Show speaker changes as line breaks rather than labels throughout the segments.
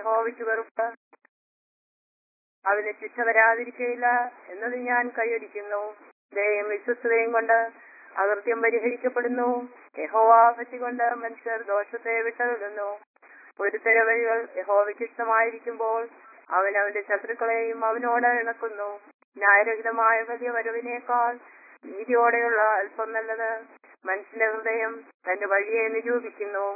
യഹോവയ്ക്ക് വെറുപ്പ് അവന് ശിക്ഷ വരാതിരിക്കയില്ല എന്നത് ഞാൻ കൈയടിക്കുന്നു ദയയും വിശ്വസ്തതയും കൊണ്ട് അകൃത്യം പരിഹരിക്കപ്പെടുന്നു യഹോവാഭക്തി കൊണ്ട് മനുഷ്യർ ദോഷത്തെ വിട്ടകലുന്നു ഒരു തര വഴികൾ യഹോവയ്ക്ക് ഇഷ്ടമായിരിക്കുമ്പോൾ അവൻ അവന്റെ ശത്രുക്കളെയും അവനോട് ഇണക്കുന്നു ന്യായരഹിതമായ വലിയ വരവിനേക്കാൾ നീതിയോടെയുള്ള അല്പം നല്ലത് മനുഷ്യന്റെ ഹൃദയം തന്റെ വഴിയെ നിരൂപിക്കുന്നു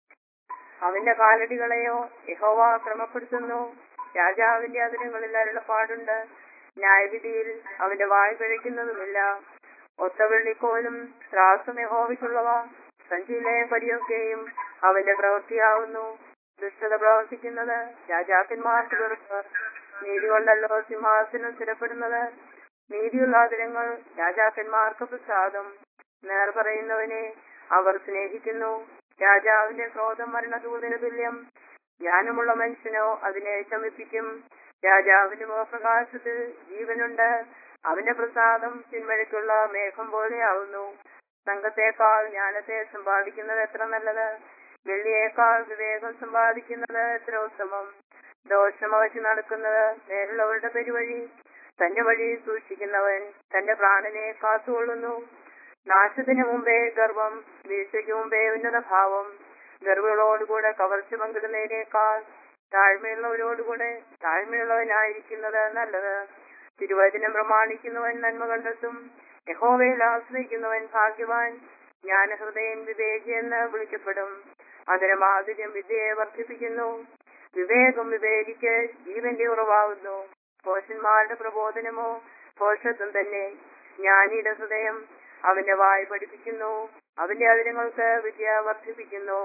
അവന്റെ കാലടികളെയോ യഹോവ ക്രമപ്പെടുത്തുന്നു രാജാവിന്റെ അതിരങ്ങളിൽ അരുളപ്പാടുണ്ട് ന്യായവിധിയിൽ അവന്റെ വായ് പിഴയ്ക്കുന്നതുമില്ല ഒത്ത വെള്ളിക്കോലും ത്രാസും യഹോവയ്ക്കുള്ളവ സഞ്ചിയിലെ പടിയൊക്കെയും അവന്റെ പ്രവൃത്തിയാവുന്നു ദുഷ്ടത പ്രവർത്തിക്കുന്നത് രാജാക്കന്മാർക്ക് വെറുപ്പ് നീതി കൊണ്ടല്ലോ സിംഹാസനം സ്ഥിരപ്പെടുന്നത് നീതിയുള്ള ആദരങ്ങൾ രാജാക്കന്മാർക്ക് പ്രസാദം നേർ പറയുന്നവനെ അവർ സ്നേഹിക്കുന്നു രാജാവിന്റെ ക്രോധം മരണദൂതിന് തുല്യം ജ്ഞാനമുള്ള മനുഷ്യനോ അതിനെ ശമിപ്പിക്കും രാജാവിന്റെ മുഖപ്രകാശത്തിൽ ജീവനുണ്ട് അവന്റെ പ്രസാദം പിന്മഴയ്ക്കുള്ള മേഘം പോലെയാവുന്നു സംഘത്തേക്കാൾ ജ്ഞാനത്തെ സമ്പാദിക്കുന്നത് എത്ര നല്ലത് വെള്ളിയേക്കാൾ വിവേകം സമ്പാദിക്കുന്നത് എത്ര ഉത്തമം ദോഷമവച്ച് നടക്കുന്നത് നേരുള്ളവരുടെ പെരുവഴി തന്റെ വഴി സൂക്ഷിക്കുന്നവൻ തന്റെ പ്രാണനെ കാത്തുകൊള്ളുന്നു നാശത്തിന് മുമ്പേ ഗർവം വീഴ്ചയ്ക്ക് മുമ്പേ ഉന്നത ഭാവം ഗർവുകളോടുകൂടെ കവർച്ച പങ്കിടുന്നതിനേക്കാൾ താഴ്മയുള്ളവരോടുകൂടെ താഴ്മയുള്ളവനായിരിക്കുന്നത് നല്ലത് തിരുവചനം പ്രമാണിക്കുന്നവൻ നന്മ കണ്ടെത്തും യഹോവയിൽ ആശ്രയിക്കുന്നവൻ ഭാഗ്യവാൻ ജ്ഞാനഹൃദയൻ വിവേകി എന്ന് വിളിക്കപ്പെടും അതിന് മാധുര്യം വിദ്യയെ വർദ്ധിപ്പിക്കുന്നു വിവേകം വിവേകിക്ക് ജീവന്റെ ഉറവാകുന്നു പോഷന്മാരുടെ പ്രബോധനമോ പോഷത്വം തന്നെ ജ്ഞാനിയുടെ ഹൃദയം അവന്റെ വായ് പഠിപ്പിക്കുന്നു അവന്റെ അതിരങ്ങൾക്ക് വിദ്യ വർദ്ധിപ്പിക്കുന്നു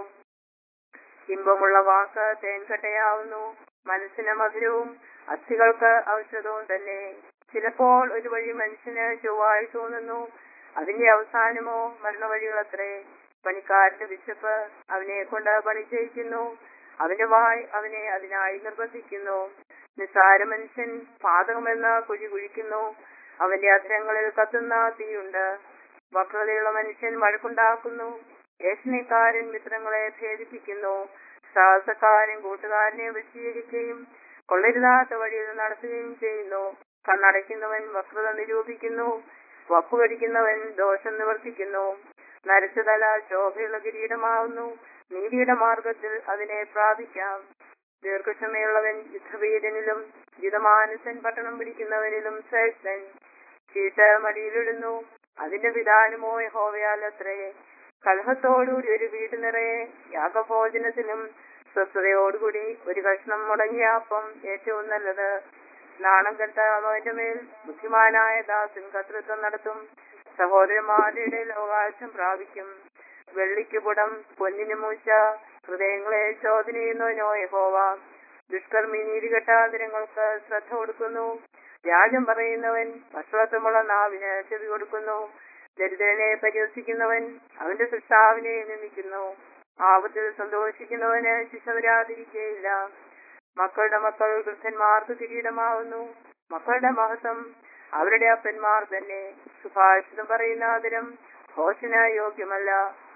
ഇമ്പമുള്ള വാക്ക് തേൻകട്ടയാവുന്നു മനസ്സിന് മധുരവും അസ്ഥികൾക്ക് ഔഷധവും തന്നെ ചിലപ്പോൾ ഒരു വഴി മനുഷ്യന് ചൊവ്വായി തോന്നുന്നു അതിന്റെ അവസാനമോ മരണവഴികളത്രേ പണിക്കാരന്റെ വിശപ്പ് അവനെ കൊണ്ട് പണി ചെയ്യിക്കുന്നു അവന്റെ വായ് അവനെ അതിനായി നിർബന്ധിക്കുന്നു നിസ്സാര മനുഷ്യൻ പാതകമെന്ന കുഴി കുഴിക്കുന്നു അവന്റെ അധരങ്ങളിൽ കത്തുന്ന തീയുണ്ട് വക്രതയുള്ള മനുഷ്യൻ വഴക്കുണ്ടാക്കുന്നു ഏഷണിക്കാരൻ മിത്രങ്ങളെ ഭേദിപ്പിക്കുന്നു സാഹസക്കാരൻ കൂട്ടുകാരനെ വശീകരിക്കുകയും കൊള്ളരുതാത്ത വഴിയിൽ നടത്തുകയും ചെയ്യുന്നു കണ്ണടയ്ക്കുന്നവൻ വക്രത നിരൂപിക്കുന്നു വപ്പുകടിക്കുന്നവൻ ദോഷം നിവർത്തിക്കുന്നു നരച്ചതല ശോഭയുള്ള കിരീടമാവുന്നു നീതിയുടെ മാർഗത്തിൽ അതിനെ പ്രാപിക്കാം ദീർഘക്ഷമയുള്ളവൻ യുദ്ധവീരനിലും ജിതമാനസൻ പട്ടണം പിടിക്കുന്നവനിലും ശ്രേഷ്ഠൻ ചീട്ട് മടിയിലിടുന്നു അതിന്റെ വിധാനമോ യഹോവയാലത്രേ കലഹത്തോടുകൂടി ഒരു വീട് നിറയെ യാഗഭോജനത്തിനും സ്വസ്ഥതയോടുകൂടി ഒരു കഷ്ണം മുടങ്ങിയ അപ്പം ഏറ്റവും നല്ലത് നാണം കെട്ട അവന്റെ മേൽ ബുദ്ധിമാനായ ദാസൻ കർത്തൃത്വം നടത്തും സഹോദരന്മാരുടെ ഇടയിൽ അവകാശം പ്രാപിക്കും വെള്ളിക്ക് പുടം പൊന്നിന് മൂച്ച ഹൃദയങ്ങളെ ചോദന ചെയ്യുന്നവനോ യഹോവ ദുഷ്കർമ്മി നീതികെട്ടാതിരങ്ങൾക്ക് ശ്രദ്ധ കൊടുക്കുന്നു വ്യാജം പറയുന്നവൻ വഷളത്വമുള്ള നാവിന് ചെവി കൊടുക്കുന്നു ദരിദ്രനെ പരിഹസിക്കുന്നവൻ അവന്റെ സൃഷ്ടാവിനെ നിന്ദിക്കുന്നു ആപത്തിൽ സന്തോഷിക്കുന്നവന് ശിക്ഷ വരാതിരിക്കുകയില്ല മക്കളുടെ മക്കൾ വൃദ്ധന്മാർക്ക് കിരീടമാവുന്നു മക്കളുടെ മഹത്വം അവരുടെ അപ്പന്മാർ തന്നെ സുഭാഷിതം പറയുന്ന ആദരം ഘോഷന യോഗ്യമല്ല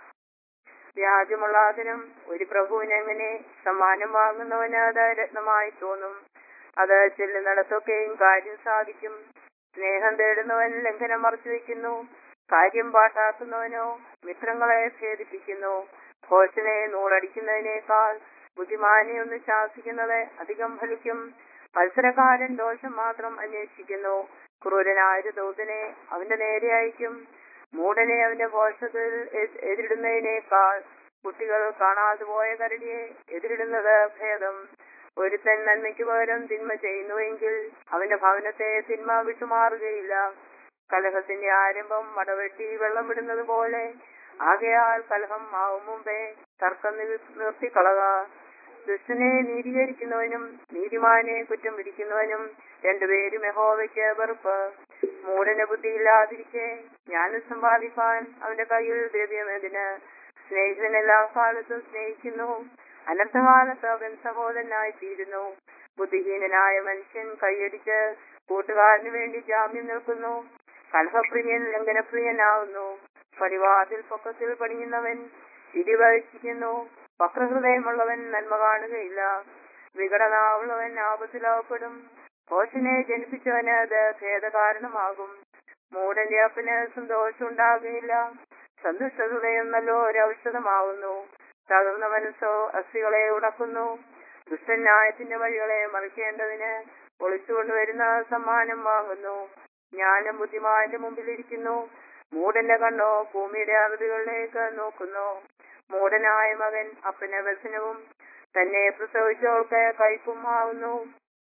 വ്യാജമുള്ള ആദരം ഒരു പ്രഭുവിന് എങ്ങനെ സമ്മാനം വാങ്ങുന്നവന് അത് രത്നമായി തോന്നും അത് ചെല്ലുന്നിടത്തൊക്കെയും കാര്യം സാധിക്കും സ്നേഹം തേടുന്നവൻ ലംഘനം മറച്ചു വയ്ക്കുന്നു കാര്യം പാട്ടാക്കുന്നവനോ മിത്രങ്ങളെ ഭേദിപ്പിക്കുന്നു ഘോഷനെ നൂറടിക്കുന്നതിനേക്കാൾ ബുദ്ധിമാനെ ഒന്ന് ശാസിക്കുന്നത് അധികം ഫലിക്കും മത്സരക്കാരൻ ദോഷം മാത്രം അന്വേഷിക്കുന്നു ക്രൂരനായ ദൂതനെ അവന്റെ നേരെ അയക്കും മൂടനെ അവന്റെ ഘോഷത്തിൽ എ- എതിരിടുന്നതിനേക്കാൾ കുട്ടികൾ കാണാതെ പോയ കരടിയെ എതിരിടുന്നത് ഭേദം ഒരുത്തൻ നന്മയ്ക്ക് പകരം തിന്മ ചെയ്യുന്നുവെങ്കിൽ അവന്റെ ഭവനത്തെ തിന്മ വിട്ടുമാറുകയില്ല കലഹത്തിന്റെ ആരംഭം മടവെട്ടി വെള്ളം വിടുന്നത് പോലെ ആകയാൽ കലഹം ആവും മുമ്പേ തർക്കം നിർ- നിർത്തിക്കളക ദുഷ്ടനെ നീതീകരിക്കുന്നവനും നീതിമാനെ കുറ്റം പിടിക്കുന്നവനും രണ്ടുപേരും യഹോവയ്ക്ക് വെറുപ്പ് മൂടന ബുദ്ധിയില്ലാതിരിക്കെ ജ്ഞാനം സമ്പാദിക്കാൻ അവന്റെ കയ്യിൽ ദ്രവ്യമതിന് സ്നേഹിതൻ എല്ലാ കാലത്തും സ്നേഹിക്കുന്നു അനർത്ഥകാലത്ത് അവൻ സഹോദരനായി തീരുന്നു ബുദ്ധിഹീനനായ മനുഷ്യൻ കൈയടിച്ച് കൂട്ടുകാരന് വേണ്ടി ജാമ്യം നിൽക്കുന്നു കലഹപ്രിയൻ ലംഘനപ്രിയനാവുന്നു പടിവാതിൽ പൊക്കത്തിൽ പണിയുന്നവൻ ഇടിവഹിക്കുന്നു വക്രഹൃദയമുള്ളവൻ നന്മ കാണുകയില്ല വികടനാവുള്ളവൻ ആപത്തിലാവപ്പെടും കോശനെ ജനിപ്പിച്ചവന് അത് ഖേദകാരണമാകും മൂടന്റെ അപ്പന് സന്തോഷം ഉണ്ടാകുകയില്ല സന്തുഷ്ടതയും നല്ല ഒരു ഔഷധമാവുന്നു തകർന്ന മനസ്സോ അസ്ഥികളെ ഉണക്കുന്നു ദുഷ്ടൻ ന്യായത്തിന്റെ വഴികളെ മറിക്കേണ്ടതിന് ഒളിച്ചുകൊണ്ടുവരുന്ന സമ്മാനം വാങ്ങുന്നു ജ്ഞാനം ബുദ്ധിമാന്റെ മുമ്പിലിരിക്കുന്നു മൂടന്റെ കണ്ണോ ഭൂമിയുടെ അറുതികളിലേക്ക് നോക്കുന്നു മൂടനായ മകൻ അപ്പന് വ്യസനവും തന്നെ പ്രസവിച്ചവൾക്ക് കയ്പും ആവുന്നു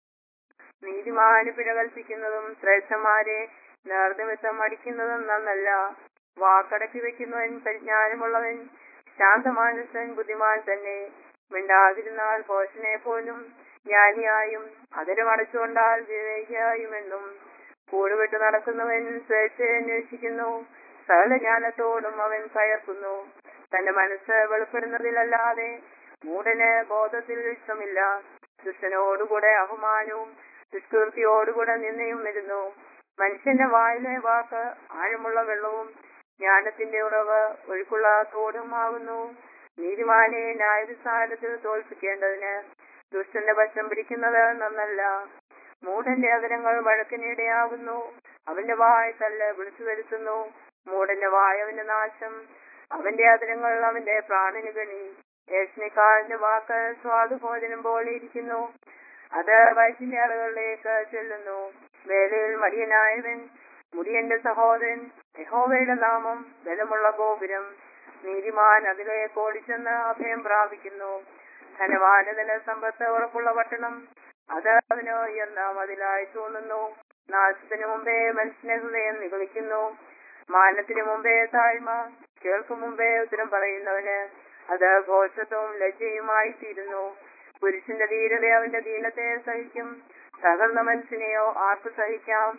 നീതിമാന് പിഴ കൽപ്പിക്കുന്നതും ശ്രേഷ്ഠന്മാരെ നേർനിമിത്തം അടിക്കുന്നതും നന്നല്ല വാക്കടക്കി വെക്കുന്നവൻ പരിജ്ഞാനമുള്ളവൻ ശാന്തമാനസൻ ബുദ്ധിമാൻ തന്നെ മിണ്ടാതിരുന്നാൽ പോഷനെ പോലും ജ്ഞാനിയായും അതിരമടച്ചുകൊണ്ടാൽ വിവേകിയായുമെന്നും കൂടുവിട്ട് നടക്കുന്നവൻ സ്വേച്ഛയെ അന്വേഷിക്കുന്നു സകല ജ്ഞാനത്തോടും അവൻ കയർക്കുന്നു തന്റെ മനസ്സ് വെളിപ്പെടുന്നതിലല്ലാതെ മൂടന് ബോധത്തിൽ ഇഷ്ടമില്ല ദുഷ്ടനോടുകൂടെ അപമാനവും ദുഷ്കീർത്തിയോടുകൂടെ നിന്നയും വരുന്നു മനുഷ്യന്റെ വായിലെ വാക്ക് ആഴമുള്ള വെള്ളവും ജ്ഞാനത്തിന്റെ ഉറവ് ഒഴുക്കുള്ള തോടും ആകുന്നു നീതിമാനെ ന്യായവിസ്താരത്തിൽ തോൽപ്പിക്കേണ്ടതിന് ദുഷ്ടന്റെ വശം പിടിക്കുന്നത് നന്നല്ല മൂടന്റെ അകരങ്ങൾ വഴക്കിനിടയാകുന്നു അവന്റെ വായ തല്ല് വിളിച്ചു വരുത്തുന്നു മൂടന്റെ വായ അവന്റെ നാശം അവന്റെ അതിരങ്ങൾ അവന്റെ പ്രാണന് ഗണി ഏഷ്ണിക്കാരന്റെ വാക്ക് സ്വാദുഭോജനം പോലെ ഇരിക്കുന്നു അത് വയറ്റിന്റെ അറകളിലേക്ക് ചെല്ലുന്നു വേലയിൽ മടിയനായവൻ മുടിയന്റെ സഹോദരൻ യഹോവയുടെ നാമം ബലമുള്ള ഗോപുരം നീതിമാൻ അതിലേക്ക് ഓടിച്ചെന്ന് അഭയം പ്രാപിക്കുന്നു ധനവാനതിന് സമ്പത്ത് ഉറപ്പുള്ള പട്ടണം അത് അവന് ഉയർന്ന മതിലായി തോന്നുന്നു നാശത്തിന് മുമ്പേ മനുഷ്യന്റെ ഹൃദയം നിഗളിക്കുന്നു മാനത്തിന് മുമ്പേ താഴ്മ കേൾക്കും മുമ്പേ ഉത്തരം പറയുന്നവന് അത് ഘോഷത്വവും ലജ്ജയുമായി തീരുന്നു പുരുഷന്റെ ധീരത അവന്റെ ദീനത്തെ സഹിക്കും തകർന്ന മനുഷ്യനെയോ ആർക്ക് സഹിക്കാം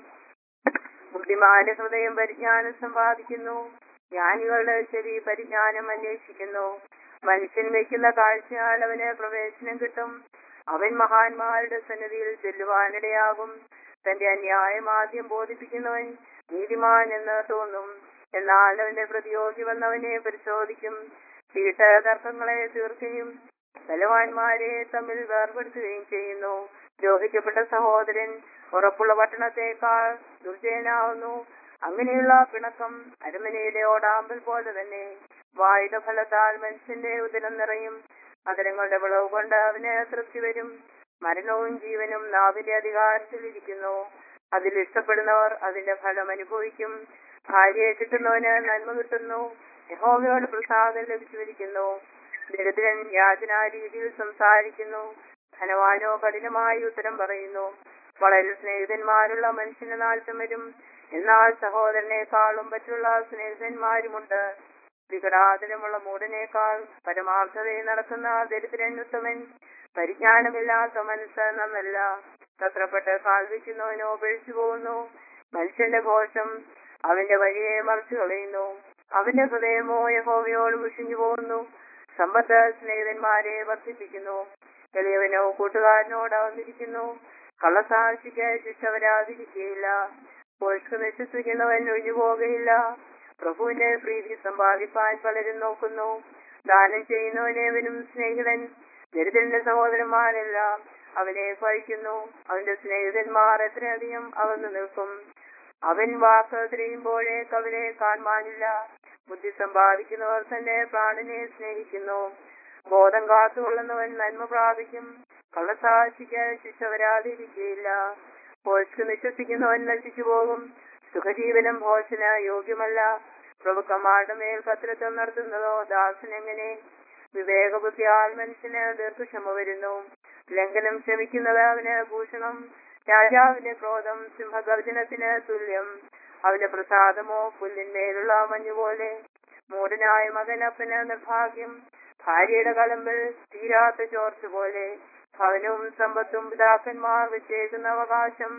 ബുദ്ധിമാന്റെ ഹൃദയം പരിജ്ഞാനം സമ്പാദിക്കുന്നു ജ്ഞാനികളുടെ ചെവി പരിജ്ഞാനം അന്വേഷിക്കുന്നു മനുഷ്യൻ വെക്കുന്ന കാഴ്ചയാൽ അവന് പ്രവേശനം കിട്ടും അവൻ മഹാന്മാരുടെ സന്നിധിയിൽ ചെല്ലുവാനിടയാകും തന്റെ അന്യായം ആദ്യം ബോധിപ്പിക്കുന്നവൻ നീതിമാൻ എന്ന് തോന്നും എന്നാൽ അവന്റെ പ്രതിയോഗി വന്നവനെ പരിശോധിക്കും ചീട്ട തർക്കങ്ങളെ തീർക്കുകയും ബലവാന്മാരെ തമ്മിൽ വേർപെടുത്തുകയും ചെയ്യുന്നു ദ്രോഹിക്കപ്പെട്ട സഹോദരൻ ഉറപ്പുള്ള പട്ടണത്തെക്കാൾ ദുർജയനാവുന്നു അങ്ങനെയുള്ള പിണക്കം അരമനയിലെ ഓടാമ്പൽ പോലെ തന്നെ വായുടെ ഫലത്താൽ മനുഷ്യന്റെ ഉദരം നിറയും അതരങ്ങളുടെ വിളവ് കൊണ്ട് അവന് തൃപ്തി വരും മരണവും ജീവനും നാവിന്റെ അധികാരത്തിലിരിക്കുന്നു അതിൽ ഇഷ്ടപ്പെടുന്നവർ അതിന്റെ ഫലം അനുഭവിക്കും ഭാര്യയെ കിട്ടുന്നവന് നന്മ കിട്ടുന്നു യഹോവയോട് പ്രസാദം ലഭിച്ചിരിക്കുന്നു ദരിദ്രൻ യാചനാ രീതിയിൽ സംസാരിക്കുന്നു ധനവാനോ കഠിനമായി ഉത്തരം പറയുന്നു വളരെ സ്നേഹിതന്മാരുള്ള മനുഷ്യന് നാശം വരും എന്നാൽ സഹോദരനേക്കാളും മറ്റുള്ള സ്നേഹിതന്മാരുമുണ്ട് വികടാതരമുള്ള മൂടനേക്കാൾ പരമാർത്ഥതയിൽ നടക്കുന്ന ദരിദ്രൻ ഉത്തമൻ പരിജ്ഞാനമില്ലാത്ത മനസ്സ് നന്നല്ല തത്രപ്പെട്ട് കാൽവിക്കുന്നവനോ ഉപേക്ഷിച്ചു പോകുന്നു മനുഷ്യന്റെ ഘോഷം അവന്റെ വഴിയെ മറിച്ചു കളയുന്നു അവന്റെ ഹൃദയമോ യഹോവയോട് മുഷിഞ്ഞു പോകുന്നു സമ്പത്ത് സ്നേഹിതന്മാരെ വർദ്ധിപ്പിക്കുന്നു എളിയവനോ കൂട്ടുകാരനോട് വന്നിരിക്കുന്നു കള്ളസാക്ഷിക്ക് ശിക്ഷ വരാതിരിക്കുകയില്ല പോയിക്ക് വിശ്വസിക്കുന്നവൻ ഒഴിഞ്ഞു പോകുകയില്ല പ്രഭുവിന്റെ പ്രീതി സമ്പാദിപ്പാൻ പലരും നോക്കുന്നു ദാനം ചെയ്യുന്നവനേവനും സ്നേഹിതൻ ദരിദ്രന്റെ സഹോദരന്മാരെല്ലാം അവനെ ഭരിക്കുന്നു അവന്റെ സ്നേഹിതന്മാർ എത്രയധികം അകന്നു നിൽക്കും അവൻ വാക്ക് തിരിയുമ്പോഴേക്ക് അവനെ കാണുവാനില്ല ബുദ്ധി സമ്പാദിക്കുന്നവർ തന്നെ പ്രാണനെ സ്നേഹിക്കുന്നു ബോധം കാത്തുകൊള്ളുന്നവൻ നന്മ പ്രാപിക്കും കള്ളസാക്ഷിക്ക് ശിക്ഷ വരാതിരിക്കുകയില്ല ഭോഷ്ക്ക് വിശ്വസിക്കുന്നവൻ നശിച്ചു പോകും സുഖജീവനം ഭോഷന് യോഗ്യമല്ല പ്രഭുക്കന്മാരുടെ മേൽ കത്തിരത്വം നടത്തുന്നതോ ദാസനെങ്ങനെ വിവേകബുദ്ധിയാൽ മനുഷ്യന് ദീർഘക്ഷമ വരുന്നു ലംഘനം ക്ഷമിക്കുന്നത് അവന് ഭൂഷണം രാജാവിന്റെ ക്രോധം സിംഹഗർജനത്തിന് തുല്യം അവന്റെ പ്രസാദമോ പുല്ലിന്മേലുള്ള മഞ്ഞുപോലെ മൂടനായ മകൻ അപ്പന് നിർഭാഗ്യം ഭാര്യയുടെ കലമ്പിൽ തീരാത്ത ചോർച്ച പോലെ ഭവനവും സമ്പത്തും പിതാക്കന്മാർ വെച്ചേക്കുന്ന അവകാശം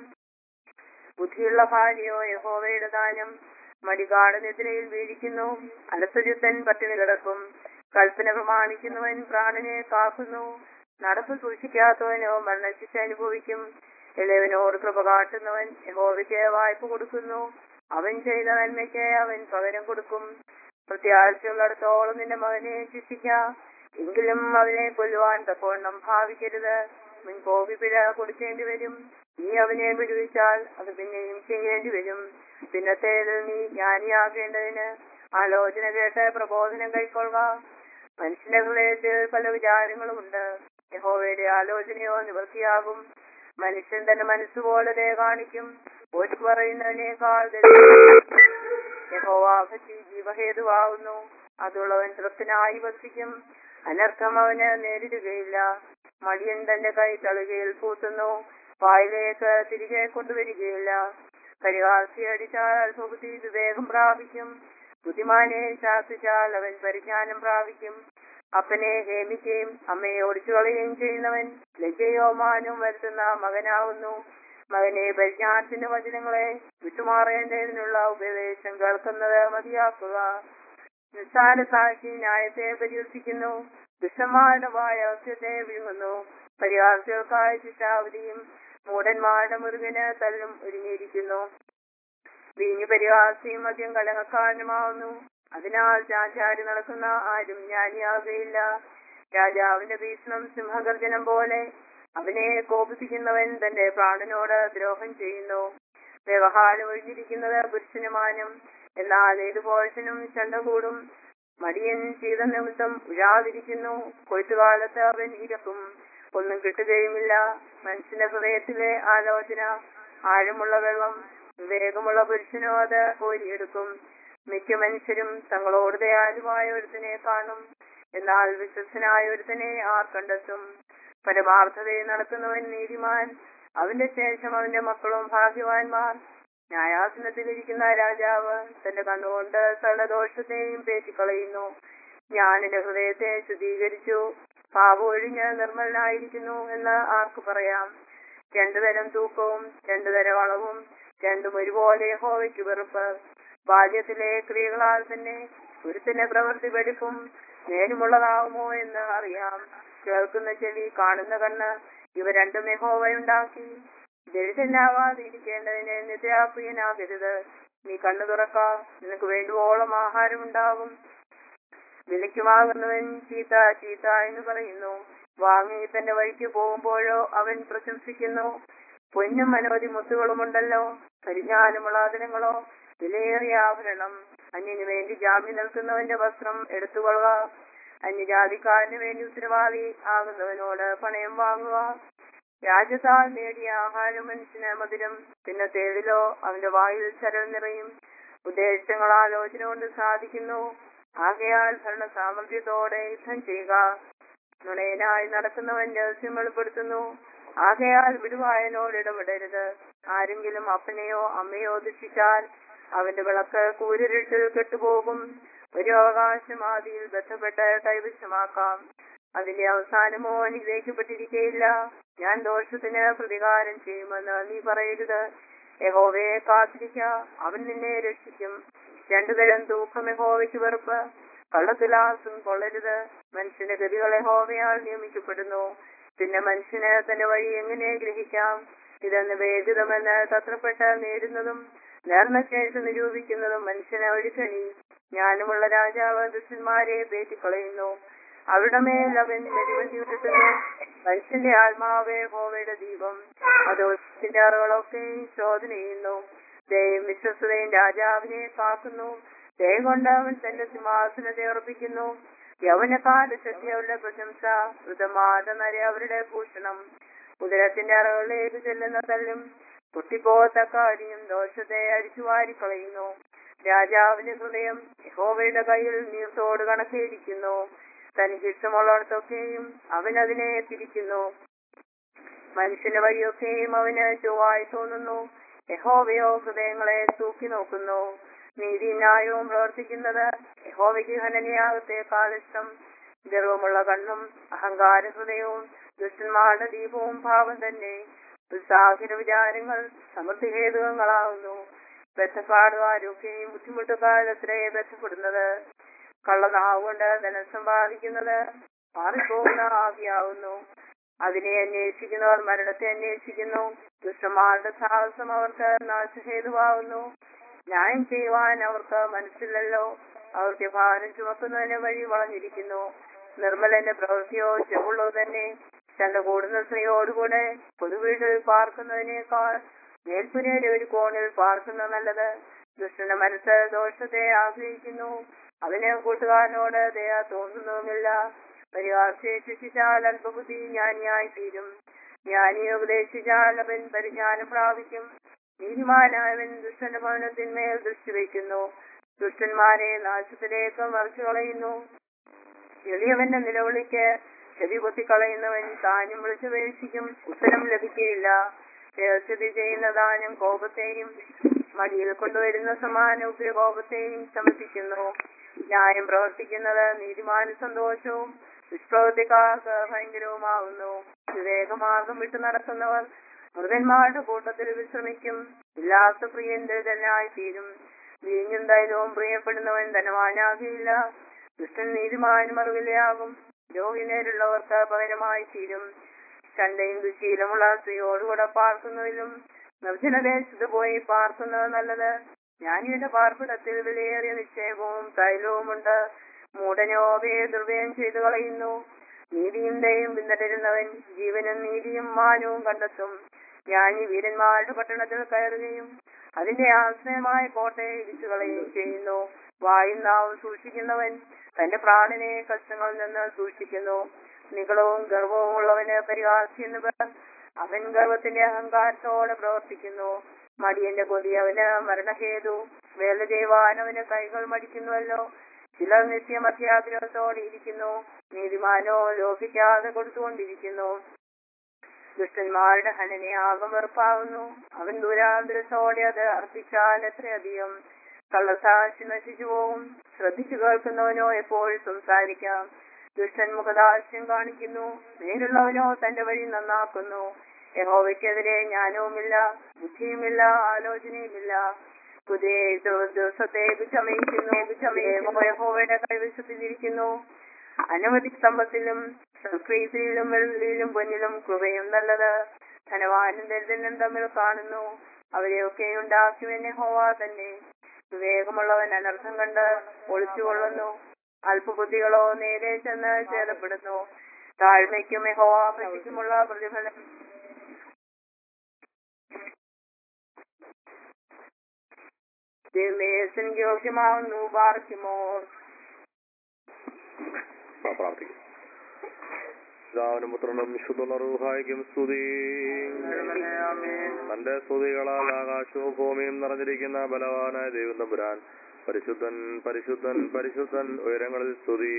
ബുദ്ധിയുള്ള ഭാര്യയോ യഹോവയുടെ ദാനം മടികാടനെതിരയിൽ വീഴിക്കുന്നു അലസചിത്തൻ പട്ടിണി കിടക്കും കൽപ്പന പ്രമാണിക്കുന്നവൻ പ്രാണനെ കാക്കുന്നു നടപ്പ് സൂക്ഷിക്കാത്തവനോ മരണശിക്ഷ അനുഭവിക്കും ഇളയവനോട് കൃപ കാട്ടുന്നവൻ യഹോവയ്ക്ക് വായ്പ കൊടുക്കുന്നു അവൻ ചെയ്ത നന്മയ്ക്ക് അവൻ പകരം കൊടുക്കും പ്രത്യാശയുള്ളിടത്തോളം നിന്റെ മകനെ ശിക്ഷിക്ക എങ്കിലും അവനെ കൊല്ലുവാൻ തക്കവണ്ണം ഭാവിക്കരുത് മുൻകോപി പിഴ കൊടുക്കേണ്ടി വരും നീ അവനെ വിടുവിച്ചാൽ അത് പിന്നെയും ചെയ്യേണ്ടി വരും പിന്നത്തേതിൽ നീ ജ്ഞാനിയാകേണ്ടതിന് ആലോചന കേട്ട് പ്രബോധനം കൈക്കൊള്ളുക മനുഷ്യന്റെ ഹൃദയത്തിൽ പല വിചാരങ്ങളുമുണ്ട് യഹോവയുടെ ആലോചനയോ നിവൃത്തിയാകും മനുഷ്യൻ തന്റെ മനസ്സുപോലെ ദയ കാണിക്കും ഒരു പറയുന്നതിനേക്കാൾ യഹോവാഭക്തി ജീവഹേതുവാകുന്നു അതുള്ളവൻ തൃപ്തനായി വസിക്കും അനർത്ഥം അവന് നേരിടുകയില്ല മടിയൻ തന്റെ കൈ തളുകയിൽ പൂത്തുന്നു വായിലേക്ക് തിരികെ കൊണ്ടുവരികയില്ല പരിഹാസി അടിച്ചാൽ സുഹൃത്തി വിവേകം പ്രാപിക്കും ബുദ്ധിമാനെ ശാസിച്ചാൽ അവൻ പരിജ്ഞാനം പ്രാപിക്കും അപ്പനെ ഹേമിക്കുകയും അമ്മയെ ഓടിച്ചു കളയുകയും ചെയ്യുന്നവൻ ലജ്ജയോ മാനവും വരുത്തുന്ന മകനാവുന്നു മകനെ പരിജ്ഞാനത്തിന്റെ വചനങ്ങളെ വിട്ടുമാറേണ്ടതിനുള്ള ഉപദേശം കേൾക്കുന്നത് മതിയാക്കുക നിസ്സാര സാക്ഷി ന്യായത്തെ പരിഹസിക്കുന്നു ദുഷ്ടന്മാരുടെ വായ അവസ്ഥത്തെ വിഴുങ്ങുന്നു പരിഹാസികൾക്കായ ശിക്ഷാവധിയും മൂടന്മാരുടെ മുരുകന് തല്ലും ഒരുങ്ങിയിരിക്കുന്നു വീഞ്ഞു പരിഹാസിയും മദ്യം കലങ്ങക്കാരനുമാവുന്നു അതിനാൽ ചാചാരി നടക്കുന്ന ആരും ജ്ഞാനിയാകുകയില്ല രാജാവിന്റെ ഭീഷണം സിംഹഗർജനം പോലെ അവനെ കോപിപ്പിക്കുന്നവൻ തന്റെ പ്രാണനോട് ദ്രോഹം ചെയ്യുന്നു വ്യവഹാരം ഒഴിഞ്ഞിരിക്കുന്നത് പുരുഷനുമാനും എന്നാൽ ഏത് പോഷനും ചണ്ട കൂടും മടിയൻ ചെയ്ത നിമിത്തം ഉഴാതിരിക്കുന്നു കൊയ്ത്തുകാലത്ത് അവൻ ഇരക്കും ഒന്നും കിട്ടുകയുമില്ല മനുഷ്യന്റെ ഹൃദയത്തിലെ ആലോചന ആഴമുള്ള വെള്ളം വിവേകമുള്ള പുരുഷനോ അത് കോരിയെടുക്കും മിക്ക മനുഷ്യരും തങ്ങളോട് ദയാലുവായ ഒരുത്തനെ കാണും എന്നാൽ വിശ്വസനായ ഒരുത്തനെ ആർ കണ്ടെത്തും പരമാർത്ഥതയെ നടക്കുന്നവൻ നീതിമാൻ അവന്റെ ശേഷം അവന്റെ മക്കളും ഭാഗ്യവാന്മാർ ന്യായാസനത്തിലിരിക്കുന്ന രാജാവ് തന്റെ കണ്ണുകൊണ്ട് സകലദോഷത്തെയും പേറ്റിക്കളയുന്നു ഞാനെന്റെ ഹൃദയത്തെ ശുദ്ധീകരിച്ചു പാപം ഒഴിഞ്ഞ് നിർമ്മലനായിരിക്കുന്നു എന്ന് ആർക്ക് പറയാം രണ്ടുതരം തൂക്കവും രണ്ടുതരം അളവും രണ്ടും ഒരുപോലെ ഹോവയ്ക്ക് വെറുപ്പ് ബാല്യത്തിലെ ക്രിയകളാൽ തന്നെ ഒരുത്തിന്റെ പ്രവൃത്തി വെടിപ്പും നേരുമുള്ളതാവുമോ എന്ന് അറിയാം കേൾക്കുന്ന ചെവി കാണുന്ന കണ്ണ് ഇവ രണ്ടും യഹോവയുണ്ടാക്കി ദരിദ്രനാവാതിരിക്കേണ്ടതിന് നിദ്രാപ്രിയനാകരുത് നീ കണ്ണു തുറക്ക നിനക്ക് വേണ്ടുവോളം ആഹാരമുണ്ടാകും വിലയ്ക്കുമാകുന്നവൻ ചീത്ത ചീത്ത എന്ന് പറയുന്നു വാങ്ങി തന്റെ വഴിക്ക് പോകുമ്പോഴോ അവൻ പ്രശംസിക്കുന്നു പൊന്നും അനവധി മുത്തുകളുമുണ്ടല്ലോ പരിജ്ഞാനമുള്ള ആദരങ്ങളോ വിലയേറിയ ആഭരണം അന്യന് വേണ്ടി ജാമ്യം നിൽക്കുന്നവന്റെ വസ്ത്രം എടുത്തുകൊള്ളുക അന്യജാതിക്കാരന് വേണ്ടി ഉത്തരവാദി ആകുന്നവനോട് പണയം വാങ്ങുക രാജ്യത്താൽ നേടിയ ആഹാരം മനുഷ്യന് മധുരം പിന്നെ തേടിലോ അവന്റെ വായിൽ ചരൽ നിറയും ഉദ്ദേശങ്ങൾ ആലോചന കൊണ്ട് സാധിക്കുന്നു ആകയാൽ ഭരണ സാമർഥ്യത്തോടെ യുദ്ധം ചെയ്യുക നുണയനായി നടക്കുന്നവൻ രഹസ്യം വെളിപ്പെടുത്തുന്നു ആകയാൽ വിടുവായനോട് ഇടപെടരുത് ആരെങ്കിലും അപ്പനെയോ അമ്മയോ ദുഷിച്ചാൽ അവന്റെ വിളക്ക് കൂരിരുട്ടിൽ കെട്ടുപോകും ഒരു അവകാശം ആദിയിൽ ബന്ധപ്പെട്ട് കൈവശമാക്കാം അതിന്റെ അവസാനമോ അനുഗ്രഹിക്കപ്പെട്ടിരിക്കയില്ല ഞാൻ ദോഷത്തിന് പ്രതികാരം ചെയ്യുമെന്ന് നീ പറയരുത് യഹോവയെ കാത്തിരിക്ക അവൻ നിന്നെ രക്ഷിക്കും രണ്ടുതരം തൂക്കം യഹോവയ്ക്ക് വെറുപ്പ് കള്ളത്തുലാസും കൊള്ളരുത് മനുഷ്യന്റെ ഗതികൾ യഹോവയാൽ നിയമിക്കപ്പെടുന്നു പിന്നെ മനുഷ്യന് തന്റെ വഴി എങ്ങനെ ഗ്രഹിക്കാം ഇതെന്ന് വേദിതമെന്ന് തത്രപ്പെട്ട് നേടുന്നതും നേർന്ന ശേഷം നിരൂപിക്കുന്നതും മനുഷ്യനെ ഒഴുക്കണി ജ്ഞാനമുള്ള രാജാവ് ദുഷ്ടന്മാരെ പേറ്റിക്കളയുന്നു അവരുടെ മേൽ അവൻ നെടുവണ്ടി വിട്ടിട്ടുന്നു മനുഷ്യന്റെ ആത്മാവേ ഹോവയുടെ ദീപം അതോത്തിന്റെ അറകളൊക്കെ ശോധന ചെയ്യുന്നു ദയം വിശ്വസതയും രാജാവിനെ കാക്കുന്നു ദയ കൊണ്ട് അവൻ തന്റെ സിംഹാസനത്തെ ഉറപ്പിക്കുന്നു യൗവനക്കാല ശക്തിയവരുടെ പ്രശംസ വൃതമാത നര അവരുടെ ഭൂഷണം ഉദരത്തിന്റെ അറകളിലേക്ക് ചെല്ലുന്ന തല്ലും പൊട്ടിപ്പോത്തക്ക അടിയും ദോഷത്തെ അടിച്ചു വാരിക്കളയുന്നു രാജാവിന്റെ ഹൃദയം യഹോവയുടെ കയ്യിൽ നീർത്തോട് കണക്കേരിക്കുന്നു തനിക്ക് ഇഷ്ടമുള്ളിടത്തൊക്കെയും അവൻ അതിനെ തിരിക്കുന്നു മനുഷ്യന്റെ വഴിയൊക്കെയും അവന് ചൊവ്വായി തോന്നുന്നു യഹോവയോ ഹൃദയങ്ങളെ തൂക്കി നോക്കുന്നു നീതി ന്യായവും പ്രവർത്തിക്കുന്നത് യഹോവയ്ക്ക് ഖനനയാകത്തേക്കാൾ ഇഷ്ടം ഗർവമുള്ള കണ്ണും അഹങ്കാര ഹൃദയവും ദുഷ്ടന്മാരുടെ ദീപവും ഭാവം തന്നെ ഉത്സാഹിത വിചാരങ്ങൾ സമൃദ്ധിഹേതുകങ്ങളാകുന്നു ബന്ധപ്പാടുകാരൊക്കെയും ബുദ്ധിമുട്ടുകാരത്രേ ബന്ധപ്പെടുന്നത് കള്ളനാവുകൊണ്ട് ധനം സമ്പാദിക്കുന്നത് മാറിപ്പോകുന്ന ആവിയാവുന്നു അതിനെ അന്വേഷിക്കുന്നവർ മരണത്തെ അന്വേഷിക്കുന്നു ദുഷ്ടന്മാരുടെ സാഹസം അവർക്ക് നാശഹേതുവാകുന്നു ന്യായം ചെയ്യുവാൻ അവർക്ക് മനസ്സില്ലല്ലോ അവർക്ക് ഭാരം ചുമക്കുന്നതിന് വഴി വളഞ്ഞിരിക്കുന്നു നിർമ്മലന്റെ പ്രവൃത്തിയോ ചെവുള്ളോ തന്നെ ചന്ത കൂടുന്ന സ്ത്രീയോടുകൂടെ പൊതുവീട്ടിൽ പാർക്കുന്നതിനേക്കാൾ മേൽപ്പുരയുടെ ഒരു കോണിൽ പാർക്കുന്ന നല്ലത് ദുഷ്ടന്റെ മനസ്സ് ദോഷത്തെ ആഗ്രഹിക്കുന്നു അവന് കൂട്ടുകാരനോട് ദയ തോന്നുന്നുമില്ല പരിഹാസയെ ശിക്ഷിച്ചാൽ അല്പബുദ്ധി ജ്ഞാനിയായി തീരും ജ്ഞാനിയെ ഉപദേശിച്ചാൽ അവൻ പരിജ്ഞാനം പ്രാപിക്കും നീതിമാനായവൻ ദുഷ്ടന്റെ ഭവനത്തിന്മേൽ ദൃഷ്ടി വയ്ക്കുന്നു ദുഷ്ടന്മാരെ നാശത്തിലേക്ക് മറിച്ചു കളയുന്നു എളിയവന്റെ നിലവിളിക്ക് ചെവി പൊത്തിക്കളയുന്നവൻ താനും വിളിച്ചപേക്ഷിക്കും ഉത്തരം ലഭിക്കുകയില്ല രഹസ്യത ചെയ്യുന്ന ദാനം കോപത്തെയും മടിയിൽ കൊണ്ടുവരുന്ന സമാന ഉപയോഗോപത്തെയും ശമിപ്പിക്കുന്നു ന്യായം പ്രവർത്തിക്കുന്നത് നീതിമാന സന്തോഷവും ദുഷ്പ്രവൃത്തിക്കാർക്ക് ഭയങ്കരവുമാകുന്നു വിവേകമാർഗം വിട്ടു നടക്കുന്നവർ മൃഗന്മാരുടെ കൂട്ടത്തിൽ വിശ്രമിക്കും ഇല്ലാത്ത പ്രിയൻ ദരിദ്രനായി തീരും വീഞ്ഞും ധൈര്യവും പ്രിയപ്പെടുന്നവൻ ധനവാനാകില്ല ദുഷ്ടൻ നീതിമാനും അറിവിലയാകും രോഗി നേരുള്ളവർക്ക് പകരമായി തീരും ചണ്ടയും ദുശീലമുള്ള സ്ത്രീയോടുകൂടെ പാർക്കുന്നതിലും നിർജ്ജനദേശത്ത് പോയി പാർക്കുന്നത് നല്ലത് ജ്ഞാനിയുടെ പാർപ്പിടത്തിൽ വിലയേറിയ നിക്ഷേപവും തൈലവുമുണ്ട് മൂടനോപയെ ദുർവ്യയം ചെയ്തു കളയുന്നു നീതിയും ദയും പിന്തുടരുന്നവൻ ജീവനും നീതിയും മാനവും കണ്ടെത്തും ജ്ഞാനി വീരന്മാരുടെ പട്ടണത്തിൽ കയറുകയും അതിന്റെ ആശ്രയമായ കോട്ടയെ ഇടിച്ചു കളയുകയും ചെയ്യുന്നു വായും നാവും സൂക്ഷിക്കുന്നവൻ തന്റെ പ്രാണനെ കഷ്ടങ്ങളിൽ നിന്ന് സൂക്ഷിക്കുന്നു നികളവും ഗർവവും ഉള്ളവന് പരിഹാസിക്കുന്നവർ അവൻ ഗർവത്തിന്റെ അഹങ്കാരത്തോടെ പ്രവർത്തിക്കുന്നു മടിയന്റെ കൊതി അവന് മരണഹേതു വേല ചെയ്യുവാൻ അവന് കൈകൾ മടിക്കുന്നുവല്ലോ ചിലർ നിത്യം അത്യാഗ്രഹത്തോടെ ഇരിക്കുന്നു നീതിമാനോ ലോഭിക്കാതെ കൊടുത്തുകൊണ്ടിരിക്കുന്നു ദുഷ്ടന്മാരുടെ ഹനനെ ആകം വെറുപ്പാകുന്നു അവൻ ദുരാന്തരത്തോടെ അത് അർപ്പിച്ചാൽ എത്രയധികം കള്ളസാക്ഷി നശിച്ചു പോകും ശ്രദ്ധിച്ചു കേൾക്കുന്നവനോ എപ്പോഴും സംസാരിക്കാം ദുഷ്ടൻ മുഖദാസ്യം കാണിക്കുന്നു നേരുള്ളവനോ തന്റെ വഴി നന്നാക്കുന്നു യഹോവയ്ക്കെതിരെ ജ്ഞാനവുമില്ല ബുദ്ധിയുമില്ല ആലോചനയുമില്ല പുതിയ ദിവസത്തേക്ക് ചമയിക്കുന്നു യഹോവയുടെ കൈവശത്തിലിരിക്കുന്നു അനവധി സ്തംഭത്തിലും സൽപ്രീതിയിലും വെള്ളിയിലും പൊന്നിലും കൃപയും നല്ലത് ധനവാനും ദരിദ്രനും തമ്മിൽ കാണുന്നു അവരെയൊക്കെ ഉണ്ടാക്കിയവനെ ഹോവ തന്നെ വിവേകമുള്ളവൻ അനർത്ഥം കണ്ട് ഒളിച്ചുകൊള്ളുന്നു അല്പബുദ്ധികളോ നേരെ ചെന്ന് ചേരപ്പെടുന്നു താഴ്മയ്ക്കും യഹോവ പറ്റിക്കുമുള്ള പ്രതിഫലം ദൈവമേശൻ യോഗ്യമാവുന്നു പാർക്കുമോർ
പ്രാർത്ഥിക്കും പിതാവിനും പുത്രനും വിശുദ്ധ റൂഹായിക്കും സ്തുതി തന്റെ സ്തുതികളാൽ ആകാശവും ഭൂമിയും നിറഞ്ഞിരിക്കുന്ന ബലവാനായ ദൈവം തമ്പുരാൻ പരിശുദ്ധൻ പരിശുദ്ധൻ പരിശുദ്ധൻ ഉയരങ്ങളിൽ സ്തുതി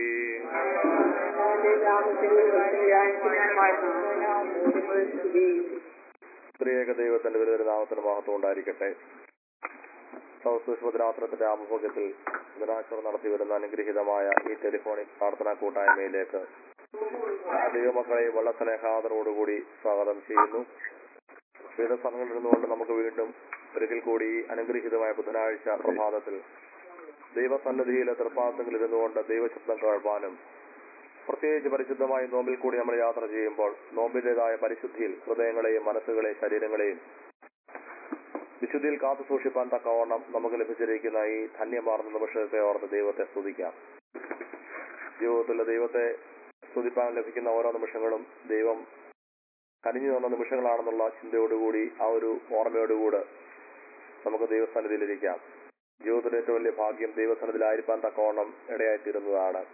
സ്ത്രീയേക ദൈവത്തിന്റെ വലിയൊരു നാമത്തിന് മഹത്വം ഉണ്ടായിരിക്കട്ടെ സൗസുഷ്മദ്രാത്രത്തിന്റെ ആഭിമുഖ്യത്തിൽ ബുധനാഴ്ച നടത്തി വരുന്ന അനുഗ്രഹീതമായ ഈ ടെലിഫോണിക് പ്രാർത്ഥനാ കൂട്ടായ്മയിലേക്ക് ദൈവമക്കളെ വളരെ സ്നേഹാദരോടുകൂടി സ്വാഗതം ചെയ്യുന്നു വിവിധ സ്ഥലങ്ങളിൽ നിന്നുകൊണ്ട് നമുക്ക് വീണ്ടും ഒരിക്കൽ കൂടി ഈ അനുഗ്രഹീതമായ ബുധനാഴ്ച പ്രഭാതത്തിൽ ദൈവസന്നിധിയിലെ തൃപ്പാദത്തിൽ ഇരുന്നുകൊണ്ട് ദൈവശബ്ദം കേൾപ്പാനും പ്രത്യേകിച്ച് പരിശുദ്ധമായ നോമ്പിൽ കൂടി നമ്മൾ യാത്ര ചെയ്യുമ്പോൾ നോമ്പിന്റേതായ പരിശുദ്ധിയിൽ ഹൃദയങ്ങളെയും മനസ്സുകളെയും ശരീരങ്ങളെയും വിശുദ്ധിയിൽ കാത്തു സൂക്ഷിപ്പാൻ തക്കവണ്ണം നമുക്ക് ലഭിച്ചിരിക്കുന്ന ഈ ധന്യമാർന്ന നിമിഷത്തെ ഓർത്ത് ദൈവത്തെ സ്തുതിക്കാം ജീവിതത്തിൽ ദൈവത്തെ സ്തുതിപ്പാൻ ലഭിക്കുന്ന ഓരോ നിമിഷങ്ങളും ദൈവം കനിഞ്ഞു തന്ന നിമിഷങ്ങളാണെന്നുള്ള ചിന്തയോടുകൂടി ആ ഒരു ഓർമ്മയോടുകൂടെ നമുക്ക് ദൈവസന്നിധിയിലിരിക്കാം ജീവിതത്തിലെ ഏറ്റവും വലിയ ഭാഗ്യം ദൈവസന്നിധിയിലായിരിക്കാൻ തക്കവണ്ണം ഇടയായിത്തീരുന്നതാണ്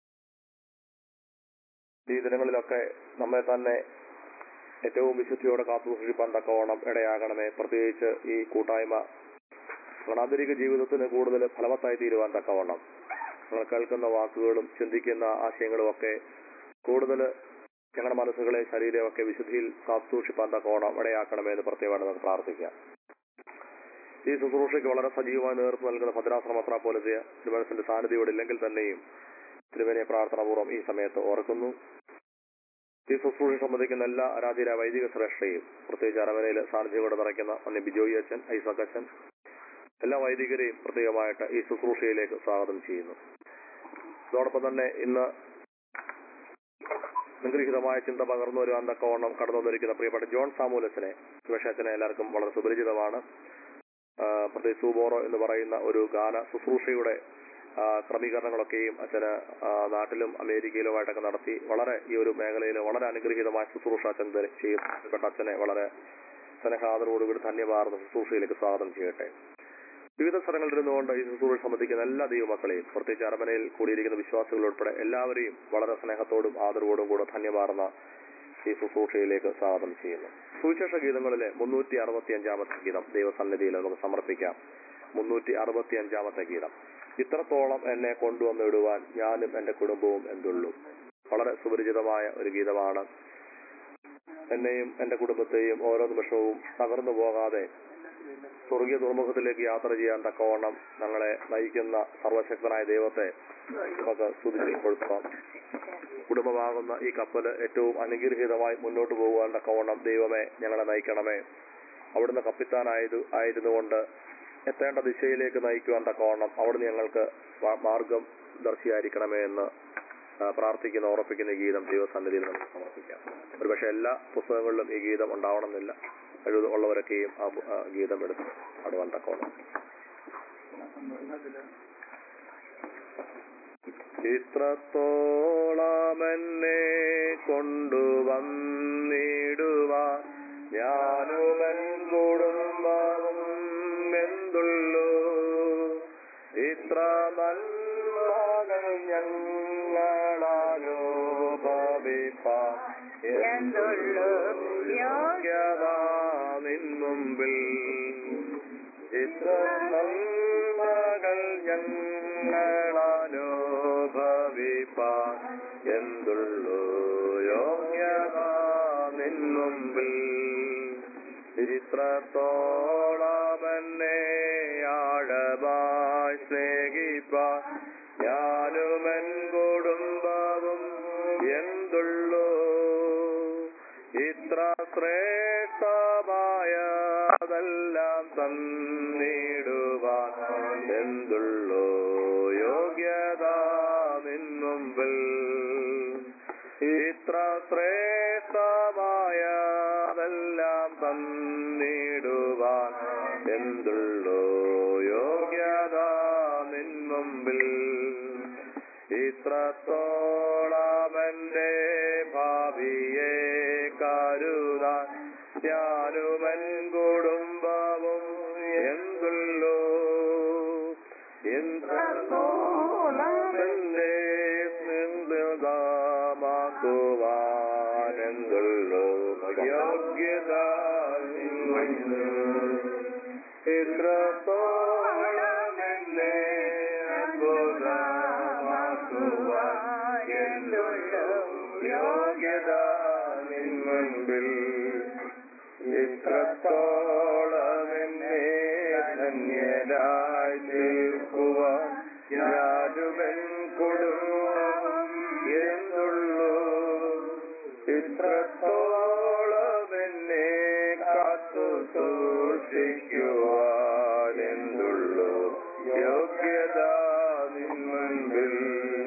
ഈ ദിനങ്ങളിലൊക്കെ നമ്മെ തന്നെ ഏറ്റവും വിശുദ്ധിയോടെ കാത്തു സൂക്ഷിപ്പാൻ തക്കവണ്ണം ഇടയാകണമേ പ്രത്യേകിച്ച് ഈ കൂട്ടായ്മ നമ്മുടെ ആന്തരിക ജീവിതത്തിന് കൂടുതൽ ഫലവത്തായി തീരുവാൻ തക്കവണ്ണം നമ്മൾ കേൾക്കുന്ന വാക്കുകളും ചിന്തിക്കുന്ന ആശയങ്ങളും ഒക്കെ കൂടുതൽ ഞങ്ങളുടെ മനസ്സുകളെ ശരീരമൊക്കെ വിശുദ്ധിയിൽ കാത്തു സൂക്ഷിപ്പാൻ തക്കവണ്ണം ഇടയാക്കണമേ എന്ന് പ്രത്യേകമായിട്ട് നമുക്ക് പ്രാർത്ഥിക്കാം ഈ ശുശ്രൂഷയ്ക്ക് വളരെ സജീവമായി നേതൃത്വം നൽകുന്ന ഭദ്രാശ്രമ മെത്രാപ്പോലത്തെ തിരുമനസിന്റെ സാന്നിധ്യം ഇവിടെ ഇല്ലെങ്കിൽ തന്നെയും തിരുവനെ പ്രാർത്ഥനാപൂർവ്വം ഈ സമയത്ത് ഓർക്കുന്നു ഈ ശുശ്രൂഷ സംബന്ധിക്കുന്ന എല്ലാ ആരാധ്യര വൈദിക ശ്രേഷ്ഠയും പ്രത്യേകിച്ച് അരമനയിൽ സാന്നിധ്യം നിറയ്ക്കുന്ന അന്ന് ബിജോയി അച്ഛൻ ഐസക് അച്ഛൻ എല്ലാ വൈദികരെയും പ്രത്യേകമായിട്ട് ഈ ശുശ്രൂഷയിലേക്ക് സ്വാഗതം ചെയ്യുന്നു അതോടൊപ്പം തന്നെ ഇന്ന് അനുഗ്രഹീതമായ ചിന്ത പകർന്നു വരുവാൻ തക്കവണ്ണം കടന്നു വന്നിരിക്കുന്ന പ്രിയപ്പെട്ട ജോൺ സാമൂലച്ചനെ ശിവശാച്ചനെ എല്ലാവർക്കും വളരെ സുപരിചിതമാണ് ആ, പ്രത്യേകിച്ച് സൂബോറോ എന്ന് പറയുന്ന ഒരു ഗാന ശുശ്രൂഷയുടെ ആ, ക്രമീകരണങ്ങളൊക്കെയും അച്ഛന് ആ, നാട്ടിലും അമേരിക്കയിലുമായിട്ടൊക്കെ നടത്തി വളരെ ഈ ഒരു മേഖലയിൽ വളരെ അനുഗ്രഹീതമായ ശുശ്രൂഷ അച്ഛൻ ധരി- ചെയ്യപ്പെട്ട അച്ഛനെ വളരെ സ്നേഹാദരോടുകൂടി ധന്യമാർന്ന ശുശ്രൂഷയിലേക്ക് സ്വാഗതം ചെയ്യട്ടെ വിവിധ സ്ഥലങ്ങളിൽ ഇരുന്നുകൊണ്ട് ഈ ശുശ്രൂഷ സംബന്ധിക്കുന്ന എല്ലാ ദൈവമക്കളെയും പ്രത്യേകിച്ച് അരമനയിൽ കൂടിയിരിക്കുന്ന വിശ്വാസികൾ ഉൾപ്പെടെ എല്ലാവരെയും വളരെ സ്നേഹത്തോടും ആദരവോടും കൂടെ ധന്യമാർന്ന ഈ ശുശ്രൂഷയിലേക്ക് സ്വാഗതം ചെയ്യുന്നു സുവിശേഷ ഗീതങ്ങളിലെ മുന്നൂറ്റി അറുപത്തി അഞ്ചാമത്തെ ഗീതം ദൈവസന്നിധിയിൽ നമുക്ക് സമർപ്പിക്കാം മുന്നൂറ്റി അറുപത്തി അഞ്ചാമത്തെ ഗീതം ഇത്രത്തോളം എന്നെ കൊണ്ടുവന്ന് ഇടുവാൻ ഞാനും എന്റെ കുടുംബവും എന്തുള്ളൂ വളരെ സുപരിചിതമായ ഒരു ഗീതമാണ് എന്നെയും എന്റെ കുടുംബത്തെയും ഓരോ നിമിഷവും തകർന്നു പോകാതെ സ്വർഗീയ തുറമുഖത്തിലേക്ക് യാത്ര ചെയ്യാൻ തക്കവണ്ണം ഞങ്ങളെ നയിക്കുന്ന സർവശക്തനായ ദൈവത്തെ നമുക്ക് സ്തുതിച്ച് കൊടുക്കാം കുടുംബമാകുന്ന ഈ കപ്പല് ഏറ്റവും അനുഗ്രഹീതമായി മുന്നോട്ട് പോകുവാൻ തക്കവണ്ണം ദൈവമേ ഞങ്ങളെ നയിക്കണമേ അവിടുന്ന് കപ്പിത്താനായത് ആയിരുന്നുകൊണ്ട് എത്തേണ്ട ദിശയിലേക്ക് നയിക്കുവാൻ തക്കവണ്ണം അവിടുന്ന് ഞങ്ങൾക്ക് മാ- മാർഗം ദർശിയായിരിക്കണമേ എന്ന് ആ, പ്രാർത്ഥിക്കുന്ന ഉറപ്പിക്കുന്ന ഈ ഗീതം ദൈവസന്നിധിയിൽ നമുക്ക് സമർപ്പിക്കാം ഒരുപക്ഷെ എല്ലാ പുസ്തകങ്ങളിലും ഈ ഗീതം ഉണ്ടാവണമെന്നില്ല കഴിവ് ഉള്ളവരൊക്കെയും ആ പു- ആ ഗീതം എടുത്ത് പാടുവാൻ തക്കവണ്ണം ഇത്രത്തോളം എന്നെ കൊണ്ടുവന്നിടുവാൻ ഞാനുമൻ കുടുംബവും എന്തുള്ളൂ ഇത്ര നന്മകൾ ഞങ്ങളാലോപിപ്പാൻ
എന്തുള്ളൂ
യോഗ്യത നിൻ മുമ്പിൽ ഇത്ര നന്മകൾ ഞങ്ങളാലോഭവിപ്പാൻ എന്തുള്ളൂ യോഗ്യത നിൻ മുമ്പിൽ ഇത്രത്തോളം എന്നെ ആഴമായി സ്നേഹിപ്പാൻ ഞാനുമൻ കുടുംബവും എന്തുള്ളൂ ഇത്ര ശ്രേഷ്ഠമായതെല്ലാം തന്നിടുവാൻ എന്തുള്ളൂ യോഗ്യത നിൻ മുമ്പിൽ ഇത്ര ശ്രേഷ്ഠമായതെല്ലാം തന്നിടുവാൻ എന്തുള്ളൂ യോഗ്യത നിൻ മുമ്പിൽ ഇത്രത്തോളം എന്റെ ഭാവിയെ കരുതാൻ ഞാനുമൻ കുടുംബവും എന്തുള്ളൂ എന്റെ സിന്ധുതാമാക്കുവാൻ എന്തുള്ളൂ യോഗ്യത ഇത്രത്തോളം എന്നെ അത്ഭുതമാക്കുവാൻ എന്തുള്ളൂ യോഗ്യത നിൻ മുൻപിൽ ഇത്രത്തോളം എന്നെ ധന്യരായി തീർക്കുവാൻ ഞാനുവൻ കുടുംബം എന്തുള്ളൂ ഇത്രത്തോളം എന്നെ കാത്തു സൂക്ഷിക്കുവാൻ എന്തുള്ളൂ യോഗ്യത നിൻ മുൻപിൽ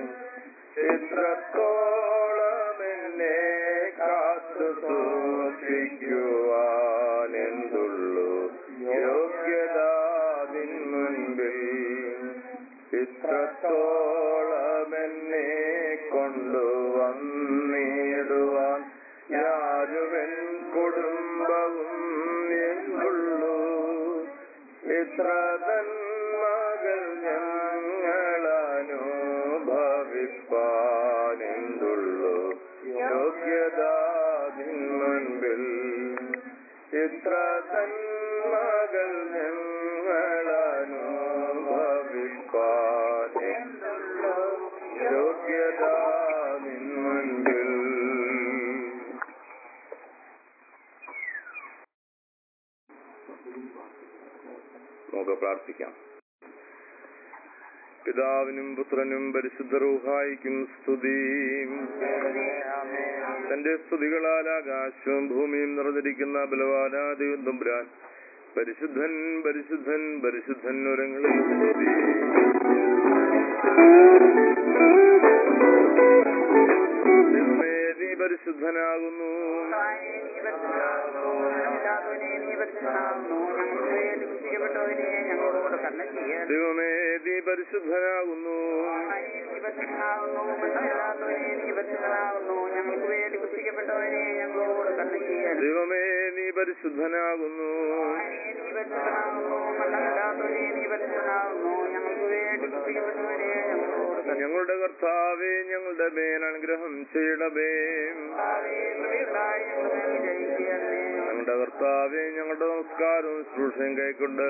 ഇത്രത്തോളം എന്നെ കാത്തു സൂക്ഷിക്കുവാൻ എന്തുള്ളൂ യോഗ്യത നിൻ മുൻപിൽ ഇത്രത്തോളം എന്നെ കൊണ്ടുവന്നിടുവാൻ ഞാനുവൻ കുടുംബവും എന്തുള്ളൂ ഇത്ര തന്മകൾ ഞങ്ങളനുഭവിപ്പാൻ എന്തുള്ളൂ യോഗ്യത നിൻ മുൻപിൽ ഇത്ര തന്മകൾ ഞങ്ങളനുഭവിപ്പാൻ എന്തുള്ളൂ യോഗ്യത നിൻ മുൻപിൽ നമുക്ക് പ്രാർത്ഥിക്കാം പിതാവിനും പുത്രനും പരിശുദ്ധ റൂഹായിക്കും സ്തുതി തന്റെ സ്തുതികളാൽ ആകാശവും ഭൂമിയും നിറഞ്ഞിരിക്കുന്ന ബലവാനാദിയും തമ്പുരാൻ പരിശുദ്ധൻ പരിശുദ്ധൻ പരിശുദ്ധൻ ഒരങ്ങളിൽ സ്തുതി ദൈവമേ, നീ പരിശുദ്ധനാകുന്നു
ഞങ്ങളോട് കണ്ണ ചെയ്യാൻ
ദൈവമേ
നീ പരിശുദ്ധനാകുന്നു
ഞങ്ങൾക്ക് വേണ്ടി കുത്തിക്കപ്പെട്ടവനെ ഞങ്ങളോട് കണ്ണു ചെയ്യണം
ദൈവമേ നീ പരിശുദ്ധനാകുന്നു
മണ്ണമില്ലാത്തവനെ നീ പരിശുദ്ധനാകുന്നു ഞങ്ങൾക്ക് വേണ്ടി കുത്തിക്കപ്പെട്ടവനെ ഞങ്ങളോട് കണ്ണു
ഞങ്ങളുടെ കർത്താവേ ഞങ്ങളുടെ മേൽ അനുഗ്രഹം ചെയ്യണമേ
കൃപയുണ്ടായി ഞങ്ങളുടെ മേൽ ജയിക്കണമേ
ഞങ്ങളുടെ കർത്താവേ ഞങ്ങളുടെ നമസ്കാരവും ശുശ്രൂഷയും കൈക്കൊണ്ട്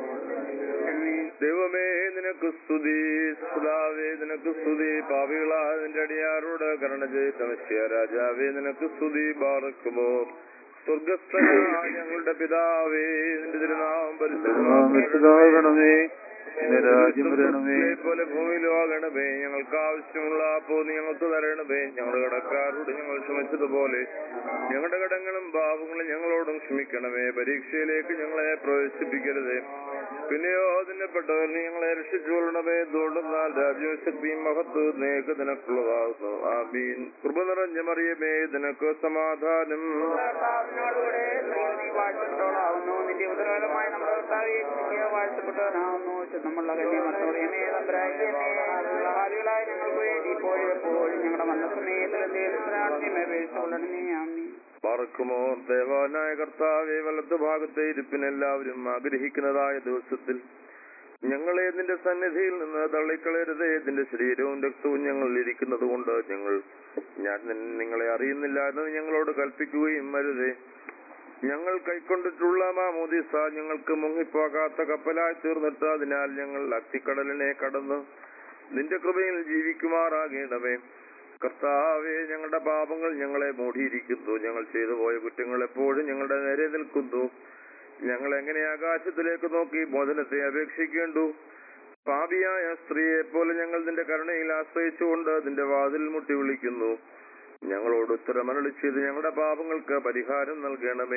ദൈവമേ നിനക്ക് സ്തുതി സ്ലാവേ നിനക്ക് സ്തുതി പാപികളായ നിന്റെ അടിയാരോട് കരുണ ചെയ്ത മനുഷ്യ രാജാവേ നിനക്ക് സ്തുതി ബാറക്കുമോ സ്വർഗസ്ഥനായ ഞങ്ങളുടെ പിതാവേ നിന്റെ തിരുനാമം പരിശുദ്ധമാകണമേ
രാജ്യം വരണമേ
പോലെ ഭൂമിയിലും ആകണമേ ഞങ്ങൾക്ക് ആവശ്യമുള്ള അപ്പോ നീ ഞങ്ങൾക്ക് തരണമേ ഞങ്ങളുടെ കടക്കാരോട് ഞങ്ങൾ ക്ഷമിച്ചതുപോലെ ഞങ്ങളുടെ കടങ്ങളും പാപങ്ങളും ഞങ്ങളോടും ക്ഷമിക്കണമേ പരീക്ഷയിലേക്ക് ഞങ്ങളെ പ്രവേശിപ്പിക്കരുതേ പിന്നെയോ അതിനെപ്പെട്ടവർ നീ ഞങ്ങളെ രക്ഷിച്ചുകൊള്ളണമേ എന്തുകൊണ്ടെന്നാൽ രാജ്യവും ശക്തിയും മഹത്വവും നേക്ക് നിനക്കുള്ളതാകുന്നു ആമീൻ കൃപ നിറഞ്ഞ മറിയമേ നിനക്ക് സമാധാനം
കർത്താവിനോടുകൂടെ സ്ത്രീകൾ നീ വാഴ്ത്തപ്പെട്ടവളാവുന്നു നിന്റെ ഉദരഫലമായി നമ്മുടെ കർത്താവെ ക്രിസ്തീയ വാഴ്ത്തപ്പെട്ടവനാവുന്നു നമ്മളുടെ കന്യമത്തമറിയമേ തമ്പരാജ്യമേ ഹാരികളായ ഞങ്ങൾക്ക് വേണ്ടി ഇപ്പോഴും എപ്പോഴും ഞങ്ങളുടെ മന്നസമയത്തിലെന്തേലും അപേക്ഷിച്ചുകൊള്ളണമേ ആമീൻ
പറക്കുമോ ദേവാനായ കർത്താവെ വലത്ത് ഭാഗത്തെ ഇരിപ്പിനെല്ലാവരും ആഗ്രഹിക്കുന്നതായ ദിവസത്തിൽ ഞങ്ങളെ നിന്റെ സന്നിധിയിൽ നിന്ന് തള്ളിക്കളയരുതേ നിന്റെ ശരീരവും രക്തവും ഞങ്ങളിൽ ഇരിക്കുന്നത് കൊണ്ട് ഞങ്ങൾ ഞാൻ നിൻ- നിങ്ങളെ അറിയുന്നില്ല എന്ന് ഞങ്ങളോട് കൽപ്പിക്കുകയും അരുതേ ഞങ്ങൾ കൈക്കൊണ്ടിട്ടുള്ള മാമോദിസ ഞങ്ങൾക്ക് മുങ്ങിപ്പോകാത്ത കപ്പലായി തീർന്നിട്ട് അതിനാൽ ഞങ്ങൾ അത്തിക്കടലിനെ കടന്ന് നിന്റെ കൃപയിൽ ജീവിക്കുമാറാകേണ്ടമേ കർത്താവെ ഞങ്ങളുടെ പാപങ്ങൾ ഞങ്ങളെ മൂടിയിരിക്കുന്നു ഞങ്ങൾ ചെയ്തു പോയ കുറ്റങ്ങൾ എപ്പോഴും ഞങ്ങളുടെ നേരെ നിൽക്കുന്നു ഞങ്ങൾ എങ്ങനെ ആകാശത്തിലേക്ക് നോക്കി മോചനത്തെ അപേക്ഷിക്കേണ്ടു പാപിയായ സ്ത്രീയെ പോലെ ഞങ്ങൾ നിന്റെ കരുണയിൽ ആശ്രയിച്ചുകൊണ്ട് നിന്റെ വാതിൽ മുട്ടി വിളിക്കുന്നു ഞങ്ങളോട് ഉത്തരമരളി ചെയ്ത് ഞങ്ങളുടെ പാപങ്ങൾക്ക് പരിഹാരം നൽകണമേ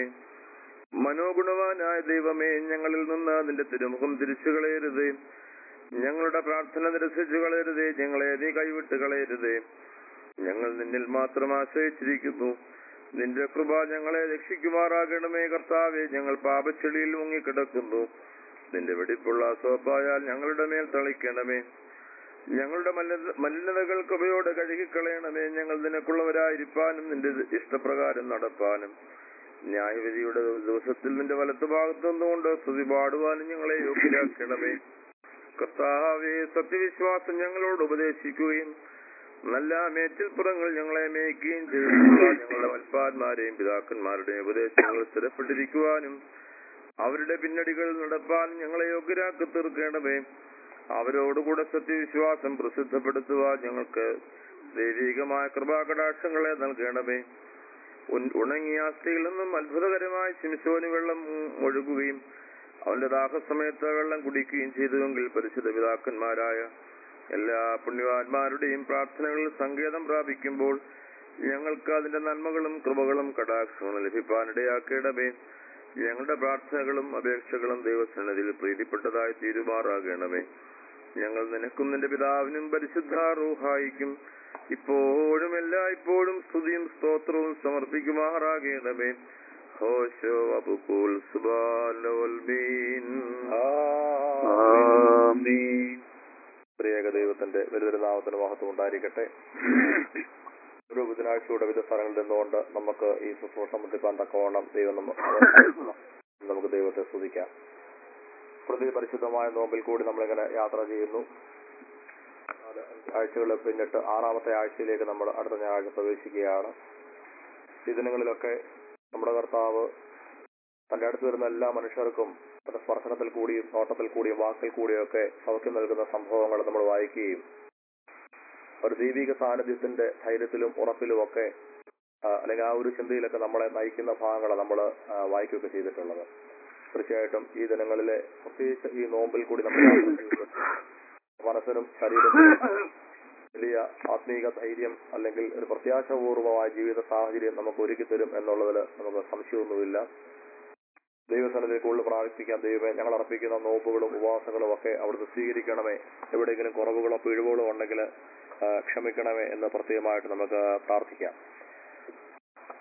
മനോഗുണവാനായ ദൈവമേ ഞങ്ങളിൽ നിന്ന് നിന്റെ തിരുമുഖം തിരിച്ചു കളയരുതേ ഞങ്ങളുടെ പ്രാർത്ഥന നിരസിച്ചു കളയരുതേ ഞങ്ങളെ നീ കൈവിട്ട് കളയരുതേ ഞങ്ങൾ നിന്നിൽ മാത്രം ആശ്രയിച്ചിരിക്കുന്നു നിന്റെ കൃപ ഞങ്ങളെ രക്ഷിക്കുമാറാകണമേ കർത്താവെ ഞങ്ങൾ പാപച്ചെളിയിൽ മുങ്ങിക്കിടക്കുന്നു നിന്റെ വെടിപ്പുള്ള സോപ്പായാൽ ഞങ്ങളുടെ മേൽ തളിക്കണമേ ഞങ്ങളുടെ മലിന- മലിനതകൾ കൃപയോടെ കഴുകിക്കളയണമേ ഞങ്ങൾ നിനക്കുള്ളവരായിരിക്കാനും നിന്റെ ഇഷ്ടപ്രകാരം നടപ്പാനും ന്യായവിധിയുടെ ദിവസത്തിൽ നിന്റെ വലത്തുഭാഗത്തു നിന്നുകൊണ്ട് സ്തുതി പാടുവാനും ഞങ്ങളെ യോഗ്യരാക്കണമേ കർത്താവെ സത്യവിശ്വാസം ഞങ്ങളോട് ഉപദേശിക്കുകയും നല്ല മേച്ചിൽപ്പുറങ്ങൾ ഞങ്ങളെ മേയ്ക്കുകയും ചെയ്തിട്ടുള്ള ഞങ്ങളുടെ വൽപ്പാന്മാരെയും പിതാക്കന്മാരുടെയും ഉപദേശങ്ങൾ സ്ഥിരപ്പെട്ടിരിക്കുവാനും അവരുടെ പിന്നടികൾ നടപ്പാനും ഞങ്ങളെ യോഗ്യരാക്കി തീർക്കേണ്ടമേ അവരോടുകൂടെ സത്യവിശ്വാസം പ്രസിദ്ധപ്പെടുത്തുവാൻ ഞങ്ങൾക്ക് ദൈവികമായ കൃപാകടാക്ഷങ്ങളെ നൽകണമേ ഉൻ- ഉണങ്ങിയ അസ്ഥിയിൽ നിന്നും അത്ഭുതകരമായ ശിംശോന് വെള്ളം ഒഴുകുകയും അവന്റെ ദാഹസമയത്ത് വെള്ളം കുടിക്കുകയും ചെയ്തുവെങ്കിൽ പരിശുദ്ധ പിതാക്കന്മാരായ എല്ലാ പുണ്യവാന്മാരുടെയും പ്രാർത്ഥനകളിൽ സങ്കേതം പ്രാപിക്കുമ്പോൾ ഞങ്ങൾക്ക് അതിന്റെ നന്മകളും കൃപകളും കടാക്ഷങ്ങളും ലഭിപ്പാനിടയാക്കേണ്ടമേ ഞങ്ങളുടെ പ്രാർത്ഥനകളും അപേക്ഷകളും ദൈവസന്നിധിയിൽ പ്രീതിപ്പെട്ടതായി തീരുമാറാകണമേ ഞങ്ങൾ നിനക്കും നിന്റെ പിതാവിനും പരിശുദ്ധ റൂഹായിക്കും ഇപ്പോഴും എല്ലായ്പ്പോഴും സ്തുതിയും സ്തോത്രവും സമർപ്പിക്കുമാറാകണമേ ഹോശോ അബുക്കുൽ സുബാലോൽമീൻ
ആമീൻ
പ്രിയക ദൈവത്തിന്റെ വലുതൊരു മഹത്വം ഉണ്ടായിരിക്കട്ടെ ഒരു ബുധനാഴ്ചയുടെ വിവിധ സ്ഥലങ്ങളിൽ നിന്നുകൊണ്ട് നമുക്ക് ഈ ശുശ്രൂഷ സംബന്ധിക്കാൻ തക്കവണ്ണം ദൈവം നമ്മ- നമുക്ക് ദൈവത്തെ സ്തുതിക്കാം പ്രതി പരിശുദ്ധമായ നോമ്പിൽ കൂടി നമ്മളിങ്ങനെ യാത്ര ചെയ്യുന്നു നാല് ആഴ്ചകൾ പിന്നിട്ട് ആറാമത്തെ ആഴ്ചയിലേക്ക് നമ്മൾ അടുത്ത ഞായറാഴ്ച പ്രവേശിക്കുകയാണ് ഈ ദിനങ്ങളിലൊക്കെ നമ്മുടെ കർത്താവ് തന്റെ അടുത്ത് വരുന്ന എല്ലാ മനുഷ്യർക്കും തന്റെ സ്പർശനത്തിൽ കൂടിയും നോട്ടത്തിൽ കൂടിയും വാക്കിൽ കൂടിയും ഒക്കെ സൗഖ്യം നൽകുന്ന സംഭവങ്ങൾ നമ്മൾ വായിക്കുകയും ഒരു ദൈവിക സാന്നിധ്യത്തിന്റെ ധൈര്യത്തിലും ഉറപ്പിലും ഒക്കെ ആ, അല്ലെങ്കിൽ ആ ഒരു ചിന്തയിലൊക്കെ നമ്മളെ നയിക്കുന്ന ഭാഗങ്ങൾ നമ്മൾ വായിക്കുകയൊക്കെ ചെയ്തിട്ടുള്ളത് തീർച്ചയായിട്ടും ഈ ദിനങ്ങളിലെ പ്രത്യേകിച്ച് ഈ നോമ്പിൽ കൂടി നമ്മൾ യാത്ര ചെയ്യുമ്പോൾ മനസ്സിനും ശരീരത്തിനും വലിയ ആത്മീക ധൈര്യം അല്ലെങ്കിൽ ഒരു പ്രത്യാശപൂർവമായ ജീവിത സാഹചര്യം നമുക്ക് ഒരുക്കി തരും എന്നുള്ളതിൽ നമുക്ക് സംശയമൊന്നുമില്ല ദൈവസനത്തിൽ കൂടുതൽ പ്രാർത്ഥിക്കാം ദൈവമേ ഞങ്ങൾ അർപ്പിക്കുന്ന നോമ്പുകളും ഉപവാസങ്ങളും ഒക്കെ അവിടുന്ന് സ്വീകരിക്കണമേ എവിടെയെങ്കിലും കുറവുകളോ പിഴവുകളോ ഉണ്ടെങ്കിൽ ആ, ക്ഷമിക്കണമേ എന്ന് പ്രത്യേകമായിട്ട് നമുക്ക് പ്രാർത്ഥിക്കാം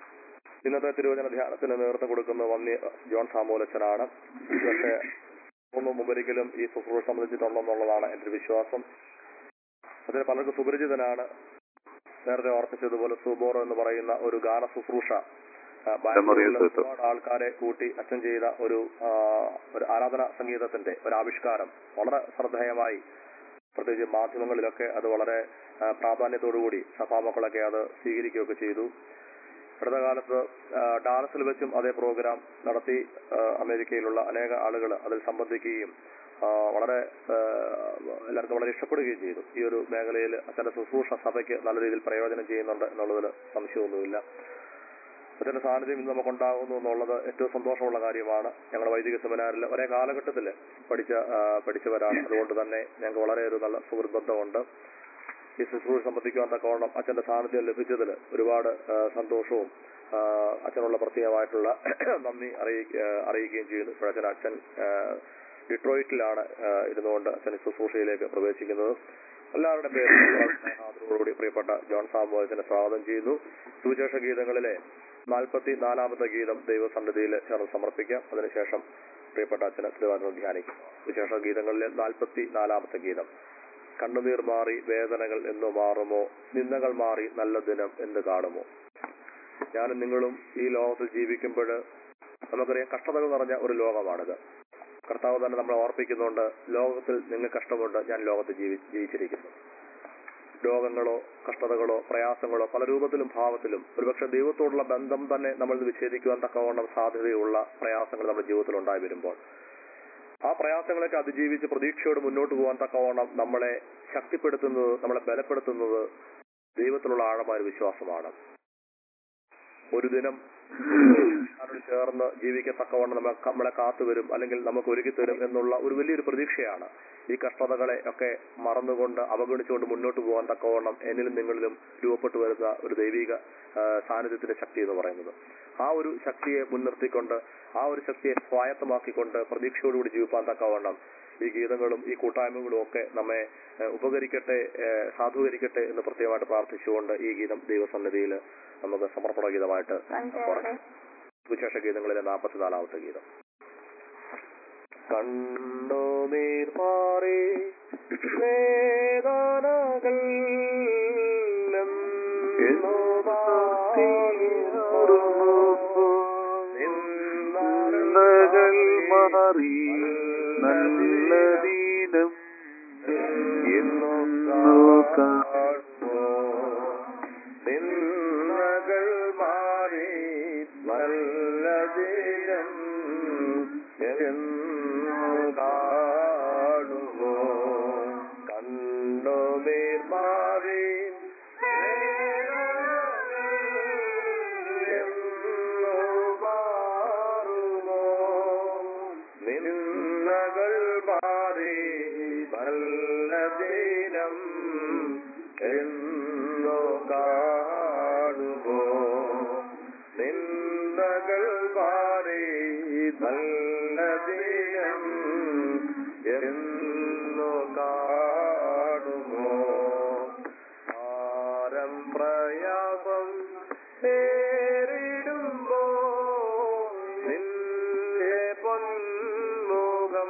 ഇന്നത്തെ തിരുവചന ധ്യാനത്തിന് നേതൃത്വം കൊടുക്കുന്ന വന്യ ജോൺ സാമൂലച്ചനാണ് പക്ഷേ ഒന്നും മുമ്പൊരിക്കലും ഈ ശുശ്രൂഷ സംബന്ധിച്ചിട്ടുണ്ടെന്നുള്ളതാണ് എൻ്റെ ഒരു വിശ്വാസം അതിന് പലർക്കും സുപരിചിതനാണ് നേരത്തെ ഓർപ്പിച്ചതുപോലെ സുബോറോ എന്ന് പറയുന്ന ഒരു ഗാന ശുശ്രൂഷ ആ, ബാംഗ്ലൂരിലെ
മെമ്മറി
ഒരുപാട് ആൾക്കാരെ കൂട്ടി അച്ഛൻ ചെയ്ത ഒരു ആ, ഒരു ആരാധന സംഗീതത്തിന്റെ ഒരു ആവിഷ്കാരം വളരെ ശ്രദ്ധേയമായി പ്രത്യേകിച്ച് മാധ്യമങ്ങളിലൊക്കെ അത് വളരെ ആ, പ്രാധാന്യത്തോടുകൂടി സഭാമക്കളൊക്കെ അത് സ്വീകരിക്കുകയൊക്കെ ചെയ്തു അടുത്ത കാലത്ത് ആ, ഡാലസിൽ വെച്ചും അതേ പ്രോഗ്രാം നടത്തി ആ, അമേരിക്കയിലുള്ള അനേക ആളുകൾ അതിൽ സംബന്ധിക്കുകയും ആ, വളരെ ആ, എല്ലാവർക്കും വളരെ ഇഷ്ടപ്പെടുകയും ചെയ്തു ഈ ഒരു മേഖലയിൽ അച്ഛന്റെ ശുശ്രൂഷ സഭയ്ക്ക് നല്ല രീതിയിൽ പ്രയോജനം ചെയ്യുന്നുണ്ട് എന്നുള്ളതിൽ സംശയമൊന്നുമില്ല അച്ഛന്റെ സാന്നിധ്യം ഇന്ന് നമുക്കുണ്ടാകുന്നു എന്നുള്ളത് ഏറ്റവും സന്തോഷമുള്ള കാര്യമാണ് ഞങ്ങളുടെ വൈദിക സെമിനാറിൽ ഒരേ കാലഘട്ടത്തിൽ പഠിച്ച ആ, പഠിച്ചവരാണ് അതുകൊണ്ട് തന്നെ ഞങ്ങൾക്ക് വളരെ ഒരു നല്ല സുഹൃത്ത് ബന്ധമുണ്ട് ഈ ശുശ്രൂഷ സംബന്ധിക്കുവാൻ തക്കവണ്ണം അച്ഛന്റെ സാന്നിധ്യം ലഭിച്ചതിൽ ഒരുപാട് ആ, സന്തോഷവും ആ, അച്ഛനുള്ള പ്രത്യേകമായിട്ടുള്ള നന്ദി അറിയിക്ക അറിയിക്കുകയും ചെയ്യുന്നു ഇപ്പോഴച്ഛൻ അച്ഛൻ ആ, ഡിട്രോയിറ്റിലാണ് ആ, ഇരുന്നുകൊണ്ട് അച്ഛൻ ഈ ശുശ്രൂഷയിലേക്ക് പ്രവേശിക്കുന്നത് എല്ലാവരുടെ പേരും സ്നേഹാദരോടുകൂടി പ്രിയപ്പെട്ട ജോൺ സാമുവൽസിനെ സ്വാഗതം ചെയ്യുന്നു സുവിശേഷ ഗീതങ്ങളിലെ നാൽപ്പത്തി നാലാമത്തെ ഗീതം ദൈവസന്നിധിയിൽ ചേർന്ന് സമർപ്പിക്കാം അതിനുശേഷം പ്രിയപ്പെട്ട അച്ഛനെ തിരുവാതിരം ധ്യാനിക്കും വിശേഷ ഗീതങ്ങളിലെ നാൽപ്പത്തി നാലാമത്തെ ഗീതം കണ്ണുനീർ മാറി വേദനകൾ എന്ന് മാറുമോ നിന്ദകൾ മാറി നല്ല ദിനം എന്ന് കാണുമോ ഞാനും നിങ്ങളും ഈ ലോകത്തിൽ ജീവിക്കുമ്പോൾ നമുക്കറിയാം കഷ്ടതകൾ നിറഞ്ഞ ഒരു ലോകമാണിത് കർത്താവ് തന്നെ നമ്മളെ ഓർപ്പിക്കുന്നുണ്ട് ലോകത്തിൽ നിങ്ങൾ കഷ്ടമുണ്ട് ഞാൻ ലോകത്ത് ജീവി ജീവിച്ചിരിക്കുന്നു രോഗങ്ങളോ കഷ്ടതകളോ പ്രയാസങ്ങളോ പല രൂപത്തിലും ഭാവത്തിലും ഒരുപക്ഷെ ദൈവത്തോടുള്ള ബന്ധം തന്നെ നമ്മൾ വിച്ഛേദിക്കുവാൻ തക്കവണ്ണം സാധ്യതയുള്ള പ്രയാസങ്ങൾ നമ്മുടെ ജീവിതത്തിൽ ഉണ്ടായി വരുമ്പോൾ ആ പ്രയാസങ്ങളൊക്കെ അതിജീവിച്ച് പ്രതീക്ഷയോട് മുന്നോട്ട് പോകാൻ തക്കവണ്ണം നമ്മളെ ശക്തിപ്പെടുത്തുന്നത് നമ്മളെ ബലപ്പെടുത്തുന്നത് ദൈവത്തിലുള്ള ആഴമായ ഒരു വിശ്വാസമാണ് ഒരു ദിനം അതിനോട് ചേർന്ന് ജീവിക്കത്തക്കവണ്ണം നമ്മൾ നമ്മളെ കാത്തുവരും അല്ലെങ്കിൽ നമുക്ക് ഒരുക്കി തരും എന്നുള്ള ഒരു വലിയൊരു പ്രതീക്ഷയാണ് ഈ കഷ്ടതകളെ ഒക്കെ മറന്നുകൊണ്ട് അവഗണിച്ചുകൊണ്ട് മുന്നോട്ട് പോകാൻ തക്കവണ്ണം എന്നിലും നിങ്ങളിലും രൂപപ്പെട്ടു വരുന്ന ഒരു ദൈവിക ആ, സാന്നിധ്യത്തിന്റെ ശക്തി എന്ന് പറയുന്നത് ആ ഒരു ശക്തിയെ മുൻനിർത്തിക്കൊണ്ട് ആ ഒരു ശക്തിയെ സ്വായത്തമാക്കിക്കൊണ്ട് പ്രതീക്ഷയോടുകൂടി ജീവിപ്പാൻ തക്കവണ്ണം ഈ ഗീതങ്ങളും ഈ കൂട്ടായ്മകളും ഒക്കെ നമ്മെ ഏഹ്, ഉപകരിക്കട്ടെ ഏഹ്, സാധൂകരിക്കട്ടെ എന്ന് പ്രത്യേകമായിട്ട് പ്രാർത്ഥിച്ചുകൊണ്ട് ഈ ഗീതം ദൈവസന്നിധിയിൽ നമുക്ക് സമർപ്പണ ഗീതമായിട്ട് പറയാം വിശേഷ ഗീതങ്ങളിലെ നാൽപ്പത്തിനാലാമത്തെ ഗീതം കണ്ണുനീർ മാറി വേദനകൾ എന്നു
നന്മകൾ മാറി നല്ല ദീനം എന്നു കാണുമോ
നിന്നകൾ മാറി നല്ല ദിനം എന്നു കാണുമോ
കണ്ണുനീർ മാറി
എന്നു മാറുമോ നിന്നകൾ മാറി നല്ല ദിനം എന്നു കാണുമോ നിന്നകൾ മാറി നല്ല ദിനം എന്നു കാണുമോ ഭാരം പ്രയാസം നേരിടുമ്പോ നിന്റെ പൊന്മുഖം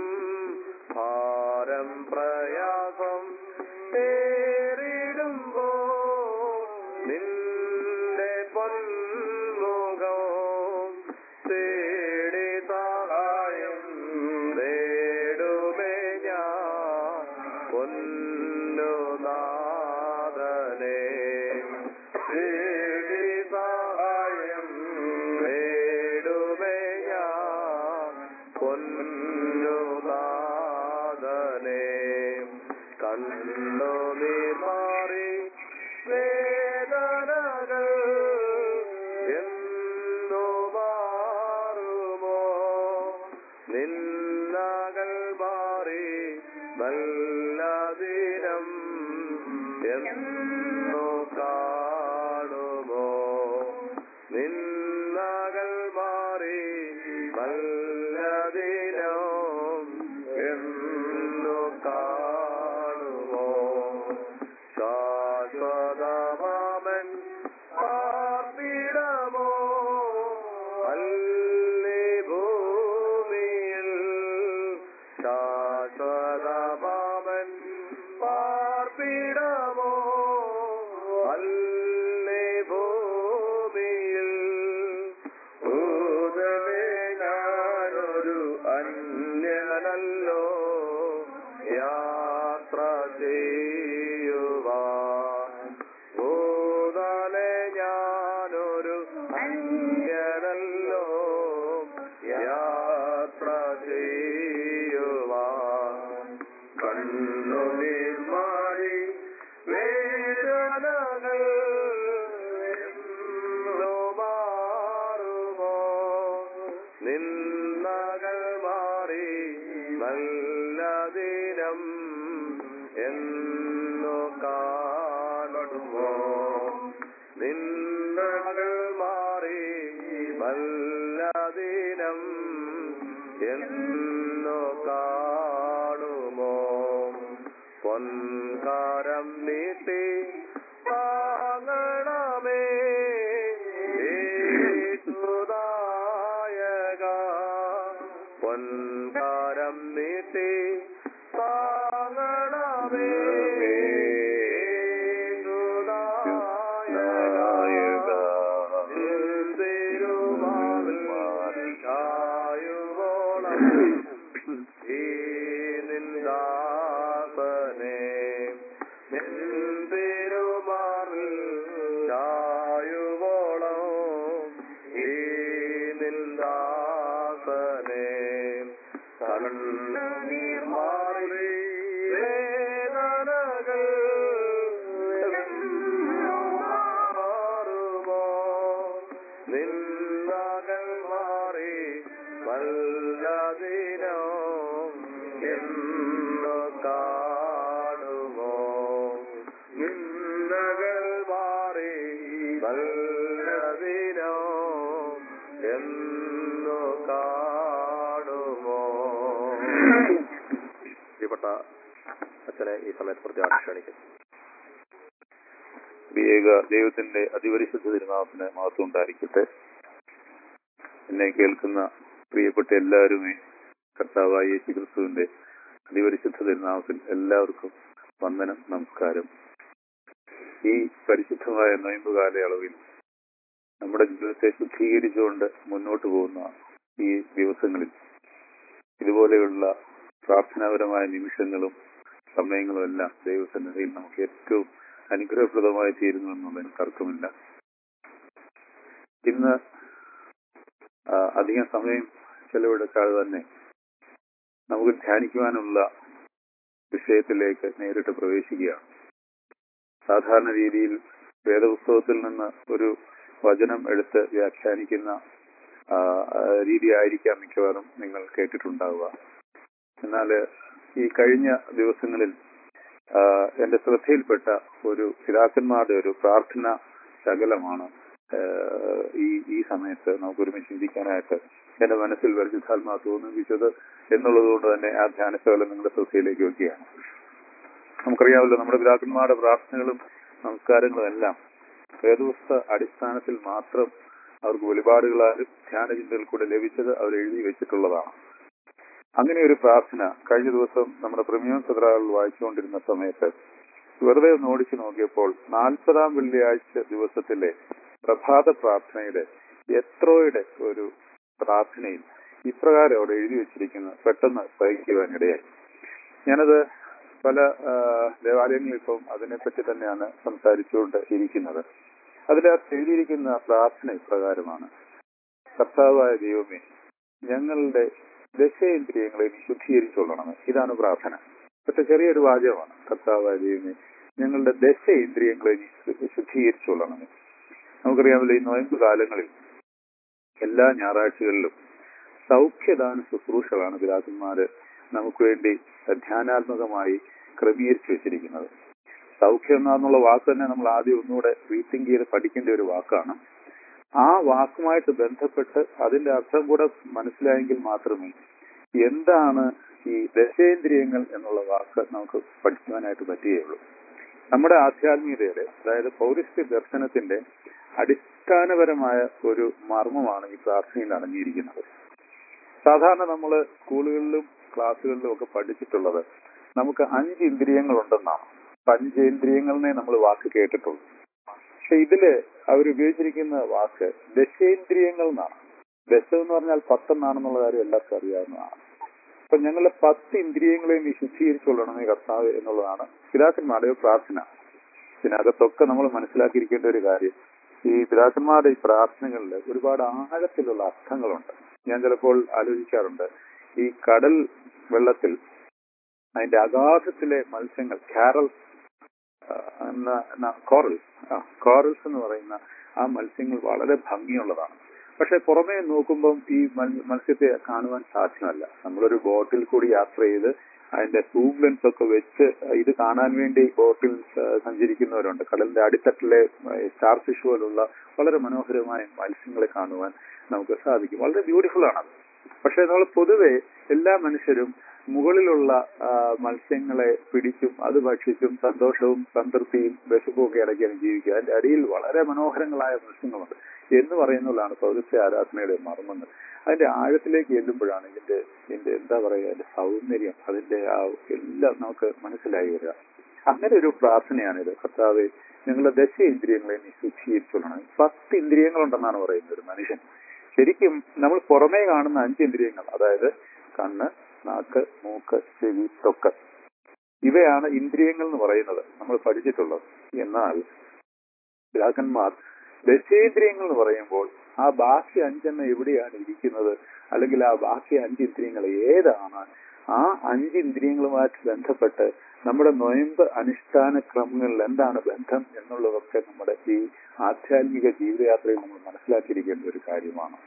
ഭാരം പ്രയാസം നേരിടുമ്പോ നിന്റെ പൊന്മുഖം തേടി സഹായം നേടുമേ ഞാൻ പൊന്നുനാഥനെ തേടി സഹായം നേടുമേ ഞാൻ പൊന്നുനാഥനെ കണ്ണു നീ മാറി വേദനകൾ എന്നു മാറുമോ നിന്നകൾ മാറി നല്ല ദിനം എന്നു കാണുമോ നിന്നകൾ മാറി നല്ല ദിനം എന്നു കാണുമോ ശാശ്വതമാമൻ പാർപ്പിടമോ അല്ലേ ഭൂമിയിൽ
എന്നു കാണുമോ നിന്നകൾ മാറി വല്ലദിനം എന്നു കാണുമോ പൊൻകാരം നീട്ടി താങ്ങണമേ യേശുദായക പൊൻകാരം നീട്ടി താങ്ങണമേ യേശുദായക തിരുമാറിൽ ചായുവോളം ഈ നിന്ദാസനെ പെരുമാറിൽ ചായുവോളം ഈ നിന്ദാസനെ കണ്ണീർ മാറി വേദനകൾ മാറുമോ നിന്ദകൾ മാറി വല്ലതിനോ എന്ന് കാണുമോ നിന്ദകൾ മാറി വല്ലതിനോ എന്നു കാണുമോ പ്രിയപ്പെട്ട അച്ഛനെ ഈ സമയത്ത് പ്രത്യേകം ക്ഷണിക്കുന്നു
ഏക ദൈവത്തിന്റെ അതിപരിശുദ്ധ തിരുനാമത്തിന് മഹത്വം ഉണ്ടായിരിക്കട്ടെ എന്നെ കേൾക്കുന്ന പ്രിയപ്പെട്ട എല്ലാവരുമേ കർത്താവായ യേശു ക്രിസ്തുവിന്റെ അതിപരിശുദ്ധ തിരുനാമത്തിൽ എല്ലാവർക്കും വന്ദനം നമസ്കാരം ഈ പരിശുദ്ധമായ നൊയമ്പ് കാലയളവിൽ നമ്മുടെ ജീവിതത്തെ ശുദ്ധീകരിച്ചുകൊണ്ട് മുന്നോട്ട് പോകുന്ന ഈ ദിവസങ്ങളിൽ ഇതുപോലെയുള്ള പ്രാർത്ഥനാപരമായ നിമിഷങ്ങളും സമയങ്ങളും എല്ലാം ദൈവസന്നിധിയിൽ നമുക്ക് ഏറ്റവും അനുഗ്രഹപ്രദമായി തീരുന്നു എന്നുള്ളതിന് തർക്കമില്ല ഇന്ന് ആ, അധികം സമയം ചെലവെടുക്കാതെ തന്നെ നമുക്ക് ധ്യാനിക്കുവാനുള്ള വിഷയത്തിലേക്ക് നേരിട്ട് പ്രവേശിക്കുകയാണ് സാധാരണ രീതിയിൽ വേദപുസ്തകത്തിൽ നിന്ന് ഒരു വചനം എടുത്ത് വ്യാഖ്യാനിക്കുന്ന ആ, ആ, രീതി ആയിരിക്കാം മിക്കവാറും നിങ്ങൾ കേട്ടിട്ടുണ്ടാവുക എന്നാൽ ഈ കഴിഞ്ഞ ദിവസങ്ങളിൽ ആ, എന്റെ ശ്രദ്ധയിൽപ്പെട്ട ഒരു പിതാക്കന്മാരുടെ ഒരു പ്രാർത്ഥന ശകലമാണ് ആ, ഈ ഈ സമയത്ത് നമുക്ക് ഒരുമിച്ച് ചിന്തിക്കാനായിട്ട് എന്റെ മനസ്സിൽ പരിശുദ്ധാത്മാ തോന്നിപ്പിച്ചത് എന്നുള്ളത് കൊണ്ട് തന്നെ ആ ധ്യാന ശകലം നിങ്ങളുടെ ശ്രദ്ധയിലേക്ക് വെക്കുകയാണ് നമുക്കറിയാമല്ലോ നമ്മുടെ പിതാക്കന്മാരുടെ പ്രാർത്ഥനകളും നമസ്കാരങ്ങളും എല്ലാം വേദവസ്ഥ അടിസ്ഥാനത്തിൽ മാത്രം അവർക്ക് വെളിപാടുകളാലും ധ്യാനചിന്തകൾ കൂടെ ലഭിച്ചത് അവർ എഴുതി വെച്ചിട്ടുള്ളതാണ് അങ്ങനെ ഒരു പ്രാർത്ഥന കഴിഞ്ഞ ദിവസം നമ്മുടെ പ്രീമിയം സദ്രാകൾ വായിച്ചുകൊണ്ടിരുന്ന സമയത്ത് വെറുതെ ഒന്ന് ഓടിച്ചു നോക്കിയപ്പോൾ നാൽപ്പതാം വെള്ളിയാഴ്ച ദിവസത്തിലെ പ്രഭാത പ്രാർത്ഥനയുടെ എത്രോയുടെ ഒരു പ്രാർത്ഥനയിൽ ഇപ്രകാരം അവിടെ എഴുതി വെച്ചിരിക്കുന്നത് പെട്ടെന്ന് സഹിക്കുവാനിടയായി ഞാനത് പല ആ, ദേവാലയങ്ങളിൽ ഇപ്പം അതിനെപ്പറ്റി തന്നെയാണ് സംസാരിച്ചുകൊണ്ട് ഇരിക്കുന്നത് അതിനകത്ത് എഴുതിയിരിക്കുന്ന പ്രാർത്ഥന ഇപ്രകാരമാണ് കർത്താവായ ദൈവമേ ഞങ്ങളുടെ ദശേന്ദ്രിയങ്ങളെ നീ ശുദ്ധീകരിച്ചുകൊള്ളണമേ ഇതാണ് പ്രാർത്ഥന പക്ഷെ ചെറിയൊരു വാചകമാണ് കർത്താവായ ദൈവമേ ഞങ്ങളുടെ ദശേന്ദ്രിയങ്ങളെ നീ ശു- ശുദ്ധീകരിച്ചുകൊള്ളണമേ നമുക്കറിയാമല്ലോ ഈ നോയമ്പ് കാലങ്ങളിൽ എല്ലാ ഞായറാഴ്ചകളിലും സൗഖ്യദാന ശുശ്രൂഷകളാണ് പിതാക്കന്മാര് നമുക്ക് വേണ്ടി ധ്യാനാത്മകമായി ക്രമീകരിച്ചു വെച്ചിരിക്കുന്നത് സൗഖ്യം എന്നുള്ള വാക്ക് തന്നെ നമ്മൾ ആദ്യം ഒന്നുകൂടെ റീതിങ്ക് ചെയ്ത് പഠിക്കേണ്ട ഒരു വാക്കാണ് ആ വാക്കുമായിട്ട് ബന്ധപ്പെട്ട് അതിന്റെ അർത്ഥം കൂടെ മനസ്സിലായെങ്കിൽ മാത്രമേ എന്താണ് ഈ ദശേന്ദ്രിയങ്ങൾ എന്നുള്ള വാക്ക് നമുക്ക് പഠിക്കുവാനായിട്ട് പറ്റുകയുള്ളൂ നമ്മുടെ ആധ്യാത്മികതയുടെ അതായത് പൗരസ്ത്യ ദർശനത്തിന്റെ അടിസ്ഥാനപരമായ ഒരു മർമ്മമാണ് ഈ പ്രാർത്ഥനയിൽ അടങ്ങിയിരിക്കുന്നത് സാധാരണ നമ്മൾ സ്കൂളുകളിലും ക്ലാസ്സുകളിലും ഒക്കെ പഠിച്ചിട്ടുള്ളത് നമുക്ക് അഞ്ച് ഇന്ദ്രിയങ്ങൾ ഉണ്ടെന്നാണ് പഞ്ചേന്ദ്രിയങ്ങളെന്നേ നമ്മൾ വാക്ക് കേട്ടിട്ടുള്ളൂ പക്ഷെ ഇതില് അവർ ഉപയോഗിച്ചിരിക്കുന്ന വാക്ക് ദശേന്ദ്രിയങ്ങൾ എന്നാണ് ദശ എന്ന് പറഞ്ഞാൽ പത്തെന്നാണെന്നുള്ള കാര്യം എല്ലാവർക്കും അറിയാവുന്നതാണ് അപ്പൊ ഞങ്ങളെ പത്ത് ഇന്ദ്രിയങ്ങളെയും നീ ശുദ്ധീകരിച്ചുകൊള്ളണമേ കർത്താവ് എന്നുള്ളതാണ് പിതാക്കന്മാരുടെ ഒരു പ്രാർത്ഥന ഇതിനകത്തൊക്കെ നമ്മൾ മനസ്സിലാക്കിയിരിക്കേണ്ട ഒരു കാര്യം ഈ പിതാക്കന്മാരുടെ ഈ പ്രാർത്ഥനകളിൽ ഒരുപാട് ആഴത്തിലുള്ള അർത്ഥങ്ങളുണ്ട് ഞാൻ ചിലപ്പോൾ ആലോചിക്കാറുണ്ട് ഈ കടൽ വെള്ളത്തിൽ അതിന്റെ അഗാധത്തിലെ മത്സ്യങ്ങൾ കാരൽ കോറൽസ് കോറൽസ് എന്ന് പറയുന്ന ആ മത്സ്യങ്ങൾ വളരെ ഭംഗിയുള്ളതാണ് പക്ഷെ പുറമേ നോക്കുമ്പം ഈ മൽ- മത്സ്യത്തെ കാണുവാൻ സാധ്യമല്ല നമ്മളൊരു ബോട്ടിൽ കൂടി യാത്ര ചെയ്ത് അതിന്റെ സൂം ലെൻസ് ഒക്കെ വെച്ച് ഇത് കാണാൻ വേണ്ടി ബോട്ടിൽ സ- സഞ്ചരിക്കുന്നവരുണ്ട് കടലിന്റെ അടിത്തട്ടിലെ സ്റ്റാർ ഫിഷ് പോലുള്ള വളരെ മനോഹരമായ മത്സ്യങ്ങളെ കാണുവാൻ നമുക്ക് സാധിക്കും വളരെ ബ്യൂട്ടിഫുൾ ആണ് പക്ഷെ നമ്മൾ പൊതുവെ എല്ലാ മനുഷ്യരും മുകളിലുള്ള ആ, മത്സ്യങ്ങളെ പിടിച്ചും അത് ഭക്ഷിച്ചും സന്തോഷവും സംതൃപ്തിയും വിശപ്പും ഒക്കെ ഇടയ്ക്കാണ് ജീവിക്കുക അതിന്റെ അടിയിൽ വളരെ മനോഹരങ്ങളായ മത്സ്യങ്ങളുണ്ട് എന്ന് പറയുന്നതാണ് പൗരസ്യ ആരാധനയുടെ മർമ്മങ്ങൾ അതിന്റെ ആഴത്തിലേക്ക് ചെല്ലുമ്പോഴാണ് ഇതിന്റെ ഇതിന്റെ എന്താ പറയുക അതിന്റെ സൗന്ദര്യം അതിന്റെ ആ എല്ലാം നമുക്ക് മനസ്സിലായി വരിക അങ്ങനെ ഒരു പ്രാർത്ഥനയാണിത് കർത്താവ് ഞങ്ങളുടെ ദശ ഇന്ദ്രിയങ്ങളെ നീ ശുദ്ധീകരിച്ചോളണം പത്ത് ഇന്ദ്രിയങ്ങളുണ്ടെന്നാണ് പറയുന്നത് ഒരു മനുഷ്യൻ ശരിക്കും നമ്മൾ പുറമേ കാണുന്ന അഞ്ച് ഇന്ദ്രിയങ്ങൾ അതായത് കണ്ണ് നാക്ക് മൂക്ക് ചെവി തൊക്ക് ഇവയാണ് ഇന്ദ്രിയങ്ങൾ എന്ന് പറയുന്നത് നമ്മൾ പഠിച്ചിട്ടുള്ളത് എന്നാൽ പിതാക്കന്മാർ ദശേന്ദ്രിയങ്ങൾ എന്ന് പറയുമ്പോൾ ആ ബാക്കി അഞ്ചെണ്ണം എവിടെയാണ് ഇരിക്കുന്നത് അല്ലെങ്കിൽ ആ ബാക്കി അഞ്ച് ഇന്ദ്രിയങ്ങൾ ഏതാണ് ആ അഞ്ച് ഇന്ദ്രിയങ്ങളുമായിട്ട് ബന്ധപ്പെട്ട് നമ്മുടെ നൊയമ്പ് അനുഷ്ഠാന ക്രമങ്ങളിൽ എന്താണ് ബന്ധം എന്നുള്ളതൊക്കെ നമ്മുടെ ഈ ആധ്യാത്മിക ജീവിതയാത്രയിൽ നമ്മൾ മനസ്സിലാക്കിയിരിക്കേണ്ട ഒരു കാര്യമാണ്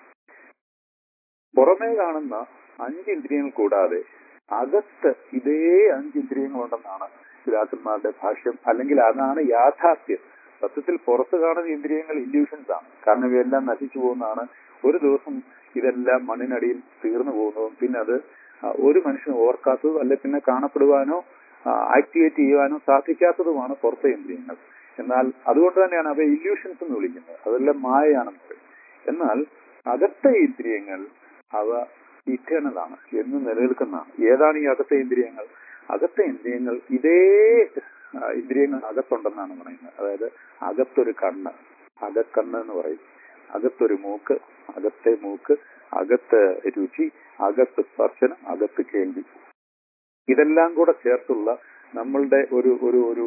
പുറമേ കാണുന്ന അഞ്ച് ഇന്ദ്രിയങ്ങൾ കൂടാതെ അകത്ത് ഇതേ അഞ്ച് ഇന്ദ്രിയങ്ങളുണ്ടെന്നാണ് പിതാക്കന്മാരുടെ ഭാഷ്യം അല്ലെങ്കിൽ അതാണ് യാഥാർത്ഥ്യം സത്യത്തിൽ പുറത്ത് കാണുന്ന ഇന്ദ്രിയങ്ങൾ ഇല്യൂഷൻസ് ആണ് കാരണം ഇവയെല്ലാം നശിച്ചു പോകുന്നതാണ് ഒരു ദിവസം ഇതെല്ലാം മണ്ണിനടിയിൽ തീർന്നു പോകുന്നതും പിന്നെ അത് ആ, ഒരു മനുഷ്യന് ഓർക്കാത്തതും അല്ലെ പിന്നെ കാണപ്പെടുവാനോ ആക്ടിവേറ്റ് ചെയ്യുവാനോ സാധിക്കാത്തതുമാണ് പുറത്തെ ഇന്ദ്രിയങ്ങൾ എന്നാൽ അതുകൊണ്ട് തന്നെയാണ് അവ ഇല്യൂഷൻസ് എന്ന് വിളിക്കുന്നത് അതെല്ലാം മായയാണെന്ന് പറയും എന്നാൽ അകത്തെ ഇന്ദ്രിയങ്ങൾ അവ ഇറ്റേണലാണ് എന്ന് നിലനിൽക്കുന്നതാണ് ഏതാണ് ഈ അകത്തെ ഇന്ദ്രിയങ്ങൾ അകത്തെ ഇന്ദ്രിയങ്ങൾ ഇതേ ആ, ഇന്ദ്രിയങ്ങൾ അകത്തുണ്ടെന്നാണ് പറയുന്നത് അതായത് അകത്തൊരു കണ്ണ് അകക്കണ്ണ് എന്ന് പറയും അകത്തൊരു മൂക്ക് അകത്തെ മൂക്ക് അകത്ത് രുചി അകത്ത് സ്പർശനം അകത്ത് കേൾവി ഇതെല്ലാം കൂടെ ചേർത്തുള്ള നമ്മളുടെ ഒരു ഒരു ഒരു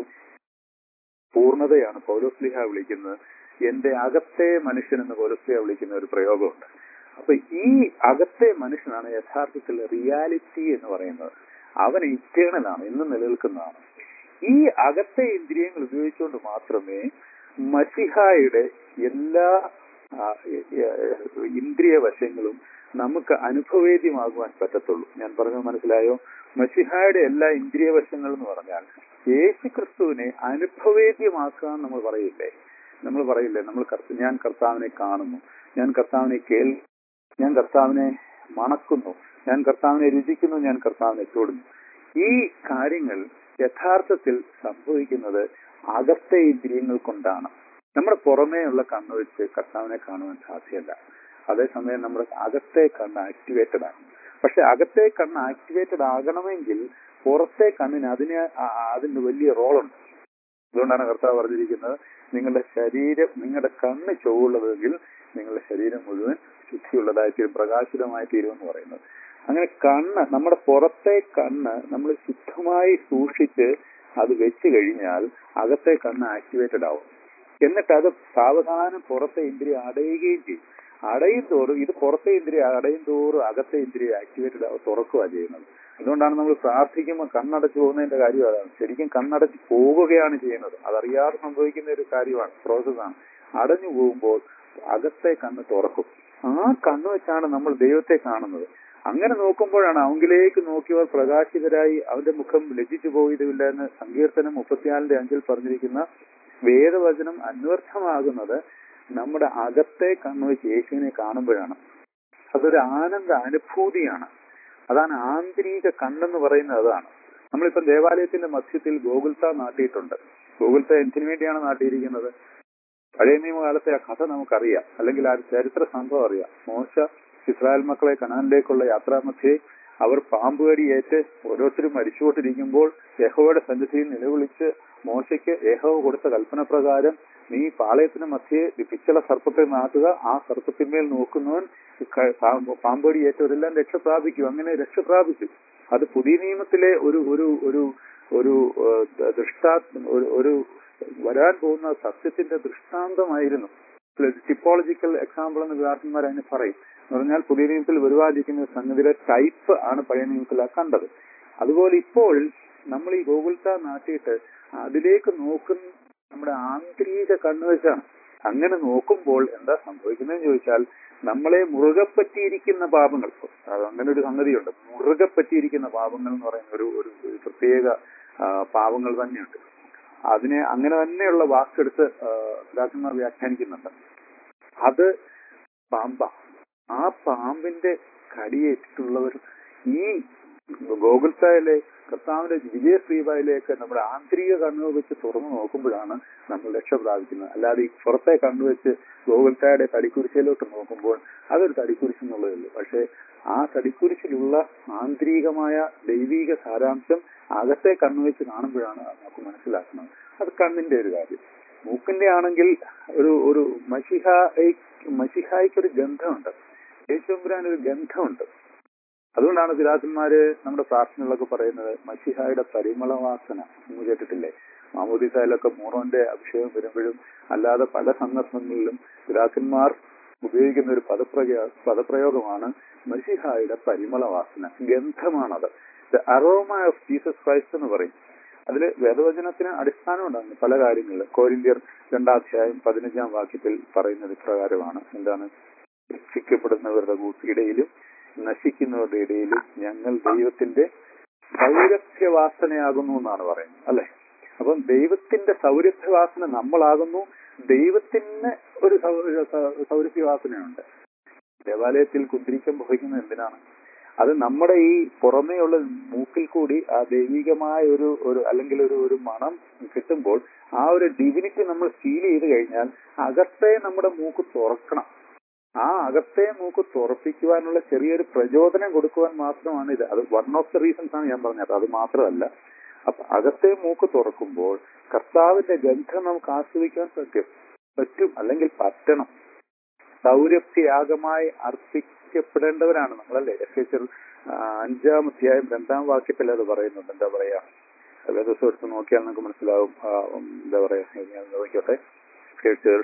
പൂർണ്ണതയാണ് പൗലോസ്ലിഹ വിളിക്കുന്നത് എന്റെ അകത്തെ മനുഷ്യൻ എന്ന് പൗലോസ്ലിഹ വിളിക്കുന്ന ഒരു പ്രയോഗമുണ്ട് അപ്പൊ ഈ അകത്തെ മനുഷ്യനാണ് യഥാർത്ഥത്തിൽ റിയാലിറ്റി എന്ന് പറയുന്നത് അവൻ ഇറ്റേണലാണ് ഇന്ന് നിലനിൽക്കുന്നതാണ് ഈ അകത്തെ ഇന്ദ്രിയങ്ങൾ ഉപയോഗിച്ചുകൊണ്ട് മാത്രമേ മസിഹായുടെ എല്ലാ ആ, എ- എ- ഇന്ദ്രിയ വശങ്ങളും നമുക്ക് അനുഭവേദ്യമാകുവാൻ പറ്റത്തുള്ളൂ ഞാൻ പറഞ്ഞത് മനസ്സിലായോ മസിഹായുടെ എല്ലാ ഇന്ദ്രിയ വശങ്ങൾ എന്ന് പറഞ്ഞാൽ യേശു ക്രിസ്തുവിനെ അനുഭവേദ്യമാക്കുക എന്ന് നമ്മൾ പറയില്ലേ നമ്മൾ പറയില്ലേ നമ്മൾ കർത്ത- ഞാൻ കർത്താവിനെ കാണുന്നു ഞാൻ കർത്താവിനെ കേൾ ഞാൻ കർത്താവിനെ മണക്കുന്നു ഞാൻ കർത്താവിനെ രുചിക്കുന്നു ഞാൻ കർത്താവിനെ തൊടുന്നു ഈ കാര്യങ്ങൾ യഥാർത്ഥത്തിൽ സംഭവിക്കുന്നത് അകത്തെ ഇന്ദ്രിയങ്ങൾ കൊണ്ടാണ് നമ്മുടെ പുറമേയുള്ള കണ്ണ് വെച്ച് കർത്താവിനെ കാണുവാൻ സാധ്യമല്ല അതേസമയം നമ്മുടെ അകത്തെ കണ്ണ് ആക്ടിവേറ്റഡ് ആണ് പക്ഷെ അകത്തെ കണ്ണ് ആക്ടിവേറ്റഡ് ആകണമെങ്കിൽ പുറത്തെ കണ്ണിന് അതിന് ആ- ആ- അതിന് വലിയ റോളുണ്ട് അതുകൊണ്ടാണ് കർത്താവ് പറഞ്ഞിരിക്കുന്നത് നിങ്ങളുടെ ശരീരം നിങ്ങളുടെ കണ്ണ് ചൊവ്വുള്ളതെങ്കിൽ നിങ്ങളുടെ ശരീരം മുഴുവൻ ശുദ്ധിയുള്ളതായി തീരും പ്രകാശിതമായി തീരും എന്ന് പറയുന്നത് അങ്ങനെ കണ്ണ് നമ്മുടെ പുറത്തെ കണ്ണ് നമ്മൾ ശുദ്ധമായി സൂക്ഷിച്ച് അത് വെച്ച് കഴിഞ്ഞാൽ അകത്തെ കണ്ണ് ആക്ടിവേറ്റഡ് ആവും എന്നിട്ട് അത് സാവധാനം പുറത്തെ ഇന്ദ്രിയം അടയുകയും ചെയ്യും അടയും തോറും ഇത് പുറത്തെ ഇന്ദ്രിയം അടയും തോറും അകത്തെ ഇന്ദ്രിയം ആക്ടിവേറ്റഡ് തുറക്കുക ചെയ്യുന്നത് അതുകൊണ്ടാണ് നമ്മൾ പ്രാർത്ഥിക്കുമ്പോൾ കണ്ണടച്ചു പോകുന്നതിന്റെ കാര്യം അതാണ് ശരിക്കും കണ്ണടച്ച് പോവുകയാണ് ചെയ്യുന്നത് അതറിയാതെ സംഭവിക്കുന്ന ഒരു കാര്യമാണ് പ്രോസസ്സാണ് അടഞ്ഞു പോകുമ്പോൾ അകത്തെ കണ്ണ് തുറക്കും ആ കണ്ണ് വെച്ചാണ് നമ്മൾ ദൈവത്തെ കാണുന്നത് അങ്ങനെ നോക്കുമ്പോഴാണ് അവങ്കിലേക്ക് നോക്കിയവർ പ്രകാശിതരായി അവന്റെ മുഖം ലജ്ജിച്ചു പോയതുമില്ല എന്ന് സങ്കീർത്തനം മുപ്പത്തിനാലിന്റെ അഞ്ചിൽ പറഞ്ഞിരിക്കുന്ന വേദവചനം അന്വർത്ഥമാകുന്നത് നമ്മുടെ അകത്തെ കണ്ണ് വെച്ച് യേശുവിനെ കാണുമ്പോഴാണ് അതൊരു ആനന്ദ അനുഭൂതിയാണ് അതാണ് ആന്തരിക കണ്ണെന്ന് പറയുന്നത് അതാണ് നമ്മളിപ്പം ദേവാലയത്തിന്റെ മധ്യത്തിൽ ഗോകുൽത്ത നാട്ടിയിട്ടുണ്ട് ഗോകുൽത്ത എന്തിനു വേണ്ടിയാണ് നാട്ടിയിരിക്കുന്നത് പഴയ നിയമകാലത്തെ ആ കഥ നമുക്കറിയാം അല്ലെങ്കിൽ ആ ചരിത്ര സംഭവം അറിയാം മോശ ഇസ്രായേൽ മക്കളെ കനാനിലേക്കുള്ള യാത്രാമധ്യേ അവർ പാമ്പുകടിയേറ്റ് ഓരോരുത്തരും മരിച്ചുകൊണ്ടിരിക്കുമ്പോൾ യഹോവയുടെ സന്നിധിയിൽ നിലവിളിച്ച് മോശയ്ക്ക് യഹോവ കൊടുത്ത കൽപ്പന പ്രകാരം നീ പാളയത്തിന് മധ്യേ ഈ പിച്ചള സർപ്പത്തെ നാട്ടുക ആ സർപ്പത്തിന്മേൽ നോക്കുന്നവൻ ക- പാമ്പ് പാമ്പടിയേറ്റവരെല്ലാം രക്ഷ പ്രാപിക്കും അങ്ങനെ രക്ഷ പ്രാപിച്ചു അത് പുതിയ നിയമത്തിലെ ഒരു ഒരു ഒരു ഒരു ഏഹ്, ദൃഷ്ടാ ഒരു ഒരു വരാൻ പോകുന്ന സത്യത്തിന്റെ ദൃഷ്ടാന്തമായിരുന്നു ടിപ്പോളജിക്കൽ എക്സാമ്പിൾ എന്ന് വിദ്യാർത്ഥിമാർ അതിന് പറയും എന്ന് പറഞ്ഞാൽ പുതിയ നിയമത്തിൽ വരുവാതിരിക്കുന്ന സംഗതിയുടെ ടൈപ്പ് ആണ് പഴയ നിയമത്തിൽ ആ കണ്ടത് അതുപോലെ ഇപ്പോൾ നമ്മൾ ഈ ഗോകുൽത്ത നാട്ടിയിട്ട് അതിലേക്ക് നോക്കുന്ന നമ്മുടെ ആന്തരിക കണ്ണുവെച്ചാണ് അങ്ങനെ നോക്കുമ്പോൾ എന്താ സംഭവിക്കുന്നതെന്ന് ചോദിച്ചാൽ നമ്മളെ മുറുകെ പറ്റിയിരിക്കുന്ന പാപങ്ങൾ അത് അങ്ങനെ ഒരു സംഗതിയുണ്ട് മുറുകെ പറ്റിയിരിക്കുന്ന പാപങ്ങൾ എന്ന് പറയുന്ന ഒരു ഒരു ഒരു പ്രത്യേക ആ, പാപങ്ങൾ തന്നെയുണ്ട് അതിനെ അങ്ങനെ തന്നെയുള്ള വാക്കെടുത്ത് പിതാക്കന്മാർ വ്യാഖ്യാനിക്കുന്നുണ്ട് അത് പാമ്പ ആ പാമ്പിന്റെ കടിയേറ്റിട്ടുള്ളവർ ഈ ഗോകുൽത്തായിലെ കർത്താവിന്റെ വിജയശ്രീബായിലേക്ക് നമ്മുടെ ആന്തരിക കണ്ണുകൾ വെച്ച് തുറന്നു നോക്കുമ്പോഴാണ് നമ്മൾ രക്ഷ പ്രാപിക്കുന്നത് അല്ലാതെ ഈ പുറത്തെ കണ്ണുവെച്ച് ഗോകുൽത്തായുടെ തടിക്കുരിശയിലോട്ട് നോക്കുമ്പോൾ അതൊരു തടിക്കുരിശ് എന്നുള്ളതേ ഉള്ളൂ പക്ഷേ ആ തടിക്കുരിശിലുള്ള ആന്തരികമായ ദൈവീക സാരാംശം അകത്തെ കണ്ണുവെച്ച് കാണുമ്പോഴാണ് നമുക്ക് മനസ്സിലാക്കുന്നത് അത് കണ്ണിന്റെ ഒരു കാര്യം മൂക്കിന്റെ ആണെങ്കിൽ ഒരു ഒരു മഷിഹായി മഷിഹായിക്ക് ഒരു ഗന്ധമുണ്ട് യേശുമ്പുരാൻ ഒരു ഗന്ധമുണ്ട് അതുകൊണ്ടാണ് പിതാക്കന്മാര് നമ്മുടെ പ്രാർത്ഥനകളൊക്കെ പറയുന്നത് മഷിഹായുടെ പരിമളവാസന എന്ന് കേട്ടിട്ടില്ലേ മാമോദിസയിലൊക്കെ മൂറോന്റെ അഭിഷേകം വരുമ്പോഴും അല്ലാതെ പല സന്ദർഭങ്ങളിലും പിതാക്കന്മാർ ഉപയോഗിക്കുന്ന ഒരു പദപ്രയോ പദപ്രയോഗമാണ് മഷിഹായുടെ പരിമളവാസന ഗന്ധമാണത് അറോമ ഓഫ് ജീസസ് ക്രൈസ്റ്റ് എന്ന് പറയും അതിൽ വേദവചനത്തിന് അടിസ്ഥാനമുണ്ടാകുന്നു പല കാര്യങ്ങളിൽ കോരിന്ത്യർ രണ്ടാധ്യായം പതിനഞ്ചാം വാക്യത്തിൽ പറയുന്നത് ഇപ്രകാരമാണ് എന്താണ് രക്ഷിക്കപ്പെടുന്നവരുടെ കൂട്ടിയിടയിലും നശിക്കുന്നവരുടെ ഇടയിലും ഞങ്ങൾ ദൈവത്തിന്റെ സൗരഭ്യവാസനയാകുന്നു എന്നാണ് പറയുന്നത് അല്ലെ അപ്പം ദൈവത്തിന്റെ സൗരഭ്യവാസന നമ്മളാകുന്നു ദൈവത്തിന് ഒരു സൗ- സൗ- സൗരഭ്യവാസനയുണ്ട് ദേവാലയത്തിൽ കുന്തിരിക്കം വഹിക്കുന്നത് എന്തിനാണ് അത് നമ്മുടെ ഈ പുറമേയുള്ള മൂക്കിൽ കൂടി ആ ദൈവികമായ ഒരു ഒരു അല്ലെങ്കിൽ ഒരു ഒരു മണം കിട്ടുമ്പോൾ ആ ഒരു ഡിവിനിറ്റി നമ്മൾ ഫീൽ ചെയ്ത് കഴിഞ്ഞാൽ അകത്തെ നമ്മുടെ മൂക്ക് തുറക്കണം ആ അകത്തെ മൂക്ക് തുറപ്പിക്കുവാനുള്ള ചെറിയൊരു പ്രചോദനം കൊടുക്കുവാൻ മാത്രമാണ് ഇത് അത് വൺ ഓഫ് ദ റീസൺസ് ആണ് ഞാൻ പറഞ്ഞത് അത് മാത്രമല്ല അപ്പൊ അകത്തെ മൂക്ക് തുറക്കുമ്പോൾ കർത്താവിന്റെ ഗന്ധം നമുക്ക് ആസ്വദിക്കാൻ പറ്റും പറ്റും അല്ലെങ്കിൽ പറ്റണം സൗരഭ്യയാഗമായി അർപ്പിക്കപ്പെടേണ്ടവരാണ് നമ്മളല്ലേ എഫേസർ അഞ്ചാം അധ്യായം രണ്ടാം വാക്യത്തിൽ അത് പറയുന്നുണ്ട് എന്താ പറയാ വേദോസം എടുത്ത് നോക്കിയാൽ നമുക്ക് മനസ്സിലാവും ആ, ഉം, എന്താ പറയാ ഞാൻ നോക്കിയോട്ടെ Ephesians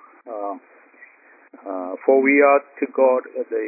four we are to God the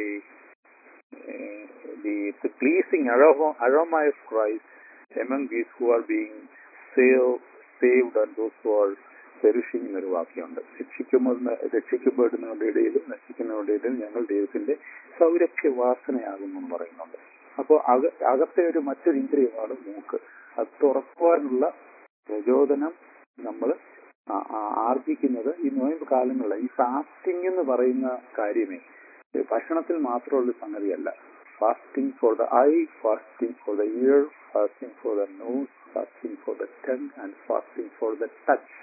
the the pleasing aroma, aroma of Christ among these who are being saved, saved and those who are perishing എന്നൊരു വാക്യമുണ്ട് ശിക്ഷിക്കുന്ന രക്ഷിക്കപ്പെടുന്നവരുടെ ഇടയിലും നശിക്കുന്നവരുടെ ഇടയിലും ഞങ്ങൾ ദൈവത്തിന്റെ സൗരഭ്യവാസനയാകുന്നു എന്ന് പറയുന്നുണ്ട് അപ്പോൾ അക അകത്തെ ഒരു മറ്റൊരു ഇന്ദ്രിയമാണ് മൂക്ക് അത് തുറക്കുവാനുള്ള പ്രചോദനം നമ്മൾ ആർജിക്കുന്നത് ഈ നോയമ്പ് കാലങ്ങളിൽ ഈ ഫാസ്റ്റിംഗ് എന്ന് പറയുന്ന കാര്യമേ ഇത് ഭക്ഷണത്തിൽ മാത്രമുള്ള സംഗതിയല്ല fasting for the eye fasting for the ear fasting for the nose fasting for the tongue and fasting for the touch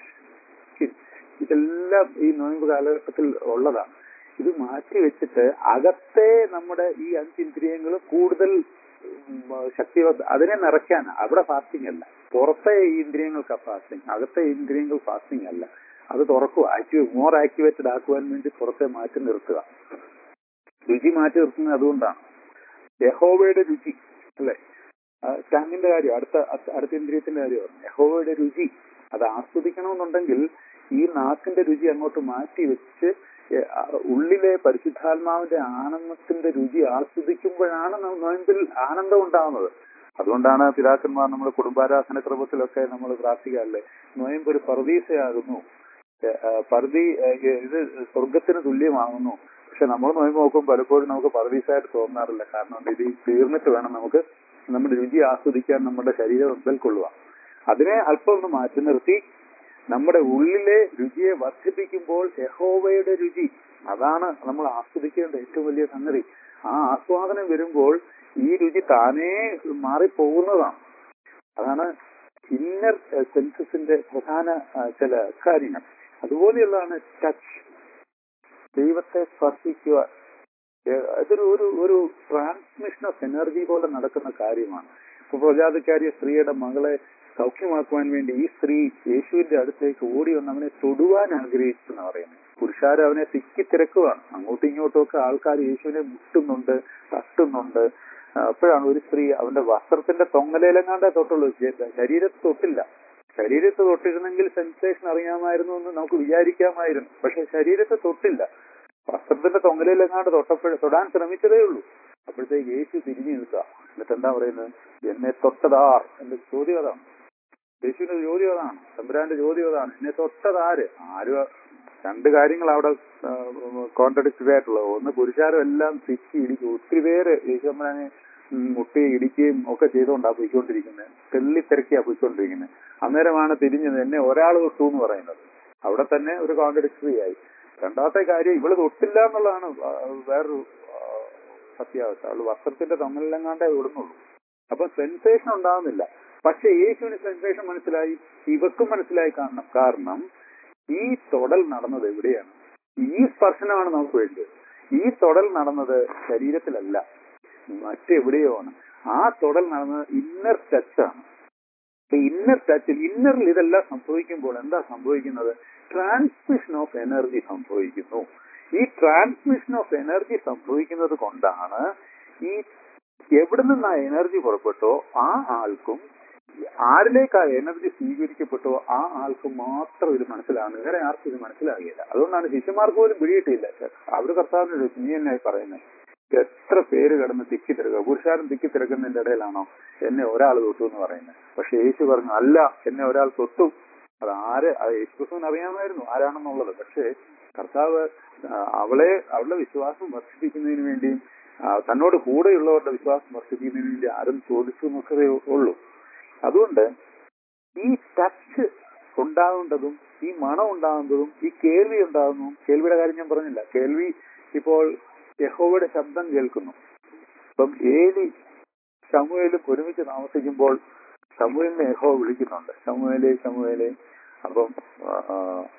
ഇതെല്ലാം ഈ നോയമ്പ് കാലഘട്ടത്തിൽ ഉള്ളതാണ് ഇത് മാറ്റി വെച്ചിട്ട് അകത്തെ നമ്മുടെ ഈ അഞ്ചിന്ദ്രിയങ്ങൾ കൂടുതൽ ഉം, ശക്തി അതിനെ നിറയ്ക്കാൻ അവിടെ ഫാസ്റ്റിംഗ് അല്ല പുറത്തെ ഈ ഇന്ദ്രിയങ്ങൾക്ക് ഫാസ്റ്റിംഗ് അകത്തെ ഇന്ദ്രിയങ്ങൾ ഫാസ്റ്റിംഗ് അല്ല അത് തുറക്കുക ആക്റ്റീവ് മോർ ആക്ടിവേറ്റഡ് ആക്കുവാൻ വേണ്ടി പുറത്തെ മാറ്റി നിർത്തുക രുചി മാറ്റി നിർത്തുന്നത് അതുകൊണ്ടാണ് യഹോവയുടെ രുചി അല്ലെ ടങ്ങിന്റെ കാര്യം അടുത്ത അടുത്ത- അടുത്ത ഇന്ദ്രിയത്തിന്റെ കാര്യമാണ് യഹോവയുടെ രുചി അത് ആസ്വദിക്കണമെന്നുണ്ടെങ്കിൽ ഈ നാക്കിന്റെ രുചി അങ്ങോട്ട് മാറ്റി വെച്ച് എ- ആ ഉള്ളിലെ പരിശുദ്ധാത്മാവിന്റെ ആനന്ദത്തിന്റെ രുചി ആസ്വദിക്കുമ്പോഴാണ് ന- നോയമ്പിൽ ആനന്ദം ഉണ്ടാകുന്നത് അതുകൊണ്ടാണ് പിതാക്കന്മാർ നമ്മൾ കുടുംബാരാധന ക്രമത്തിലൊക്കെ നമ്മൾ പ്രാർത്ഥിക്കാറില്ലേ നോയമ്പ് ഒരു പർദീസയാകുന്നു എ- ആ, പർദി എ, ഇത് സ്വർഗത്തിന് തുല്യമാകുന്നു പക്ഷെ നമ്മൾ നോയമ്പ് നോക്കുമ്പോൾ പലപ്പോഴും നമുക്ക് പർദീസായിട്ട് തോന്നാറില്ല കാരണം ഇത് തീർന്നിട്ട് വേണം നമുക്ക് നമ്മുടെ രുചി ആസ്വദിക്കാൻ നമ്മുടെ ശരീരം ഉൾക്കൊള്ളുക അതിനെ അല്പം ഒന്ന് മാറ്റി നിർത്തി നമ്മുടെ ഉള്ളിലെ രുചിയെ വർദ്ധിപ്പിക്കുമ്പോൾ യഹോവയുടെ രുചി അതാണ് നമ്മൾ ആസ്വദിക്കേണ്ട ഏറ്റവും വലിയ സംഗതി ആ ആസ്വാദനം വരുമ്പോൾ ഈ രുചി താനേ മാറിപ്പോകുന്നതാണ് അതാണ് ഇന്നർ സെൻസസിന്റെ പ്രധാന ആ, ചില കാര്യങ്ങൾ അതുപോലെയുള്ളതാണ് ടച്ച് ദൈവത്തെ സ്പർശിക്കുക ഏ- അതൊരു ഒരു ഒരു ട്രാൻസ്മിഷൻ ഓഫ് എനർജി പോലെ നടക്കുന്ന കാര്യമാണ് ഇപ്പൊ പ്രജാതിക്കാരിയ സ്ത്രീയുടെ മകളെ സൗഖ്യമാക്കുവാൻ വേണ്ടി ഈ സ്ത്രീ യേശുവിന്റെ അടുത്തേക്ക് ഓടി വന്ന് അവനെ തൊടുവാൻ ആഗ്രഹിച്ചു എന്ന് പറയുന്നത് പുരുഷാരം അവനെ തിക്കി തിരക്കുവാണ് അങ്ങോട്ടും ഇങ്ങോട്ടും ഒക്കെ ആൾക്കാർ യേശുവിനെ മുട്ടുന്നുണ്ട് തട്ടുന്നുണ്ട് ആ, അപ്പോഴാണ് ഒരു സ്ത്രീ അവന്റെ വസ്ത്രത്തിന്റെ തൊങ്ങലേലെങ്ങാണ്ടേ തൊട്ടുള്ളൂ ശ- ശരീരത്ത് തൊട്ടില്ല ശരീരത്ത് തൊട്ടിരുന്നെങ്കിൽ സെൻസേഷൻ അറിയാമായിരുന്നു എന്ന് നമുക്ക് വിചാരിക്കാമായിരുന്നു പക്ഷെ ശരീരത്തെ തൊട്ടില്ല വസ്ത്രത്തിന്റെ തൊങ്ങലിലെങ്ങാണ്ട് തൊട്ടപ്പോഴ തൊടാൻ ശ്രമിച്ചതേ ഉള്ളൂ അപ്പോഴത്തേക്ക് യേശു തിരിഞ്ഞു നിൽക്കുക എന്നിട്ട് എന്താ പറയുന്നത് എന്നെ തൊട്ടതാർ എന്റെ ചോദ്യം അതാണ് യേശുവിന്റെ ചോദ്യം അതാണ് തമ്പുരാന്റെ ചോദ്യം അതാണ് എന്നെ തൊട്ടതാര് ആരും രണ്ട് കാര്യങ്ങൾ അവിടെ കോൺട്രഡിക്റ്റഡ് ആയിട്ടുള്ളത് ഒന്ന് പുരുഷാരം എല്ലാം തിക്കി ഇടിക്കും ഒത്തിരി പേര് യേശുമ്മനെ മുട്ടി ഇടിക്കുകയും ഒക്കെ ചെയ്തുകൊണ്ടാണ് പോയിക്കൊണ്ടിരിക്കുന്നത് തെള്ളി തിരക്കിയാ പോയിക്കൊണ്ടിരിക്കുന്നത് അന്നേരമാണ് തിരിഞ്ഞത് എന്നെ ഒരാൾ തൊട്ടു എന്ന് പറയുന്നത് അവിടെ തന്നെ ഒരു കോൺട്രഡിക്ടറി ആയി രണ്ടാമത്തെ കാര്യം ഇവള് തൊട്ടില്ല എന്നുള്ളതാണ് വ- വേറൊരു ആ, സത്യാവസ്ഥ അവള് വസ്ത്രത്തിന്റെ തമ്മിലെങ്ങാണ്ടേ വിടുന്നുള്ളൂ അപ്പൊ സെൻസേഷൻ ഉണ്ടാകുന്നില്ല പക്ഷെ യേശുവിന് സെൻസേഷൻ മനസ്സിലായി ഇവക്കും മനസ്സിലായി കാണണം കാരണം ഈ തൊടൽ നടന്നത് എവിടെയാണ് ഈ സ്പർശനമാണ് നമുക്ക് വേണ്ടത് ഈ തൊടൽ നടന്നത് ശരീരത്തിലല്ല മറ്റെവിടെയോ ആണ് ആ തൊടൽ നടന്നത് ഇന്നർ ടച്ചാണ് ഇന്നർ ടച്ചിൽ ഇന്നറിൽ ഇതെല്ലാം സംഭവിക്കുമ്പോൾ എന്താ സംഭവിക്കുന്നത് ട്രാൻസ്മിഷൻ ഓഫ് എനർജി സംഭവിക്കുന്നു ഈ ട്രാൻസ്മിഷൻ ഓഫ് എനർജി സംഭവിക്കുന്നത് കൊണ്ടാണ് ഈ എവിടെ നിന്ന് ആ എനർജി പുറപ്പെട്ടോ ആ ആൾക്കും ആരിലേക്ക് ആ എനർജി സ്വീകരിക്കപ്പെട്ടോ ആ ആൾക്ക് മാത്രം ഇത് മനസ്സിലാകുന്നത് വേറെ ആർക്കും ഇത് മനസ്സിലാകില്ല അതുകൊണ്ടാണ് ശിഷ്യന്മാർക്ക് പോലും പിടിയിട്ടില്ല അവര് കർത്താവിനോട് നീ എന്നായി പറയുന്നത് എത്ര പേര് കിടന്ന് തിക്കി തിരക്കുക പുരുഷാരം തിക്കി തിരക്കുന്നതിന്റെ ഇടയിലാണോ എന്നെ ഒരാൾ തൊട്ടു എന്ന് പറയുന്നത് പക്ഷെ യേശു പറഞ്ഞു അല്ല എന്നെ ഒരാൾ തൊട്ടു അത് ആര് അത് യേശു ക്രിസ്തുവിന് അറിയാമായിരുന്നു ആരാണെന്നുള്ളത് പക്ഷേ കർത്താവ് ആ, അവളെ അവളുടെ വിശ്വാസം വർദ്ധിപ്പിക്കുന്നതിന് വേണ്ടിയും ആ, തന്നോട് കൂടെയുള്ളവരുടെ വിശ്വാസം വർദ്ധിപ്പിക്കുന്നതിന് വേണ്ടി ആരും ചോദിച്ചു നോക്കതേ ഉള്ളൂ അതുകൊണ്ട് ഈ ടച്ച് ഉണ്ടാകേണ്ടതും ഈ മണം ഉണ്ടാകുന്നതും ഈ കേൾവി ഉണ്ടാകുന്നതും കേൾവിയുടെ കാര്യം ഞാൻ പറഞ്ഞില്ല കേൾവി ഇപ്പോൾ യഹോവയുടെ ശബ്ദം കേൾക്കുന്നു അപ്പം ഏലി ശമുവേലും ഒരുമിച്ച് താമസിക്കുമ്പോൾ ശമുവേലിനെ യഹോവ വിളിക്കുന്നുണ്ട് ശമുവേലെ ശമുവേലെ അപ്പം ആ,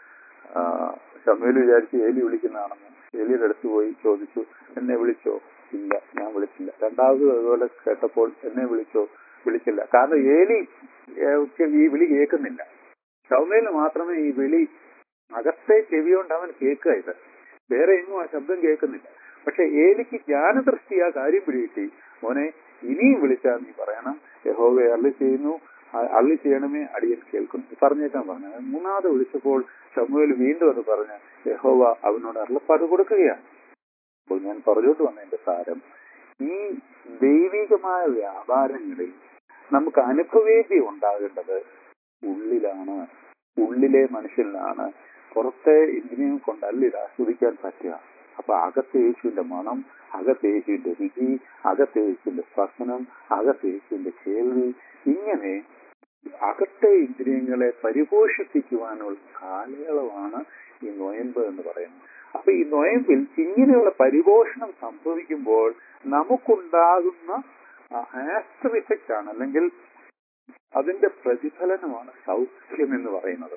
ആ, ശമുവേൽ വിചാരിച്ച് ഏലി വിളിക്കുന്നതാണെന്ന് ഏലിയുടെ അടുത്ത് പോയി ചോദിച്ചു എന്നെ വിളിച്ചോ ഇല്ല ഞാൻ വിളിച്ചില്ല രണ്ടാമത് അതുപോലെ കേട്ടപ്പോൾ എന്നെ വിളിച്ചോ വിളിച്ചില്ല കാരണം ഏലി ഏ, ക്ക് ഈ വിളി കേൾക്കുന്നില്ല ശൗമേലിന് മാത്രമേ ഈ വിളി അകത്തെ ചെവി കൊണ്ട് അവൻ കേൾക്കുക ഇത് വേറെ എങ്ങും ആ ശബ്ദം കേൾക്കുന്നില്ല പക്ഷെ ഏലിക്ക് ജ്ഞാനദൃഷ്ടി ആ കാര്യം പിടികിട്ടി മോനെ ഇനിയും വിളിച്ചാൽ നീ പറയണം യഹോവയെ അള്ളി ചെയ്യുന്നു ആ- അള്ളി ചെയ്യണമേ അടിയൻ കേൾക്കുന്നു പറഞ്ഞേക്കാൻ പറഞ്ഞു മൂന്നാമത് വിളിച്ചപ്പോൾ ശമുവേൽ വീണ്ടും അത് പറഞ്ഞ് യഹോവ അവനോട് അരുളപ്പാട് കൊടുക്കുകയാണ് അപ്പോൾ ഞാൻ പറഞ്ഞോട്ട് വന്നതിന്റെ സാരം ഈ ദൈവികമായ വ്യാപാരങ്ങളിൽ നമുക്ക് അനുഭവേദ്യം ഉണ്ടാകേണ്ടത് ഉള്ളിലാണ് ഉള്ളിലെ മനുഷ്യനിലാണ് പുറത്തെ ഇന്ദ്രിയം കൊണ്ടല്ല ഇത് ആസ്വദിക്കാൻ പറ്റുക അപ്പൊ അകത്തെ യേശുവിന്റെ മണം അകത്തെ യേശുവിന്റെ രുചി അകത്തെ യേശുവിന്റെ സ്പർശനം അകത്തെ യേശുവിന്റെ കേൾവി ഇങ്ങനെ അകത്തെ ഇന്ദ്രിയങ്ങളെ പരിപോഷിപ്പിക്കുവാനുള്ള കാലയളവാണ് ഈ നൊയമ്പ് എന്ന് പറയുന്നത് അപ്പൊ ഈ നൊയമ്പിൽ ഇങ്ങനെയുള്ള പരിപോഷണം സംഭവിക്കുമ്പോൾ നമുക്കുണ്ടാകുന്ന ആഫ്റ്റർ ഇഫക്റ്റ് ആണ് അല്ലെങ്കിൽ അതിന്റെ പ്രതിഫലനമാണ് സൗഖ്യം എന്ന് പറയുന്നത്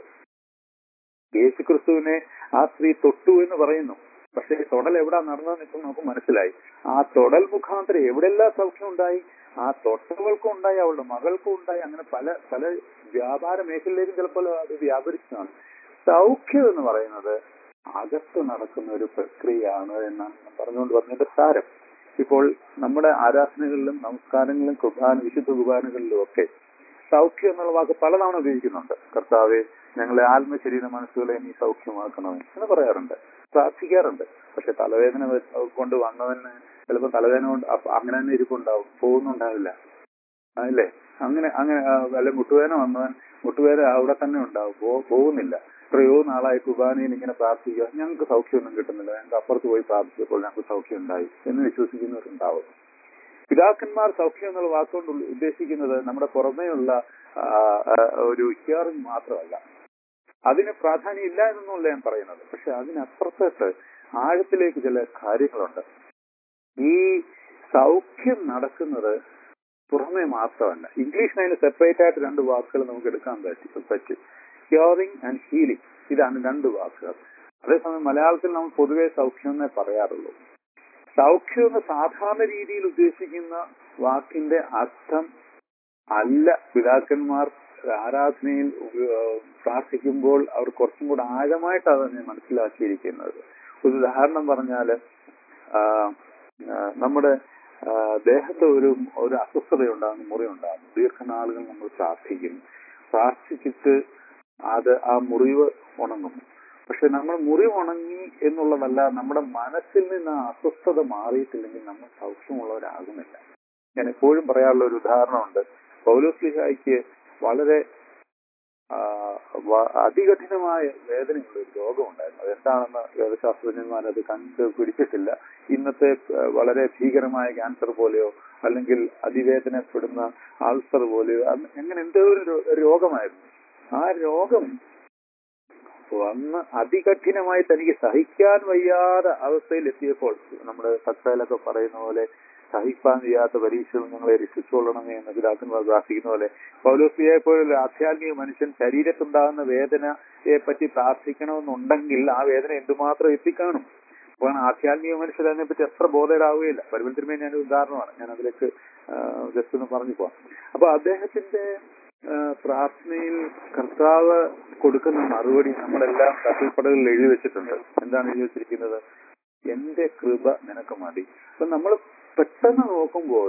യേശുക്രിസ്തുവിനെ ആ സ്ത്രീ തൊട്ടു എന്ന് പറയുന്നു പക്ഷേ തൊടൽ എവിടെ നടന്നതെന്ന് ഇപ്പം നമുക്ക് മനസ്സിലായി ആ തൊടൽ മുഖാന്തരം എവിടെല്ലാം സൗഖ്യം ഉണ്ടായി ആ തൊട്ടവൾക്കും ഉണ്ടായി അവളുടെ മകൾക്കും ഉണ്ടായി അങ്ങനെ പല പല വ്യാപാര മേഖലയിലേക്കും ചിലപ്പോൾ അത് വ്യാപരിച്ചതാണ് സൗഖ്യം എന്ന് പറയുന്നത് അകത്ത് നടക്കുന്ന ഒരു പ്രക്രിയയാണ് എന്നാണ് ഞാൻ പറഞ്ഞുകൊണ്ട് പറഞ്ഞതിന്റെ സാരം ഇപ്പോൾ നമ്മുടെ ആരാധനകളിലും നമസ്കാരങ്ങളിലും കുർബാന വിശുദ്ധ കുർബാനകളിലും ഒക്കെ സൗഖ്യം എന്നുള്ള വാക്ക് പലതവണ ഉപയോഗിക്കുന്നുണ്ട് കർത്താവെ ഞങ്ങളെ ആത്മശരീര മനസ്സുകളെ നീ സൗഖ്യമാക്കണമേ എന്ന് പറയാറുണ്ട് പ്രാർത്ഥിക്കാറുണ്ട് പക്ഷെ തലവേദന വ- കൊണ്ട് വന്നവന് ചിലപ്പോൾ തലവേദന കൊണ്ട് അപ്പ- അങ്ങനെ തന്നെ ഇരിപ്പുണ്ടാവും പോകുന്നുണ്ടാവില്ല അല്ലേ അങ്ങനെ അങ്ങനെ ആ, വല്ല മുട്ടുവേദന വന്നവൻ മുട്ടുവേദന അവിടെ തന്നെ ഉണ്ടാവും പോ- പോകുന്നില്ല എത്രയോ നാളായി കുർബാനയിൽ ഇങ്ങനെ പ്രാർത്ഥിക്കുക ഞങ്ങൾക്ക് സൗഖ്യമൊന്നും കിട്ടുന്നില്ല ഞങ്ങൾക്ക് അപ്പുറത്ത് പോയി പ്രാർത്ഥിച്ചപ്പോൾ ഞങ്ങൾക്ക് സൗഖ്യം ഉണ്ടായി എന്ന് വിശ്വസിക്കുന്നവരുണ്ടാവും പിതാക്കന്മാർ സൗഖ്യം എന്നുള്ള വാക്കുകൊണ്ട് ഉള്ള- ഉദ്ദേശിക്കുന്നത് നമ്മുടെ പുറമേയുള്ള ആ, ആ, ഒരു ഹിയറിംഗ് മാത്രമല്ല അതിന് പ്രാധാന്യം ഇല്ല എന്നല്ല ഞാൻ പറയുന്നത് പക്ഷെ അതിനപ്പുറത്തേക്ക് ആഴത്തിലേക്ക് ചില കാര്യങ്ങളുണ്ട് ഈ സൗഖ്യം നടക്കുന്നത് പുറമെ മാത്രമല്ല ഇംഗ്ലീഷിന് അതിന് സെപ്പറേറ്റ് ആയിട്ട് രണ്ട് വാക്കുകൾ നമുക്ക് എടുക്കാൻ പറ്റും പറ്റും ക്യൂറിംഗ് ആൻഡ് ഹീലിംഗ് ഇതാണ് രണ്ട് വാക്കുകൾ അതേസമയം മലയാളത്തിൽ നമ്മൾ പൊതുവെ സൗഖ്യം എന്നേ പറയാറുള്ളൂ സൗഖ്യം എന്ന് സാധാരണ രീതിയിൽ ഉദ്ദേശിക്കുന്ന വാക്കിന്റെ അർത്ഥം അല്ല പിതാക്കന്മാർ ആരാധനയിൽ ഉപ- പ്രാർത്ഥിക്കുമ്പോൾ അവർ കുറച്ചും കൂടെ ആഴമായിട്ട് അതിനെ മനസ്സിലാക്കിയിരിക്കുന്നത് ഒരു ഉദാഹരണം പറഞ്ഞാല് ആ, ആ, നമ്മുടെ ആ, ദേഹത്ത് ഒരു ഒരു അസ്വസ്ഥത ഉണ്ടാകുന്നു മുറി ഉണ്ടാകുന്നു ദീർഘനാളുകൾ നമ്മൾ പ്രാർത്ഥിക്കും പ്രാർത്ഥിച്ചിട്ട് അത് ആ മുറിവ് ഉണങ്ങും പക്ഷെ നമ്മൾ മുറി ഉണങ്ങി എന്നുള്ളതല്ല നമ്മുടെ മനസ്സിൽ നിന്ന് ആ അസ്വസ്ഥത മാറിയിട്ടില്ലെങ്കിൽ നമ്മൾ സൗഖ്യമുള്ളവരാകുന്നില്ല ഞാൻ എപ്പോഴും പറയാറുള്ള ഒരു ഉദാഹരണമുണ്ട് പൗലോസ്ലിഹായിക്ക് വളരെ ആ, വ- അതികഠിനമായ വേദനയുള്ള ഒരു രോഗമുണ്ടായിരുന്നു അതെന്താണെന്ന് വേദശാസ്ത്രജ്ഞന്മാർ അത് കണ്ട് പിടിച്ചിട്ടില്ല ഇന്നത്തെ ആ, വളരെ ഭീകരമായ ക്യാൻസർ പോലെയോ അല്ലെങ്കിൽ അതിവേദനപ്പെടുന്ന ആൾസർ പോലെയോ അന്ന് അങ്ങനെ എന്തോ ഒരു രോ- രോഗമായിരുന്നു ആ രോഗം വന്ന് അതികഠിനമായി തനിക്ക് സഹിക്കാൻ വയ്യാത്ത അവസ്ഥയിൽ എത്തിയപ്പോൾ നമ്മുടെ സക്സയിലൊക്കെ പറയുന്ന പോലെ സഹിക്കാൻ വയ്യാത്ത പരീക്ഷകൾ നിങ്ങളെ രക്ഷിച്ചുകൊള്ളണമേ എന്ന് പിതാക്കന്മാർ പ്രാർത്ഥിക്കുന്ന പോലെ പൗലോസിയെ പോലുള്ള ആധ്യാത്മിക മനുഷ്യൻ ശരീരത്തുണ്ടാകുന്ന വേദനയെ പറ്റി പ്രാർത്ഥിക്കണമെന്നുണ്ടെങ്കിൽ ആ വേദന എന്തുമാത്രം എത്തിക്കാണും അപ്പോൾ ആധ്യാത്മിക മനുഷ്യർ അതിനെപ്പറ്റി എത്ര ബോധരാവുകയില്ല പരിമലത്തിന്മേ ഞാൻ ഉദാഹരണമാണ് ഞാൻ അതിലേക്ക് ജസ്റ്റ് ഒന്ന് പറഞ്ഞു പോവാം അപ്പൊ അദ്ദേഹത്തിന്റെ ആ, പ്രാർത്ഥനയിൽ കർത്താവ് കൊടുക്കുന്ന മറുപടി നമ്മളെല്ലാം കട്ടിൽപ്പടകളിൽ എഴുതി വെച്ചിട്ടുണ്ട് എന്താണ് എഴുതി വെച്ചിരിക്കുന്നത് എന്റെ കൃപ നിനക്ക് മതി അപ്പൊ നമ്മൾ പെട്ടെന്ന് നോക്കുമ്പോൾ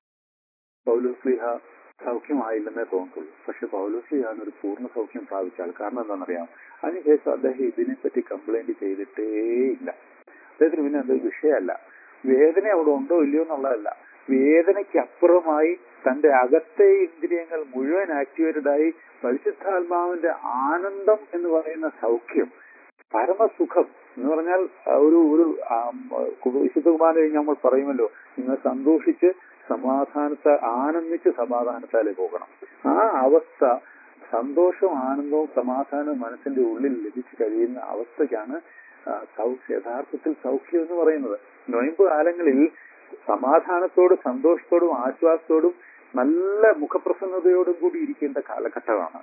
പൗലോസ്ലിഹ സൗഖ്യമായില്ലെന്നേ തോന്നുള്ളൂ പക്ഷെ പൗലോസ്ലിഹാണ് ഒരു പൂർണ്ണ സൗഖ്യം പ്രാപിച്ച ആൾ കാരണം എന്താണെന്നറിയാം അതിനുശേഷം അദ്ദേഹം ഇതിനെപ്പറ്റി കംപ്ലൈന്റ് ചെയ്തിട്ടേയില്ല അദ്ദേഹത്തിന് പിന്നെ അത് വിഷയമല്ല വേദന അവിടെ ഉണ്ടോ ഇല്ലയോ എന്നുള്ളതല്ല വേദനയ്ക്ക് അപ്പുറമായി തന്റെ അകത്തെ ഇന്ദ്രിയങ്ങൾ മുഴുവൻ ആക്ടിവേറ്റഡ് ആയി പരിശുദ്ധാത്മാവിന്റെ ആനന്ദം എന്ന് പറയുന്ന സൗഖ്യം പരമസുഖം എന്ന് പറഞ്ഞാൽ ആ, ഒരു ഒരു ആ, കു- വിശുദ്ധ കുമാരൻ കഴിഞ്ഞ് നമ്മൾ പറയുമല്ലോ നിങ്ങൾ സന്തോഷിച്ച് സമാധാനത്തെ ആനന്ദിച്ച് സമാധാനത്താലേ പോകണം ആ അവസ്ഥ സന്തോഷവും ആനന്ദവും സമാധാനവും മനസ്സിന്റെ ഉള്ളിൽ ലഭിച്ചു കഴിയുന്ന അവസ്ഥയ്ക്കാണ് ആ, സൗഖ്യം യഥാർത്ഥത്തിൽ സൗഖ്യം എന്ന് പറയുന്നത് നൊയമ്പ് കാലങ്ങളിൽ സമാധാനത്തോടും സന്തോഷത്തോടും ആശ്വാസത്തോടും നല്ല മുഖപ്രസന്നതയോടും കൂടി ഇരിക്കേണ്ട കാലഘട്ടമാണ്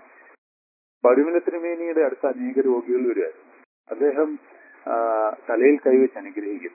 പടുവില തിരുമേനിയുടെ അടുത്ത അനേക രോഗികൾ വരുമായിരുന്നു അദ്ദേഹം ആ, തലയിൽ കൈവച്ച് അനുഗ്രഹിക്കും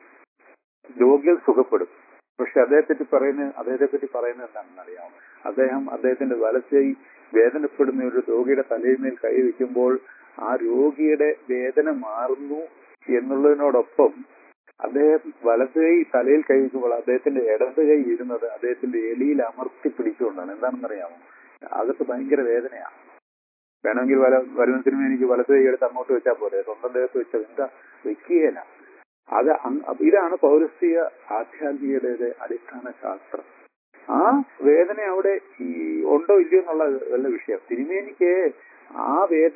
രോഗികൾ സുഖപ്പെടും പക്ഷെ അദ്ദേഹത്തെ പറയുന്ന അദ്ദേഹത്തെ പറ്റി പറയുന്നത് എന്താണെന്ന് അറിയാമോ അദ്ദേഹം അദ്ദേഹത്തിന്റെ വലത്തൈ വേദനപ്പെടുന്ന ഒരു രോഗിയുടെ തലയിന്മേൽ കൈവയ്ക്കുമ്പോൾ ആ രോഗിയുടെ വേദന മാറുന്നു എന്നുള്ളതിനോടൊപ്പം അദ്ദേഹം വലത് കൈ തലയിൽ കൈവയ്ക്കുമ്പോൾ അദ്ദേഹത്തിന്റെ ഇടത് കൈ ഇരുന്നത് അദ്ദേഹത്തിന്റെ എലിയിൽ അമർത്തി പിടിച്ചുകൊണ്ടാണ് എന്താണെന്നറിയാമോ അകത്ത് ഭയങ്കര വേദനയാണ് വേണമെങ്കിൽ വല വരുന്നതിനും എനിക്ക് വലത് കൈ എടുത്ത് അങ്ങോട്ട് വെച്ചാൽ പോരെ സ്വന്തം ദേഹത്ത് വെച്ചാൽ എന്താ വെക്കുകയില്ല അത് അങ്- അപ്പൊ ഇതാണ് പൗരസ്ത്രീയ ആധ്യാത്മികതയുടെ അടിസ്ഥാന ശാസ്ത്രം ആ വേദന അവിടെ ഈ ഉണ്ടോ ഇല്ലയോ എന്നുള്ള വല്ല വിഷയം തിരുമേനിക്ക് ആ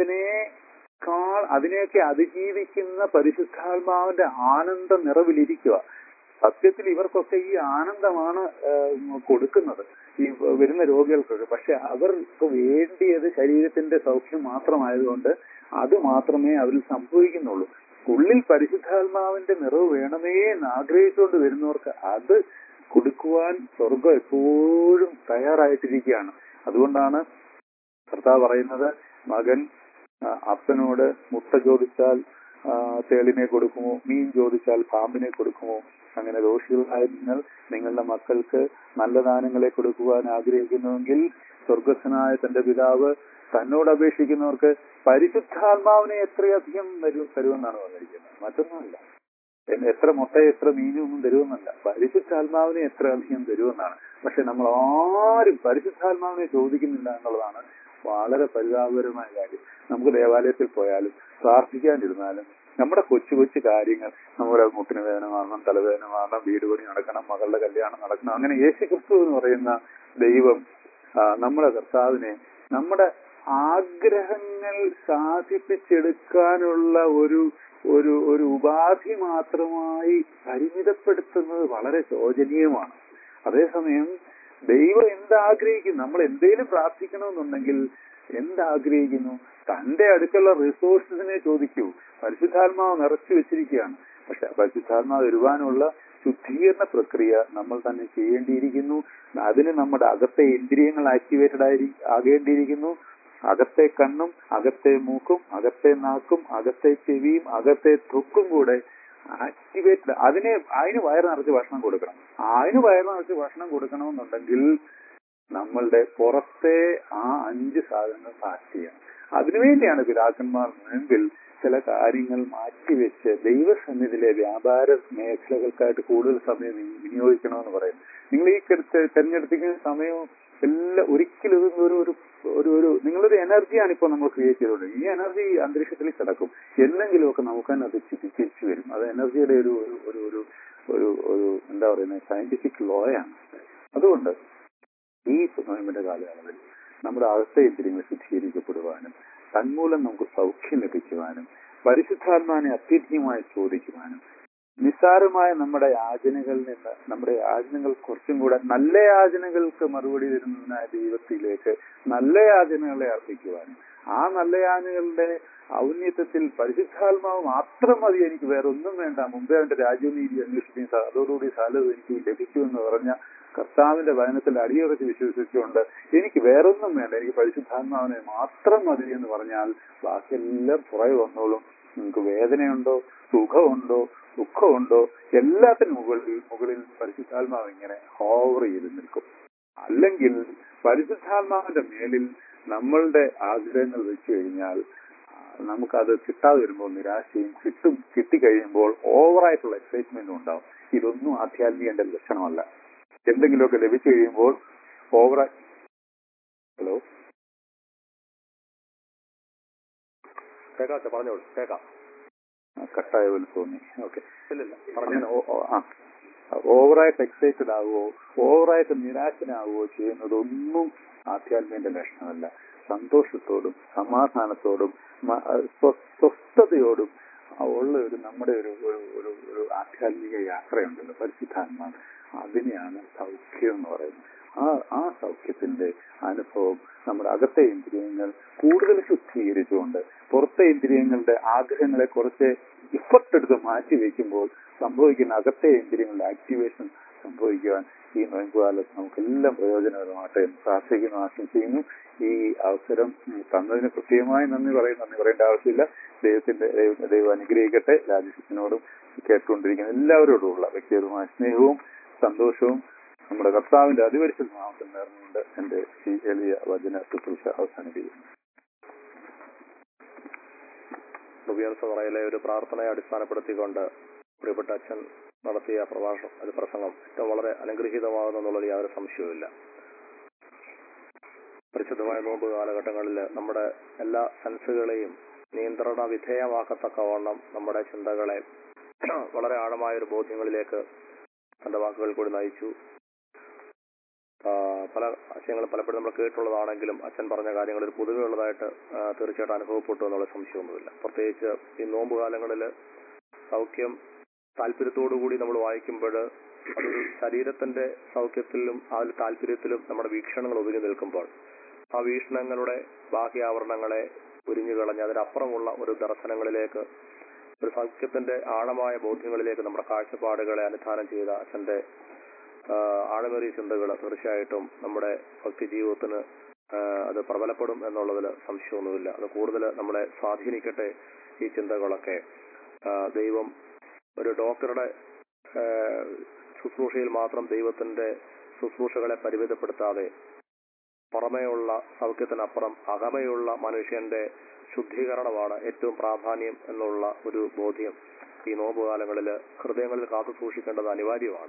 വേദനയെക്കാൾ അതിനെയൊക്കെ അതിജീവിക്കുന്ന പരിശുദ്ധാത്മാവിന്റെ ആനന്ദ നിറവിലിരിക്കുക സത്യത്തിൽ ഇവർക്കൊക്കെ ഈ ആനന്ദമാണ് ഏഹ്, കൊടുക്കുന്നത് ഈ വരുന്ന രോഗികൾക്കൊക്കെ പക്ഷെ അവർക്ക് വേണ്ടിയത് ശരീരത്തിന്റെ സൗഖ്യം മാത്രമായതുകൊണ്ട് അത് മാത്രമേ അവരിൽ സംഭവിക്കുന്നുള്ളൂ ഉള്ളിൽ പരിശുദ്ധാത്മാവിന്റെ നിറവ് വേണമേ എന്ന് ആഗ്രഹിച്ചുകൊണ്ട് വരുന്നവർക്ക് അത് കൊടുക്കുവാൻ സ്വർഗം എപ്പോഴും തയ്യാറായിട്ടിരിക്കുകയാണ് അതുകൊണ്ടാണ് കർത്താവ് പറയുന്നത് മകൻ ആ, അപ്പനോട് മുട്ട ചോദിച്ചാൽ ആ, തേളിനെ കൊടുക്കുമോ മീൻ ചോദിച്ചാൽ പാമ്പിനെ കൊടുക്കുമോ അങ്ങനെ ദോഷികളായ നിങ്ങൾ നിങ്ങളുടെ മക്കൾക്ക് നല്ല ദാനങ്ങളെ കൊടുക്കുവാൻ ആഗ്രഹിക്കുന്നുവെങ്കിൽ സ്വർഗസ്വനായ തന്റെ പിതാവ് തന്നോട് അപേക്ഷിക്കുന്നവർക്ക് പരിശുദ്ധാത്മാവിനെ എത്രയധികം തരും തരുമെന്നാണ് പറഞ്ഞിരിക്കുന്നത് മറ്റൊന്നുമല്ല എ- എത്ര മുട്ട എത്ര മീനും ഒന്നും തരുമെന്നല്ല പരിശുദ്ധാത്മാവിനെ എത്ര അധികം തരുമെന്നാണ് പക്ഷെ നമ്മൾ ആരും പരിശുദ്ധാത്മാവിനെ ചോദിക്കുന്നില്ല എന്നുള്ളതാണ് വളരെ പരിതാപകരമായ കാര്യം നമുക്ക് ദേവാലയത്തിൽ പോയാലും പ്രാർത്ഥിക്കാനിരുന്നാലും നമ്മുടെ കൊച്ചു കൊച്ചു കാര്യങ്ങൾ നമ്മുടെ മുട്ടിന് വേദന മാറണം തലവേദന മാറണം വീട് പണി നടക്കണം മകളുടെ കല്യാണം നടക്കണം അങ്ങനെ യേശു ക്രിസ്തു എന്ന് പറയുന്ന ദൈവം ആ, നമ്മുടെ കർത്താവിനെ നമ്മുടെ ആഗ്രഹങ്ങൾ സാധിപ്പിച്ചെടുക്കാനുള്ള ഒരു ഒരു ഒരു ഉപാധി മാത്രമായി പരിമിതപ്പെടുത്തുന്നത് വളരെ ശോചനീയമാണ് അതേസമയം ദൈവം എന്താഗ്രഹിക്കുന്നു നമ്മൾ എന്തേലും പ്രാർത്ഥിക്കണമെന്നുണ്ടെങ്കിൽ എന്താഗ്രഹിക്കുന്നു തന്റെ അടുത്തുള്ള റിസോഴ്സസിനെ ചോദിക്കൂ പരിശുദ്ധാത്മാവ് നിറച്ചു വെച്ചിരിക്കുകയാണ് പക്ഷെ പരിശുദ്ധാത്മാവ് വരുവാനുള്ള ശുദ്ധീകരണ പ്രക്രിയ നമ്മൾ തന്നെ ചെയ്യേണ്ടിയിരിക്കുന്നു അതിന് നമ്മുടെ അകത്തെ ഇന്ദ്രിയങ്ങൾ ആക്ടിവേറ്റഡ് ആയി ആകേണ്ടിയിരിക്കുന്നു അകത്തെ കണ്ണും അകത്തെ മൂക്കും അകത്തെ നാക്കും അകത്തെ ചെവിയും അകത്തെ ത്വക്കും കൂടെ ആക്ടിവേറ്റഡ് അതിനെ അതിന് വയറ് നിറച്ച് ഭക്ഷണം കൊടുക്കണം അതിന് വയറ് നിറച്ച് ഭക്ഷണം കൊടുക്കണമെന്നുണ്ടെങ്കിൽ നമ്മളുടെ പുറത്തെ ആ അഞ്ച് സാധനങ്ങൾ ആക്ട് ചെയ്യണം അതിനുവേണ്ടിയാണ് പിതാക്കന്മാർ മുൻപിൽ ചില കാര്യങ്ങൾ മാറ്റിവെച്ച് ദൈവസന്നിധിയിലെ വ്യാപാര മേഖലകൾക്കായിട്ട് കൂടുതൽ സമയം നി- വിനിയോഗിക്കണമെന്ന് പറയുന്നു നിങ്ങൾ ഈ കെടുത്ത് തെരഞ്ഞെടുപ്പിക്കുന്ന സമയവും എല്ലാം ഒരിക്കലും ഇതൊന്നും ഒരു ഒരു ഒരു ഒരു നിങ്ങളൊരു എനർജിയാണ് ഇപ്പോൾ നമ്മൾ ക്രിയേറ്റ് ചെയ്തുകൊണ്ട് ഈ എനർജി അന്തരീക്ഷത്തിൽ കിടക്കും എന്നെങ്കിലുമൊക്കെ നമുക്ക് തന്നെ അത് തിരി- തിരിച്ചു വരും അത് എനർജിയുടെ ഒരു ഒരു ഒരു ഒരു ഒരു ഒരു എന്താ പറയുന്നത് സയന്റിഫിക് ലോയാണ് അതുകൊണ്ട് ഈ നോയമ്പിന്റെ കാലയളവിൽ നമ്മുടെ അകത്തെ ഇന്ദ്രിയങ്ങൾ ശുദ്ധീകരിക്കപ്പെടുവാനും തന്മൂലം നമുക്ക് സൗഖ്യം ലഭിക്കുവാനും പരിശുദ്ധാത്മാനെ അത്യധികമായി ചോദിക്കുവാനും നിസ്സാരമായ നമ്മുടെ യാചനകളിൽ നിന്ന് നമ്മുടെ യാചനകൾ കുറച്ചും കൂടെ നല്ല യാചനകൾക്ക് മറുപടി തരുന്ന ദൈവത്തിലേക്ക് നല്ല യാചനകളെ അർപ്പിക്കുവാനും ആ നല്ല യാചനകളുടെ ഔന്നത്യത്തിൽ പരിശുദ്ധാത്മാവ് മാത്രം മതി എനിക്ക് വേറെ ഒന്നും വേണ്ട മുമ്പേ അവന്റെ രാജ്യനീതി അന്വേഷിക്കുകയും സ- അതോടുകൂടി സ്ഥലം എനിക്ക് ലഭിക്കുമെന്ന് പറഞ്ഞ കർത്താവിന്റെ വചനത്തിൽ അടിയുറച്ച് വിശ്വസിച്ചുകൊണ്ട് എനിക്ക് വേറൊന്നും വേണ്ട എനിക്ക് പരിശുദ്ധാത്മാവിനെ മാത്രം മതി എന്ന് പറഞ്ഞാൽ ബാക്കിയെല്ലാം പുറകെ വന്നോളും നിങ്ങൾക്ക് വേദനയുണ്ടോ സുഖമുണ്ടോ ദുഃഖമുണ്ടോ എല്ലാത്തിനും മുകളിൽ മുകളിൽ പരിശുദ്ധാത്മാവ് ഇങ്ങനെ ഹോവർ ചെയ്ത് നിൽക്കും അല്ലെങ്കിൽ പരിശുദ്ധാത്മാവിന്റെ മേലിൽ നമ്മളുടെ ആഗ്രഹങ്ങൾ വെച്ചു കഴിഞ്ഞാൽ ആ, നമുക്കത് കിട്ടാതെ വരുമ്പോൾ നിരാശയും കിട്ടും കിട്ടിക്കഴിയുമ്പോൾ ഓവറായിട്ടുള്ള എക്സൈറ്റ്മെന്റും ഉണ്ടാവും ഇതൊന്നും ആധ്യാത്മികന്റെ ലക്ഷണമല്ല എന്തെങ്കിലുമൊക്കെ ലഭിച്ചു കഴിയുമ്പോൾ ഓവറായി ഹലോ
കേൾക്കാം അച്ഛാ പറഞ്ഞോളൂ കേൾക്കാം
കട്ടായ പോലെ തോന്നി ഓക്കെ
ഇല്ലില്ല പറഞ്ഞു
അങ്ങനെ ഓ- ഓ- ആ ഓവറായിട്ട് എക്സൈറ്റഡ് ആവുകയോ ഓവറായിട്ട് നിരാശനാവുകയോ ചെയ്യുന്നതൊന്നും ആധ്യാത്മികന്റെ ലക്ഷണമല്ല സന്തോഷത്തോടും സമാധാനത്തോടും മ- ആ, സ്വ- സ്വസ്ഥതയോടും ആ ഉള്ള ഒരു നമ്മുടെ ഒരു ഒരു ഒരു ഒരു ആധ്യാത്മിക യാത്രയുണ്ടല്ലോ പരിശുദ്ധാത്മാ അതിനെയാണ് സൗഖ്യം എന്ന് പറയുന്നത് ആ ആ സൗഖ്യത്തിന്റെ അനുഭവം നമ്മുടെ അകത്തെ ഇന്ദ്രിയങ്ങൾ കൂടുതൽ ശുദ്ധീകരിച്ചുകൊണ്ട് പുറത്തെ ഇന്ദ്രിയങ്ങളുടെ ആഗ്രഹങ്ങളെ കുറച്ച് ഇഫക്റ്റ് എടുത്ത് മാറ്റി വെക്കുമ്പോൾ സംഭവിക്കുന്ന അകത്തെ ഇന്ദ്രിയങ്ങളുടെ ആക്ടിവേഷൻ സംഭവിക്കുവാൻ ഈ നോയമ്പ് കാലത്ത് നമുക്കെല്ലാം പ്രയോജനകരമാകട്ടെ എന്ന് പ്രാർത്ഥിക്കുന്നു ആശംസിക്കുന്നു ഈ അവസരം ഉം, തന്നതിന് പ്രത്യേകമായി നന്ദി പറയും നന്ദി പറയേണ്ട ആവശ്യമില്ല ദൈവത്തിന്റെ ദൈവം ദൈവം അനുഗ്രഹിക്കട്ടെ രാജേഷിനോടും കേട്ടുകൊണ്ടിരിക്കുന്ന എല്ലാവരോടുമുള്ള വ്യക്തിപരമായ സ്നേഹവും സന്തോഷവും നമ്മുടെ കർത്താവിന്റെ അതിപരിശുദ്ധ നാമത്തിൽ നേർന്നുകൊണ്ട് എന്റെ ഈ എളിയ വചന ശുശ്രൂഷ അവസാനിപ്പിക്കുന്നു
റുബിയൻസറയിലെ ഒരു പ്രാർത്ഥനയെ അടിസ്ഥാനപ്പെടുത്തിക്കൊണ്ട് പ്രിയപ്പെട്ട അച്ഛൻ നടത്തിയ പ്രഭാഷണം അത് പ്രസംഗം ഏറ്റവും വളരെ അനുഗ്രഹീതമാകുമെന്നുള്ളത് യാതൊരു സംശയവുമില്ല പരിശുദ്ധമായ നോമ്പ് കാലഘട്ടങ്ങളിൽ നമ്മുടെ എല്ലാ സെൻസുകളെയും നിയന്ത്രണ വിധേയമാക്കത്തക്കവണ്ണം നമ്മുടെ ചിന്തകളെ വളരെ ആഴമായ ഒരു ബോധ്യങ്ങളിലേക്ക് തന്റെ വാക്കുകൾ കൂടി നയിച്ചു ആ, പല ആശയങ്ങളും പലപ്പോഴും നമ്മൾ കേട്ടുള്ളതാണെങ്കിലും അച്ഛൻ പറഞ്ഞ കാര്യങ്ങൾ ഒരു പുതുമയുള്ളതായിട്ട് ആ, തീർച്ചയായിട്ടും അനുഭവപ്പെട്ടു എന്നുള്ള സംശയമൊന്നുമില്ല പ്രത്യേകിച്ച് ഈ നോമ്പ് കാലങ്ങളിൽ സൗഖ്യം താല്പര്യത്തോടുകൂടി നമ്മൾ വായിക്കുമ്പോൾ അതൊരു ശരീരത്തിന്റെ സൗഖ്യത്തിലും ആ ഒരു താല്പര്യത്തിലും നമ്മുടെ വീക്ഷണങ്ങൾ ഒതുങ്ങി നിൽക്കുമ്പോൾ ആ വീക്ഷണങ്ങളുടെ ബാഹ്യ ആവരണങ്ങളെ ഉരിഞ്ഞു കളഞ്ഞ് അതിനപ്പുറമുള്ള ഒരു ദർശനങ്ങളിലേക്ക് ഒരു സൗഖ്യത്തിന്റെ ആഴമായ ബോധ്യങ്ങളിലേക്ക് നമ്മുടെ കാഴ്ചപ്പാടുകളെ അനുധാനം ചെയ്ത അച്ഛന്റെ ആ, ആഴമേറിയ ചിന്തകൾ തീർച്ചയായിട്ടും നമ്മുടെ ഭക്തി ജീവിതത്തിന് ആ, അത് പ്രബലപ്പെടും എന്നുള്ളതിൽ സംശയമൊന്നുമില്ല അത് കൂടുതൽ നമ്മളെ സ്വാധീനിക്കട്ടെ ഈ ചിന്തകളൊക്കെ ആ, ദൈവം ഒരു ഡോക്ടറുടെ ആ, ശുശ്രൂഷയിൽ മാത്രം ദൈവത്തിന്റെ ശുശ്രൂഷകളെ പരിമിതപ്പെടുത്താതെ പുറമേയുള്ള സൗഖ്യത്തിനപ്പുറം അകമയുള്ള മനുഷ്യന്റെ ശുദ്ധീകരണമാണ് ഏറ്റവും പ്രാധാന്യം എന്നുള്ള ഒരു ബോധ്യം ഈ നോമ്പുകാലങ്ങളിൽ ഹൃദയങ്ങളിൽ കാത്തു സൂക്ഷിക്കേണ്ടത് അനിവാര്യമാണ്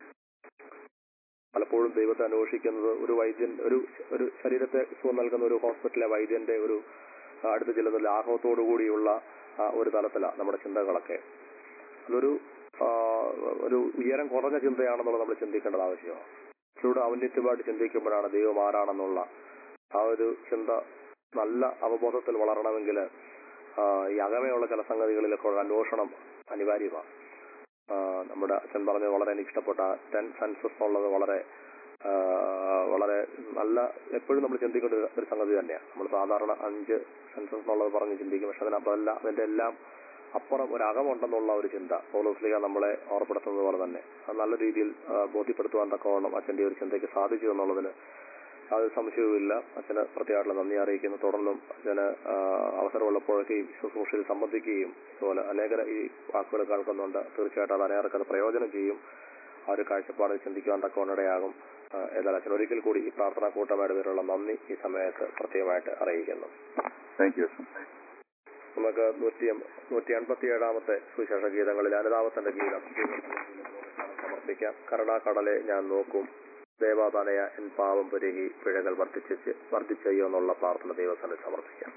പലപ്പോഴും ദൈവത്തെ അന്വേഷിക്കുന്നത് ഒരു വൈദ്യൻ ഒരു ഒരു ശരീരത്തെ സുഖം നൽകുന്ന ഒരു ഹോസ്പിറ്റലിലെ വൈദ്യന്റെ ഒരു ആ, അടുത്ത് ചെല്ലുന്ന ലാഘവത്തോടു കൂടിയുള്ള ആ, ഒരു തലത്തിലാണ് നമ്മുടെ ചിന്തകളൊക്കെ അതൊരു ആ, ഒരു ഉയരം കുറഞ്ഞ ചിന്തയാണെന്നുള്ളത് നമ്മൾ ചിന്തിക്കേണ്ടത് ആവശ്യമാണ് ഇതിലൂടെ ഔന്നിത്യമായിട്ട് ചിന്തിക്കുമ്പോഴാണ് ദൈവം ആരാണെന്നുള്ള ആ ഒരു ചിന്ത നല്ല അവബോധത്തിൽ വളരണമെങ്കിൽ ആ, ഈ അകമയുള്ള ചില സംഗതികളിലൊക്കെ ഉള്ള അന്വേഷണം അനിവാര്യമാണ് ആ, നമ്മുടെ അച്ഛൻ പറഞ്ഞത് വളരെ എനിക്ക് ഇഷ്ടപ്പെട്ട ടെൻ സെൻസസ് എന്നുള്ളത് വളരെ ആ, വളരെ നല്ല എപ്പോഴും നമ്മൾ ചിന്തിക്കേണ്ട ഒരു- ഒരു സംഗതി തന്നെയാണ് നമ്മൾ സാധാരണ അഞ്ച് സെൻസസ് എന്നുള്ളത് പറഞ്ഞ് ചിന്തിക്കും പക്ഷെ അതിനപ്പുറമല്ല അതിന്റെ എല്ലാം അപ്പുറം ഒരു അകമുണ്ടെന്നുള്ള ഒരു ചിന്ത പൗലോസ്ലിക നമ്മളെ ഓർപ്പെടുത്തുന്നത് പോലെ തന്നെ അത് നല്ല രീതിയിൽ ആ, ബോധ്യപ്പെടുത്തുവാൻ തക്കവണ്ണം അച്ഛന്റെ ഒരു ചിന്തയ്ക്ക് സാധിച്ചു എന്നുള്ളതിൽ യാതൊരു സംശയവുമില്ല അച്ഛന് പ്രത്യേകമായിട്ടുള്ള നന്ദി അറിയിക്കുന്നു തുടർന്നും അച്ഛന് ആ, അവസരമുള്ളപ്പോഴൊക്കെ ഈ ശുശ്രൂഷയിൽ സംബന്ധിക്കുകയും അതുപോലെ അനേകര ഈ വാക്കുകൾ കേൾക്കുന്നുണ്ട് തീർച്ചയായിട്ടും അത് അനേകർക്ക് അത് പ്രയോജനം ചെയ്യും ആ ഒരു കാഴ്ചപ്പാട് ചിന്തിക്കുവാൻ തക്കവണ്ണടയാകും ആ, ഏതായാലും അച്ഛൻ ഒരിക്കൽ കൂടി ഈ പ്രാർത്ഥനാ കൂട്ടമായിട്ട് പേരുള്ള നന്ദി ഈ സമയത്ത് പ്രത്യേകമായിട്ട് അറിയിക്കുന്നു
താങ്ക് യു
നമുക്ക് നൂറ്റി നൂറ്റി എൺപത്തി ഏഴാമത്തെ സുവിശേഷ ഗീതങ്ങളിൽ അനുതാപത്തിന്റെ ഗീതം സമർപ്പിക്കാം കരുണാക്കടലെ ഞാൻ നോക്കും ദേവാതനയ എൻ പാവം പുരുകി പിഴകൾ വർദ്ധിച്ച് വർദ്ധിച്ചയ്യോ എന്നുള്ള പ്രാർത്ഥന ദൈവത്തിന് സമർപ്പിക്കാം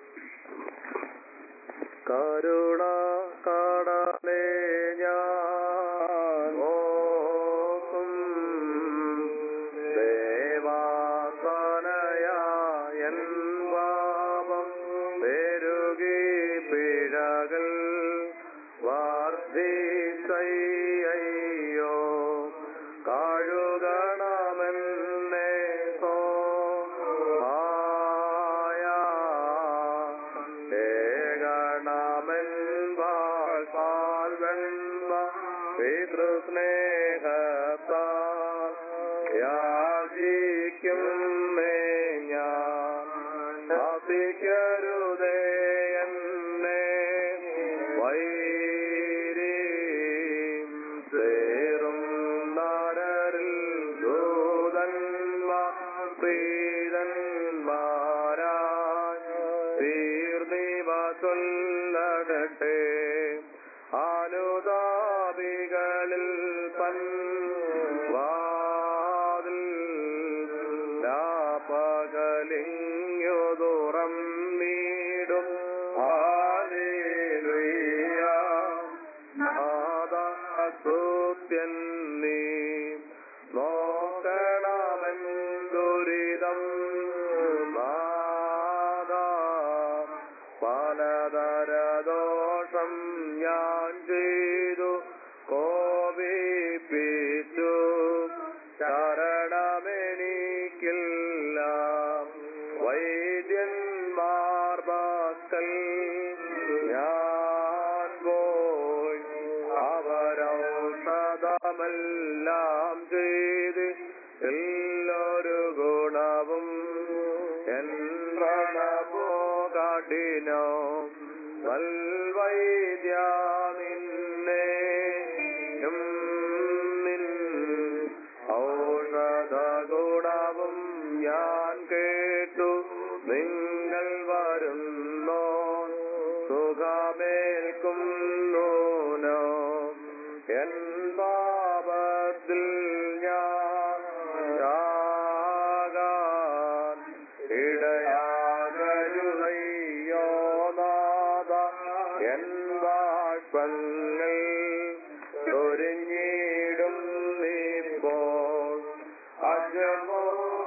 കരുണ കടലേ ഞാൻ നോക്കും ദേവാതനയാ
യാചിക്കും ഞാൻ ശാസിക്കരുതേ എന്നെ വൈരി സേറും നാടരിൽ ദൂതന്മാർ പ്രീതന്മാരായ തീർന്നിവ ചൊല്ലടട്ടെ അനുതാപികളിൽ പൻ വാതിൽ പകലിങ്ങുതുറം നീടും ആലേലുയ്യ നാദാസ്തുത്യൻ നീ നോക്കണമെൻ ദുരിതം നാദാ പലതരദോഷം ഞാൻ ചെയ്തു കോപിപ്പിച്ചു ശരണമെനിക്കില്ല വൈദ്യന്മാർ പക്കൽ ഞാൻ പോയി അവരൗഷധമെല്ലാം ചെയ്ത് എല്ലാരു ഗുണവും പോകാട്ടിനോ വൽവൈദ്യ നിന്നെ നിൻ ഔഷധ ഗുണവും ഞാൻ കേട്ടു നിങ്ങൾ വരുന്നോ സുഖമേൽക്കും നൂനോ എൻ പാപത്തിൽ ഞാൻ ചാകാൻ ഇടയാകരുതയ്യോ നാദ എൻ ബാഷ്പങ്ങൾ ചൊരിഞ്ഞിടും ഇപ്പോൾ അജമോ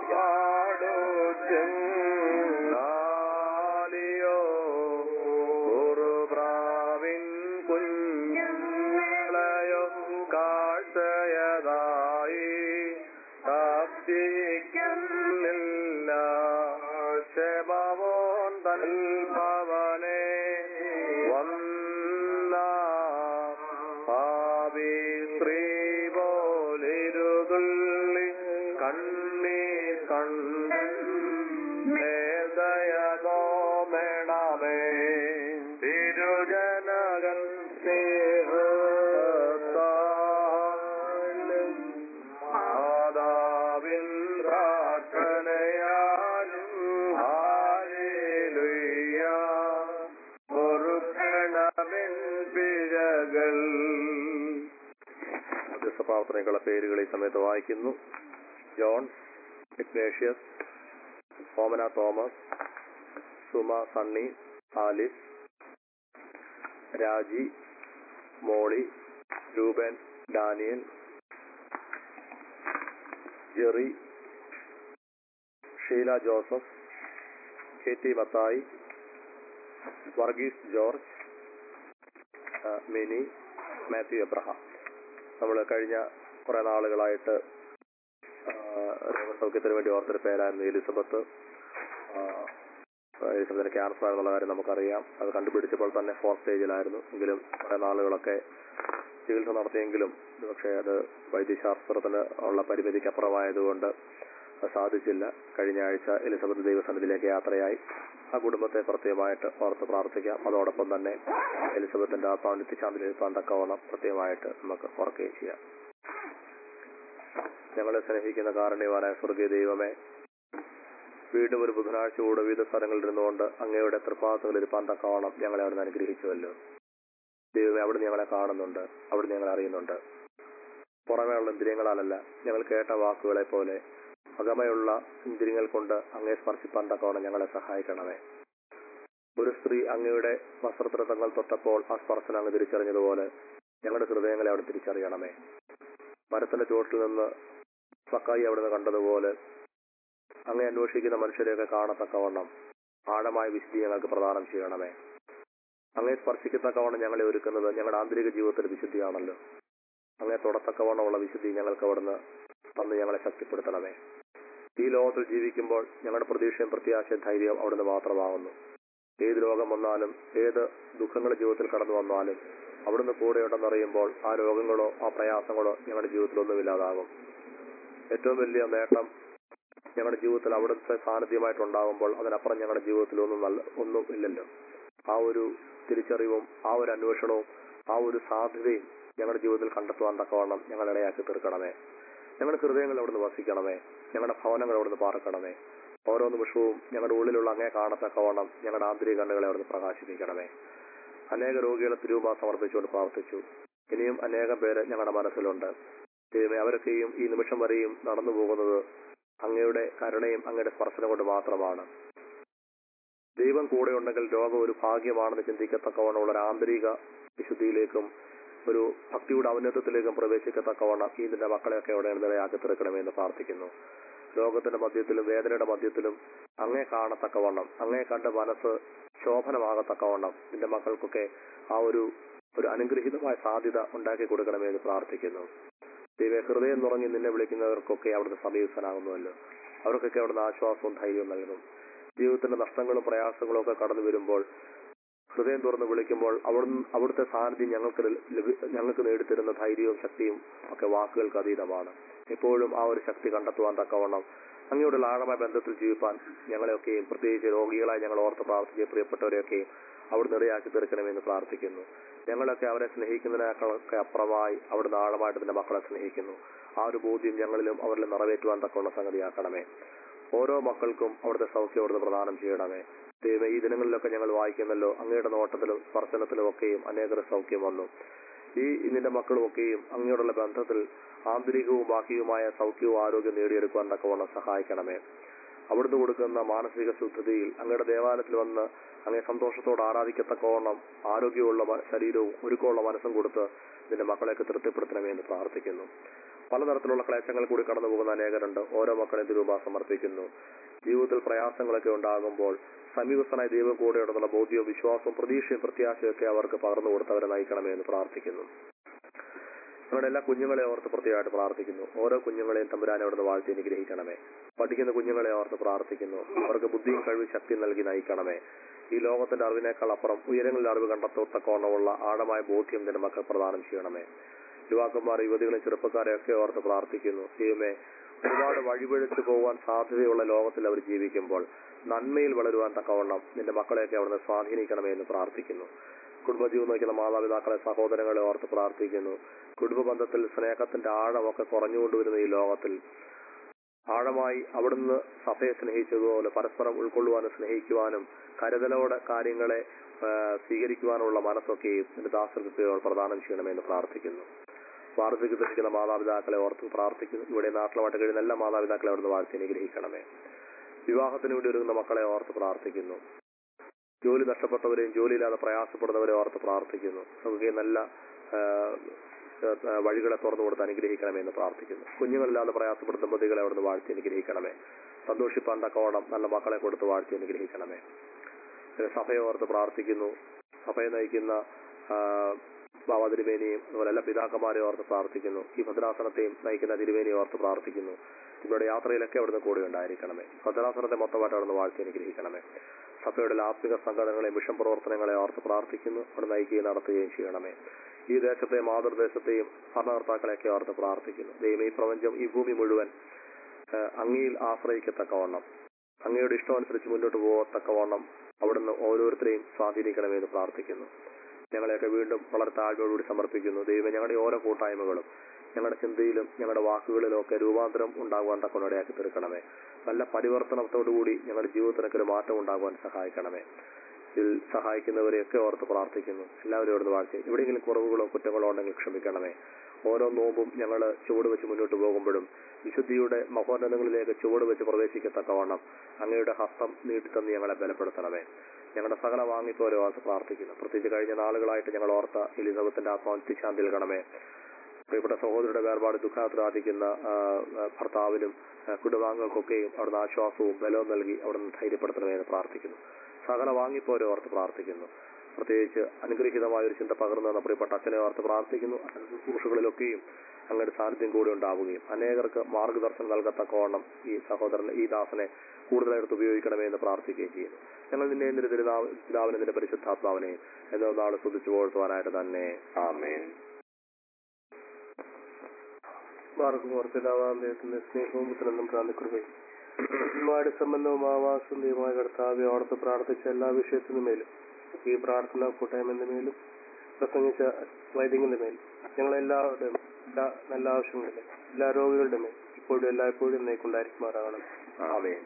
നാലിയോ കുറുപ്രാവിൻ കുഞ്ഞുങ്ങളെയോ കാഴ്ചയതായി തപ്തിക്കുന്നില്ല ക്ഷമവോൻ തൽഭവനെ വന്ന പാപി സ്ത്രീ പോലിരുതുള്ളി കണ്ണീ കണ്ട് ദയതോ മേണമേ തിരുജനകൻ സ്നേഹത്താലും മാതാവിൻ പ്രാർത്ഥനയാലും ഹാലേലുയ്യ പൊറുക്കണമെൻ പിഴകൾ
മധ്യസ്ഥ പ്രാർത്ഥനയ്ക്കുള്ള പേരുകൾ ഈ സമയത്ത് വായിക്കുന്നു John Ignatius Omana Thomas Suma Sunny Alice Raji Molly Rupan Daniel Jerry Sheela Joseph K T Mathai Varghese George ആ, മിനി മാത്യു എബ്രഹാം നമ്മൾ കഴിഞ്ഞ കുറെ നാളുകളായിട്ട് ആ, രോഗസൗഖ്യത്തിന് വേണ്ടി ഓർത്തൊരു പേരായിരുന്നു എലിസബത്ത് ആ, എലിസബത്തിന് ക്യാൻസർ ആണെന്നുള്ള കാര്യം നമുക്കറിയാം അത് കണ്ടുപിടിച്ചപ്പോൾ തന്നെ ഫോർത്ത് സ്റ്റേജിലായിരുന്നു എങ്കിലും കുറെ നാളുകളൊക്കെ ചികിത്സ നടത്തിയെങ്കിലും പക്ഷേ അത് വൈദ്യശാസ്ത്രത്തിന് ഉള്ള പരിമിതിക്കപ്പുറമായതുകൊണ്ട് അത് സാധിച്ചില്ല കഴിഞ്ഞ ആഴ്ച എലിസബത്ത് ദൈവസന്നിധിയിലേക്ക് യാത്രയായി ആ കുടുംബത്തെ പ്രത്യേകമായിട്ട് ഓർത്ത് പ്രാർത്ഥിക്കാം അതോടൊപ്പം തന്നെ എലിസബത്തിന്റെ ആത്മാവ് നിത്യശാന്തിയിലെത്താൻ തക്കവണ്ണം പ്രത്യേകമായിട്ട് നമുക്ക് ഓർക്കുകയും ചെയ്യാം ഞങ്ങളെ സ്നേഹിക്കുന്ന കാരുണ്യവാനായ സ്വർഗീയ ദൈവമേ വീണ്ടും ഒരു ബുധനാഴ്ച കൂടെ വിവിധ സ്ഥലങ്ങളിൽ ഇരുന്നുകൊണ്ട് അങ്ങയുടെ തൃപ്പാസങ്ങളിൽ ഇരുപ്പാൻ തക്കവണ്ണം ഞങ്ങളെ അവിടുന്ന് അനുഗ്രഹിച്ചുവല്ലോ ദൈവമേ അവിടുന്ന് ഞങ്ങളെ കാണുന്നുണ്ട് അവിടുന്ന് ഞങ്ങളെ അറിയുന്നുണ്ട് പുറമേയുള്ള ഇന്ദ്രിയങ്ങളാലല്ല ഞങ്ങൾ കേട്ട വാക്കുകളെ പോലെ അകമയുള്ള ഇന്ദ്രിയങ്ങൾ കൊണ്ട് അങ്ങേ സ്പർശിപ്പാൻ തക്കവണ്ണം ഞങ്ങളെ സഹായിക്കണമേ ഒരു സ്ത്രീ അങ്ങയുടെ വസ്ത്രത്തിൽ തങ്ങൾ തൊട്ടപ്പോൾ ആ സ്പർശനം അങ്ങ് തിരിച്ചറിഞ്ഞതുപോലെ ഞങ്ങളുടെ ഹൃദയങ്ങളെ അവിടെ തിരിച്ചറിയണമേ മരത്തിന്റെ ചുവട്ടിൽ നിന്ന് സക്കായി അവിടുന്ന് കണ്ടതുപോലെ അങ്ങേ അന്വേഷിക്കുന്ന മനുഷ്യരെയൊക്കെ കാണത്തക്കവണ്ണം ആഴമായ വിശുദ്ധി ഞങ്ങൾക്ക് പ്രദാനം ചെയ്യണമേ അങ്ങേ സ്പർശിക്കത്തക്കവണ്ണം ഞങ്ങളെ ഒരുക്കുന്നത് ഞങ്ങളുടെ ആന്തരിക ജീവിതത്തിൽ വിശുദ്ധിയാണല്ലോ അങ്ങേ തൊടത്തക്കവണ്ണമുള്ള വിശുദ്ധി ഞങ്ങൾക്ക് അവിടുന്ന് തന്ന് ഞങ്ങളെ ശക്തിപ്പെടുത്തണമേ ഈ ലോകത്തിൽ ജീവിക്കുമ്പോൾ ഞങ്ങളുടെ പ്രതീക്ഷയും പ്രത്യാശയും ധൈര്യവും അവിടുന്ന് മാത്രമാകുന്നു ഏത് രോഗം വന്നാലും ഏത് ദുഃഖങ്ങൾ ജീവിതത്തിൽ കടന്നു വന്നാലും അവിടുന്ന് കൂടെയുണ്ടെന്നറിയുമ്പോൾ ആ രോഗങ്ങളോ ആ പ്രയാസങ്ങളോ ഞങ്ങളുടെ ജീവിതത്തിൽ ഒന്നുമില്ലാതാകും ഏറ്റവും വലിയ നേട്ടം ഞങ്ങളുടെ ജീവിതത്തിൽ അവിടുത്തെ സാന്നിധ്യമായിട്ടുണ്ടാകുമ്പോൾ അതിനപ്പുറം ഞങ്ങളുടെ ജീവിതത്തിൽ ഒന്നും നല്ല ഒന്നും ഇല്ലല്ലോ ആ ഒരു തിരിച്ചറിവും ആ ഒരു അന്വേഷണവും ആ ഒരു സാധ്യതയും ഞങ്ങളുടെ ജീവിതത്തിൽ കണ്ടെത്തുവാൻ തക്കവണ്ണം ഞങ്ങൾ ഇടയാക്കി തീർക്കണമേ ഞങ്ങളുടെ ഹൃദയങ്ങൾ അവിടുന്ന് വസിക്കണമേ ഞങ്ങളുടെ ഭവനങ്ങൾ അവിടുന്ന് പാർക്കണമേ ഓരോ നിമിഷവും ഞങ്ങളുടെ ഉള്ളിലുള്ള അങ്ങേ കാണത്തക്കവണ്ണം ഞങ്ങളുടെ ആന്തരിക കണ്ണുകളെ അവിടുന്ന് പ്രകാശിപ്പിക്കണമേ അനേക രോഗികളെ തിരുവുമാ സമർപ്പിച്ചുകൊണ്ട് പ്രാർത്ഥിച്ചു ഇനിയും അനേകം പേര് ഞങ്ങളുടെ മനസ്സിലുണ്ട് ദൈവമേ അവരൊക്കെയും ഈ നിമിഷം വരെയും നടന്നു പോകുന്നത് അങ്ങയുടെ കരുണയും അങ്ങയുടെ സ്പർശനം കൊണ്ട് മാത്രമാണ് ദൈവം കൂടെ ഉണ്ടെങ്കിൽ രോഗം ഒരു ഭാഗ്യമാണെന്ന് ചിന്തിക്കത്തക്കവണ്ണമുള്ള ഒരു ആന്തരിക വിശുദ്ധിയിലേക്കും ഒരു ഭക്തിയുടെ ഔന്നത്യത്തിലേക്കും പ്രവേശിക്കത്തക്കവണ്ണം ഈ നിന്റെ മക്കളെയൊക്കെ അവിടെ നിലയാക്കി തീർക്കണമെന്ന് പ്രാർത്ഥിക്കുന്നു രോഗത്തിന്റെ മധ്യത്തിലും വേദനയുടെ മധ്യത്തിലും അങ്ങേ കാണത്തക്കവണ്ണം അങ്ങേ കണ്ട മനസ്സ് ശോഭനമാകത്തക്കവണ്ണം നിന്റെ മക്കൾക്കൊക്കെ ആ ഒരു ഒരു അനുഗ്രഹീതമായ സാധ്യത ഉണ്ടാക്കി കൊടുക്കണമെന്ന് പ്രാർത്ഥിക്കുന്നു ദൈവ ഹൃദയം തുറങ്ങി നിന്നെ വിളിക്കുന്നവർക്കൊക്കെ അവിടുന്ന് സമീപസ്ഥനാകുന്നുവല്ലോ അവർക്കൊക്കെ അവിടുന്ന് ആശ്വാസവും ധൈര്യവും നൽകും ജീവിതത്തിന്റെ നഷ്ടങ്ങളും പ്രയാസങ്ങളും ഒക്കെ കടന്നു വരുമ്പോൾ ഹൃദയം തുറന്ന് വിളിക്കുമ്പോൾ അവിടുന്ന് അവിടുത്തെ സാന്നിധ്യം ഞങ്ങൾക്ക് ലഭി- ഞങ്ങൾക്ക് നേടിത്തരുന്ന ധൈര്യവും ശക്തിയും ഒക്കെ വാക്കുകൾക്ക് അതീതമാണ് എപ്പോഴും ആ ഒരു ശക്തി കണ്ടെത്തുവാൻ തക്കവണ്ണം അങ്ങയോടുള്ള ആഴമായ ബന്ധത്തിൽ ജീവിപ്പാൻ ഞങ്ങളെയൊക്കെയും പ്രത്യേകിച്ച് രോഗികളായി ഞങ്ങൾ ഓർത്ത് പ്രാർത്ഥിച്ച പ്രിയപ്പെട്ടവരെയൊക്കെയും അവിടുന്ന് ഇടയാക്കി തീർക്കണമെന്ന് പ്രാർത്ഥിക്കുന്നു ഞങ്ങളൊക്കെ അവരെ സ്നേഹിക്കുന്നതിനേക്കാളൊക്കെ അപ്പുറമായി അവിടുന്ന് ആഴമായിട്ട് നിന്റെ മക്കളെ സ്നേഹിക്കുന്നു ആ ഒരു ബോധ്യം ഞങ്ങളിലും അവരിൽ നിറവേറ്റുവാൻ തക്കമുള്ള സംഗതിയാക്കണമേ ഓരോ മക്കൾക്കും അവിടുത്തെ സൗഖ്യം അവിടുന്ന് പ്രദാനം ചെയ്യണമേ ദൈവം ഈ ദിനങ്ങളിലൊക്കെ ഞങ്ങൾ വായിക്കുന്നല്ലോ അങ്ങയുടെ നോട്ടത്തിലും സ്പർശനത്തിലും ഒക്കെയും അനേകർ സൗഖ്യം വന്നു ഈ നിന്റെ മക്കളും ഒക്കെയും അങ്ങയോടുള്ള ബന്ധത്തിൽ ആന്തരികവും ബാഹ്യവുമായ സൗഖ്യവും ആരോഗ്യം നേടിയെടുക്കുവാൻ തക്കവണ്ണം സഹായിക്കണമേ അവിടുന്ന് കൊടുക്കുന്ന മാനസിക ശുദ്ധതയിൽ അങ്ങയുടെ ദേവാലയത്തിൽ വന്ന് അങ്ങേ സന്തോഷത്തോടെ ആരാധിക്കത്തക്കവണ്ണം ആരോഗ്യമുള്ള മ- ശരീരവും ഒരുക്കമുള്ള മനസ്സും കൊടുത്ത് നിന്റെ മക്കളെയൊക്കെ തൃപ്തിപ്പെടുത്തണമേ എന്ന് പ്രാർത്ഥിക്കുന്നു പലതരത്തിലുള്ള ക്ലേശങ്ങൾ കൂടി കടന്നു പോകുന്ന അനേകരുണ്ട് ഓരോ മക്കളെയും രൂപ സമർപ്പിക്കുന്നു ജീവിതത്തിൽ പ്രയാസങ്ങളൊക്കെ ഉണ്ടാകുമ്പോൾ സമീപസ്ഥനായ ദൈവം കൂടെ ഉണ്ടെന്നുള്ള ബോധ്യവും വിശ്വാസവും പ്രതീക്ഷയും പ്രത്യാശയും ഒക്കെ അവർക്ക് പകർന്നു കൊടുത്തവരെ നയിക്കണമേ എന്ന് പ്രാർത്ഥിക്കുന്നു ഞങ്ങളുടെ എല്ലാ കുഞ്ഞുങ്ങളെ ഓർത്ത് പ്രത്യേകമായിട്ട് പ്രാർത്ഥിക്കുന്നു ഓരോ കുഞ്ഞുങ്ങളെയും തമ്പുരാനെ അവിടുന്ന് വാഴ്ത്തി അനുഗ്രഹിക്കണമേ പഠിക്കുന്ന കുഞ്ഞുങ്ങളെ ഓർത്ത് പ്രാർത്ഥിക്കുന്നു അവർക്ക് ബുദ്ധിയും കഴിവ് ശക്തി നൽകി നയിക്കണമേ ഈ ലോകത്തിന്റെ അറിവിനേക്കാൾ അപ്പുറം ഉയരങ്ങളിൽ അറിവ് കണ്ടെത്തത്തക്കോണമുള്ള ആഴമായ ബോധ്യം നിന്റെ മക്കൾ പ്രദാനം ചെയ്യണമേ യുവാക്കന്മാർ യുവതികളും ചെറുപ്പക്കാരെ ഒക്കെ ഓർത്ത് പ്രാർത്ഥിക്കുന്നു ദൈവമേ ഒരുപാട് വഴിപഴിച്ചു പോകാൻ സാധ്യതയുള്ള ലോകത്തിൽ അവർ ജീവിക്കുമ്പോൾ നന്മയിൽ വളരുവാൻ തക്കവണ്ണം നിന്റെ മക്കളെയൊക്കെ അവിടുന്ന് സ്വാധീനിക്കണമേ എന്ന് പ്രാർത്ഥിക്കുന്നു കുടുംബജീവൻ നയിക്കുന്ന മാതാപിതാക്കളെ സഹോദരങ്ങളെ ഓർത്ത് പ്രാർത്ഥിക്കുന്നു കുടുംബ ബന്ധത്തിൽ സ്നേഹത്തിന്റെ ആഴമൊക്കെ കുറഞ്ഞുകൊണ്ടുവരുന്ന ഈ ലോകത്തിൽ ആഴമായി അവിടുന്ന് സഭയെ സ്നേഹിച്ചതുപോലെ പരസ്പരം ഉൾക്കൊള്ളുവാനും സ്നേഹിക്കുവാനും കരുതലോടെ കാര്യങ്ങളെ ആ, സ്വീകരിക്കുവാനുള്ള മനസ്സൊക്കെയും നിന്റെ ദാസർക്ക് പ്രദാനം ചെയ്യണമെന്ന് പ്രാർത്ഥിക്കുന്നു വാർദ്ധക്യത്തിരിക്കുന്ന മാതാപിതാക്കളെ ഓർത്ത് പ്രാർത്ഥിക്കുന്നു ഇവിടെ നാട്ടിലുമായിട്ട് കഴിയുന്ന എല്ലാ മാതാപിതാക്കളെ അവിടുന്ന് വാഴ്ത്തി അനുഗ്രഹിക്കണമേ വിവാഹത്തിന് വേണ്ടി ഒരുങ്ങുന്ന മക്കളെ ഓർത്ത് പ്രാർത്ഥിക്കുന്നു ജോലി നഷ്ടപ്പെട്ടവരെയും ജോലിയില്ലാതെ പ്രയാസപ്പെടുന്നവരെ ഓർത്ത് പ്രാർത്ഥിക്കുന്നു നമുക്ക് നല്ല ആ, ആ, വഴികളെ തുറന്നു കൊടുത്ത് അനുഗ്രഹിക്കണമേ എന്ന് പ്രാർത്ഥിക്കുന്നു കുഞ്ഞുങ്ങളില്ലാതെ പ്രയാസപ്പെടുന്ന ദമ്പതികളെ അവിടുന്ന് വാഴ്ത്തി അനുഗ്രഹിക്കണമേ സന്തോഷിപ്പാൻ തക്കവണ്ണം നല്ല മക്കളെ കൊടുത്ത് വാഴ്ത്തി അനുഗ്രഹിക്കണമേ പിന്നെ സഭയെ ഓർത്ത് പ്രാർത്ഥിക്കുന്നു സഭയെ നയിക്കുന്ന ആ, ബാബ തിരുമേനിയും അതുപോലെ എല്ലാ പിതാക്കന്മാരെയും ഓർത്ത് പ്രാർത്ഥിക്കുന്നു ഈ ഭദ്രാസനത്തെയും നയിക്കുന്ന തിരുമേനിയെ ഓർത്ത് പ്രാർത്ഥിക്കുന്നു ഇവിടെ യാത്രയിലൊക്കെ അവിടുന്ന് കൂടെ ഉണ്ടായിരിക്കണമേ ഭദ്രാസനത്തെ മൊത്തമായിട്ട് അവിടുന്ന് വാഴ്ത്തി അനുഗ്രഹിക്കണമേ സഭയുടെ ആത്മിക സംഘടനകളെ മിഷൻ പ്രവർത്തനങ്ങളെ ഓർത്ത് പ്രാർത്ഥിക്കുന്നു അവിടെ നയിക്കുകയും നടത്തുകയും ചെയ്യണമേ ഈ ദേശത്തെ മാതൃദേശത്തെയും ഭരണകർത്താക്കളെയൊക്കെ ഓർത്ത് പ്രാർത്ഥിക്കുന്നു ദൈവം ഈ പ്രപഞ്ചം ഈ ഭൂമി മുഴുവൻ ആ, അങ്ങയിൽ ആശ്രയിക്കത്തക്കവണ്ണം അങ്ങയുടെ ഇഷ്ടമനുസരിച്ച് മുന്നോട്ട് പോകത്തക്കവണ്ണം അവിടുന്ന് ഓരോരുത്തരെയും സ്വാധീനിക്കണമെന്ന് പ്രാർത്ഥിക്കുന്നു ഞങ്ങളെയൊക്കെ വീണ്ടും വളരെ താഴ്മയോടുകൂടി സമർപ്പിക്കുന്നു ദൈവം ഞങ്ങളുടെ ഓരോ കൂട്ടായ്മകളും ഞങ്ങളുടെ ചിന്തയിലും ഞങ്ങളുടെ വാക്കുകളിലും ഒക്കെ രൂപാന്തരം ഉണ്ടാകുവാൻ തക്കൊണ്ട് ഇടയാക്കി തീർക്കണമേ നല്ല പരിവർത്തനത്തോടുകൂടി ഞങ്ങളുടെ ജീവിതത്തിനൊക്കെ ഒരു മാറ്റം ഉണ്ടാകുവാൻ സഹായിക്കണമേ ഇതിൽ സഹായിക്കുന്നവരെയൊക്കെ ഓർത്ത് പ്രാർത്ഥിക്കുന്നു എല്ലാവരും ഓർത്ത് വാഴ്ച എവിടെയെങ്കിലും കുറവുകളോ കുറ്റങ്ങളോ ഉണ്ടെങ്കിൽ ക്ഷമിക്കണമേ ഓരോ നോമ്പും ഞങ്ങൾ ചുവട് വെച്ച് മുന്നോട്ട് പോകുമ്പോഴും വിശുദ്ധിയുടെ മഹോന്നതങ്ങളിലേക്ക് ചുവട് വെച്ച് പ്രവേശിക്കത്തക്കവണ്ണം അങ്ങയുടെ ഹസ്തം നീട്ടിത്തന്ന് ഞങ്ങളെ ബലപ്പെടുത്തണമേ ഞങ്ങളുടെ സകല വാങ്ങിപ്പോരെ ഓർത്ത് പ്രാർത്ഥിക്കുന്നു പ്രത്യേകിച്ച് കഴിഞ്ഞ നാളുകളായിട്ട് ഞങ്ങൾ ഓർത്ത എലിസബത്തിന്റെ ആത്മാവിന് ശാന്തി നൽകണമേ പ്രിയപ്പെട്ട സഹോദരിയുടെ വേർപാട് ദുഃഖാതുരാധിക്കുന്ന ആ, ആ, ഭർത്താവിനും ആ, കുടുംബാംഗങ്ങൾക്കൊക്കെയും അവിടുന്ന് ആശ്വാസവും ബലവും നൽകി അവിടുന്ന് ധൈര്യപ്പെടുത്തണമെന്ന് പ്രാർത്ഥിക്കുന്നു സകല വാങ്ങിപ്പോരെ ഓർത്ത് പ്രാർത്ഥിക്കുന്നു പ്രത്യേകിച്ച് അനുഗ്രഹീതമായ ഒരു ചിന്ത പകർന്നു തന്ന പ്രിയപ്പെട്ട അച്ഛനെ ഓർത്ത് പ്രാർത്ഥിക്കുന്നു അച്ഛൻ്റെ ശുശ്രൂഷകളിലൊക്കെയും അങ്ങയുടെ സാന്നിധ്യം കൂടി ഉണ്ടാവുകയും അനേകർക്ക് മാർഗദർശനം നൽകത്തക്കവണ്ണം ഈ സഹോദരൻ ഈ ദാസനെ കൂടുതലായിട്ട് ഉപയോഗിക്കണമേ എന്ന് പ്രാർത്ഥിക്കുകയും ചെയ്യുന്നു ഞങ്ങൾ നിന്നെ നിന്റെ തിരുനാവ് പിതാവിനെ നിന്റെ പരിശുദ്ധാത്മാവിനെയും എന്നോ നാളെ സ്തുതിച്ചു പോഴ്ത്തുവാനായിട്ട് തന്നെ ആമേൻ മാർഗം ഓർപ്പിതാവാം ദൈവത്തിന്റെ സ്നേഹവും പുത്രനും പ്രാന്തിക്കുറിവയും
ഒരുപാട് സംബന്ധവും ആവാസന്റെയുമായ കർത്താവെ ഓർത്ത് പ്രാർത്ഥിച്ച എല്ലാ വിഷയത്തിനു മേലും ഈ പ്രാർത്ഥന കൂട്ടായ്മന്റെ മേലും പ്രസംഗിച്ച വൈദികന്റെ മേലും ഞങ്ങളെല്ലാവരുടെയും എല്ലാ നല്ല ആവശ്യങ്ങളുടെ എല്ലാ രോഗികളുടെ മേൽ ഇപ്പോഴും എല്ലായ്പ്പോഴും നീക്കുണ്ടായിരിക്കുമാറാകണം
ആമേൻ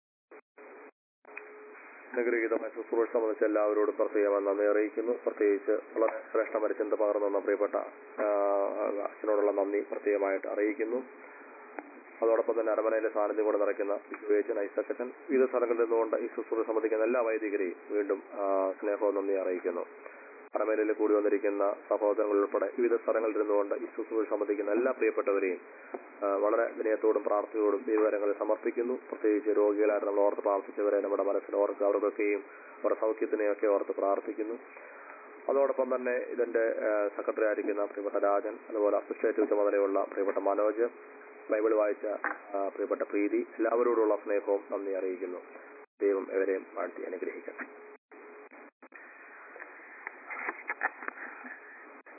അനുഗ്രഹീതമായ ശുശ്രൂഷ സംബന്ധിച്ച് എല്ലാവരോടും പ്രത്യേകം നന്ദി അറിയിക്കുന്നു പ്രത്യേകിച്ച് വളരെ ശ്രേഷ്ഠ ചിന്ത പകർന്നു തന്ന പ്രിയപ്പെട്ട ആ, അച്ഛനോടുള്ള നന്ദി പ്രത്യേകമായിട്ട് അറിയിക്കുന്നു അതോടൊപ്പം തന്നെ അരമനയിലെ സാന്നിധ്യം കൊണ്ട് നിറയ്ക്കുന്ന വിജയച്ചൻ ഐസക്കച്ചൻ വിവിധ സ്ഥലങ്ങളിൽ നിന്നുകൊണ്ട് ഈ ശുശ്രൂഷ സംബന്ധിക്കുന്ന എല്ലാ വൈദികരെയും വീണ്ടും ആ, സ്നേഹവും നന്ദി അറിയിക്കുന്നു അരമനയിൽ കൂടി വന്നിരിക്കുന്ന സഹോദരങ്ങൾ ഉൾപ്പെടെ വിവിധ സ്ഥലങ്ങളിൽ ഇരുന്നുകൊണ്ട് ഈ ശുശ്രൂഷ സംബന്ധിക്കുന്ന എല്ലാ പ്രിയപ്പെട്ടവരെയും ആ, വളരെ വിനയത്തോടും പ്രാർത്ഥനയോടും ദൈവകരങ്ങളിൽ സമർപ്പിക്കുന്നു പ്രത്യേകിച്ച് രോഗികളായിട്ട് നമ്മൾ ഓർത്ത് പ്രാർത്ഥിച്ചവരെ നമ്മുടെ മനസ്സിൽ ഓർത്ത് അവർക്കൊക്കെയും അവരുടെ സൗഖ്യത്തിനെയൊക്കെ ഓർത്ത് പ്രാർത്ഥിക്കുന്നു അതോടൊപ്പം തന്നെ ഇതിന്റെ ആ, സെക്രട്ടറി ആയിരിക്കുന്ന പ്രിയപ്പെട്ട രാജൻ അതുപോലെ അസിസ്റ്റേറ്റീവ് ചുമതലയുള്ള പ്രിയപ്പെട്ട മനോജ് ബൈബിൾ വായിച്ച ആ, പ്രിയപ്പെട്ട പ്രീതി എല്ലാവരോടുള്ള സ്നേഹവും നന്ദി അറിയിക്കുന്നു ദൈവം എവരെയും വാഴ്ത്തി അനുഗ്രഹിക്കട്ടെ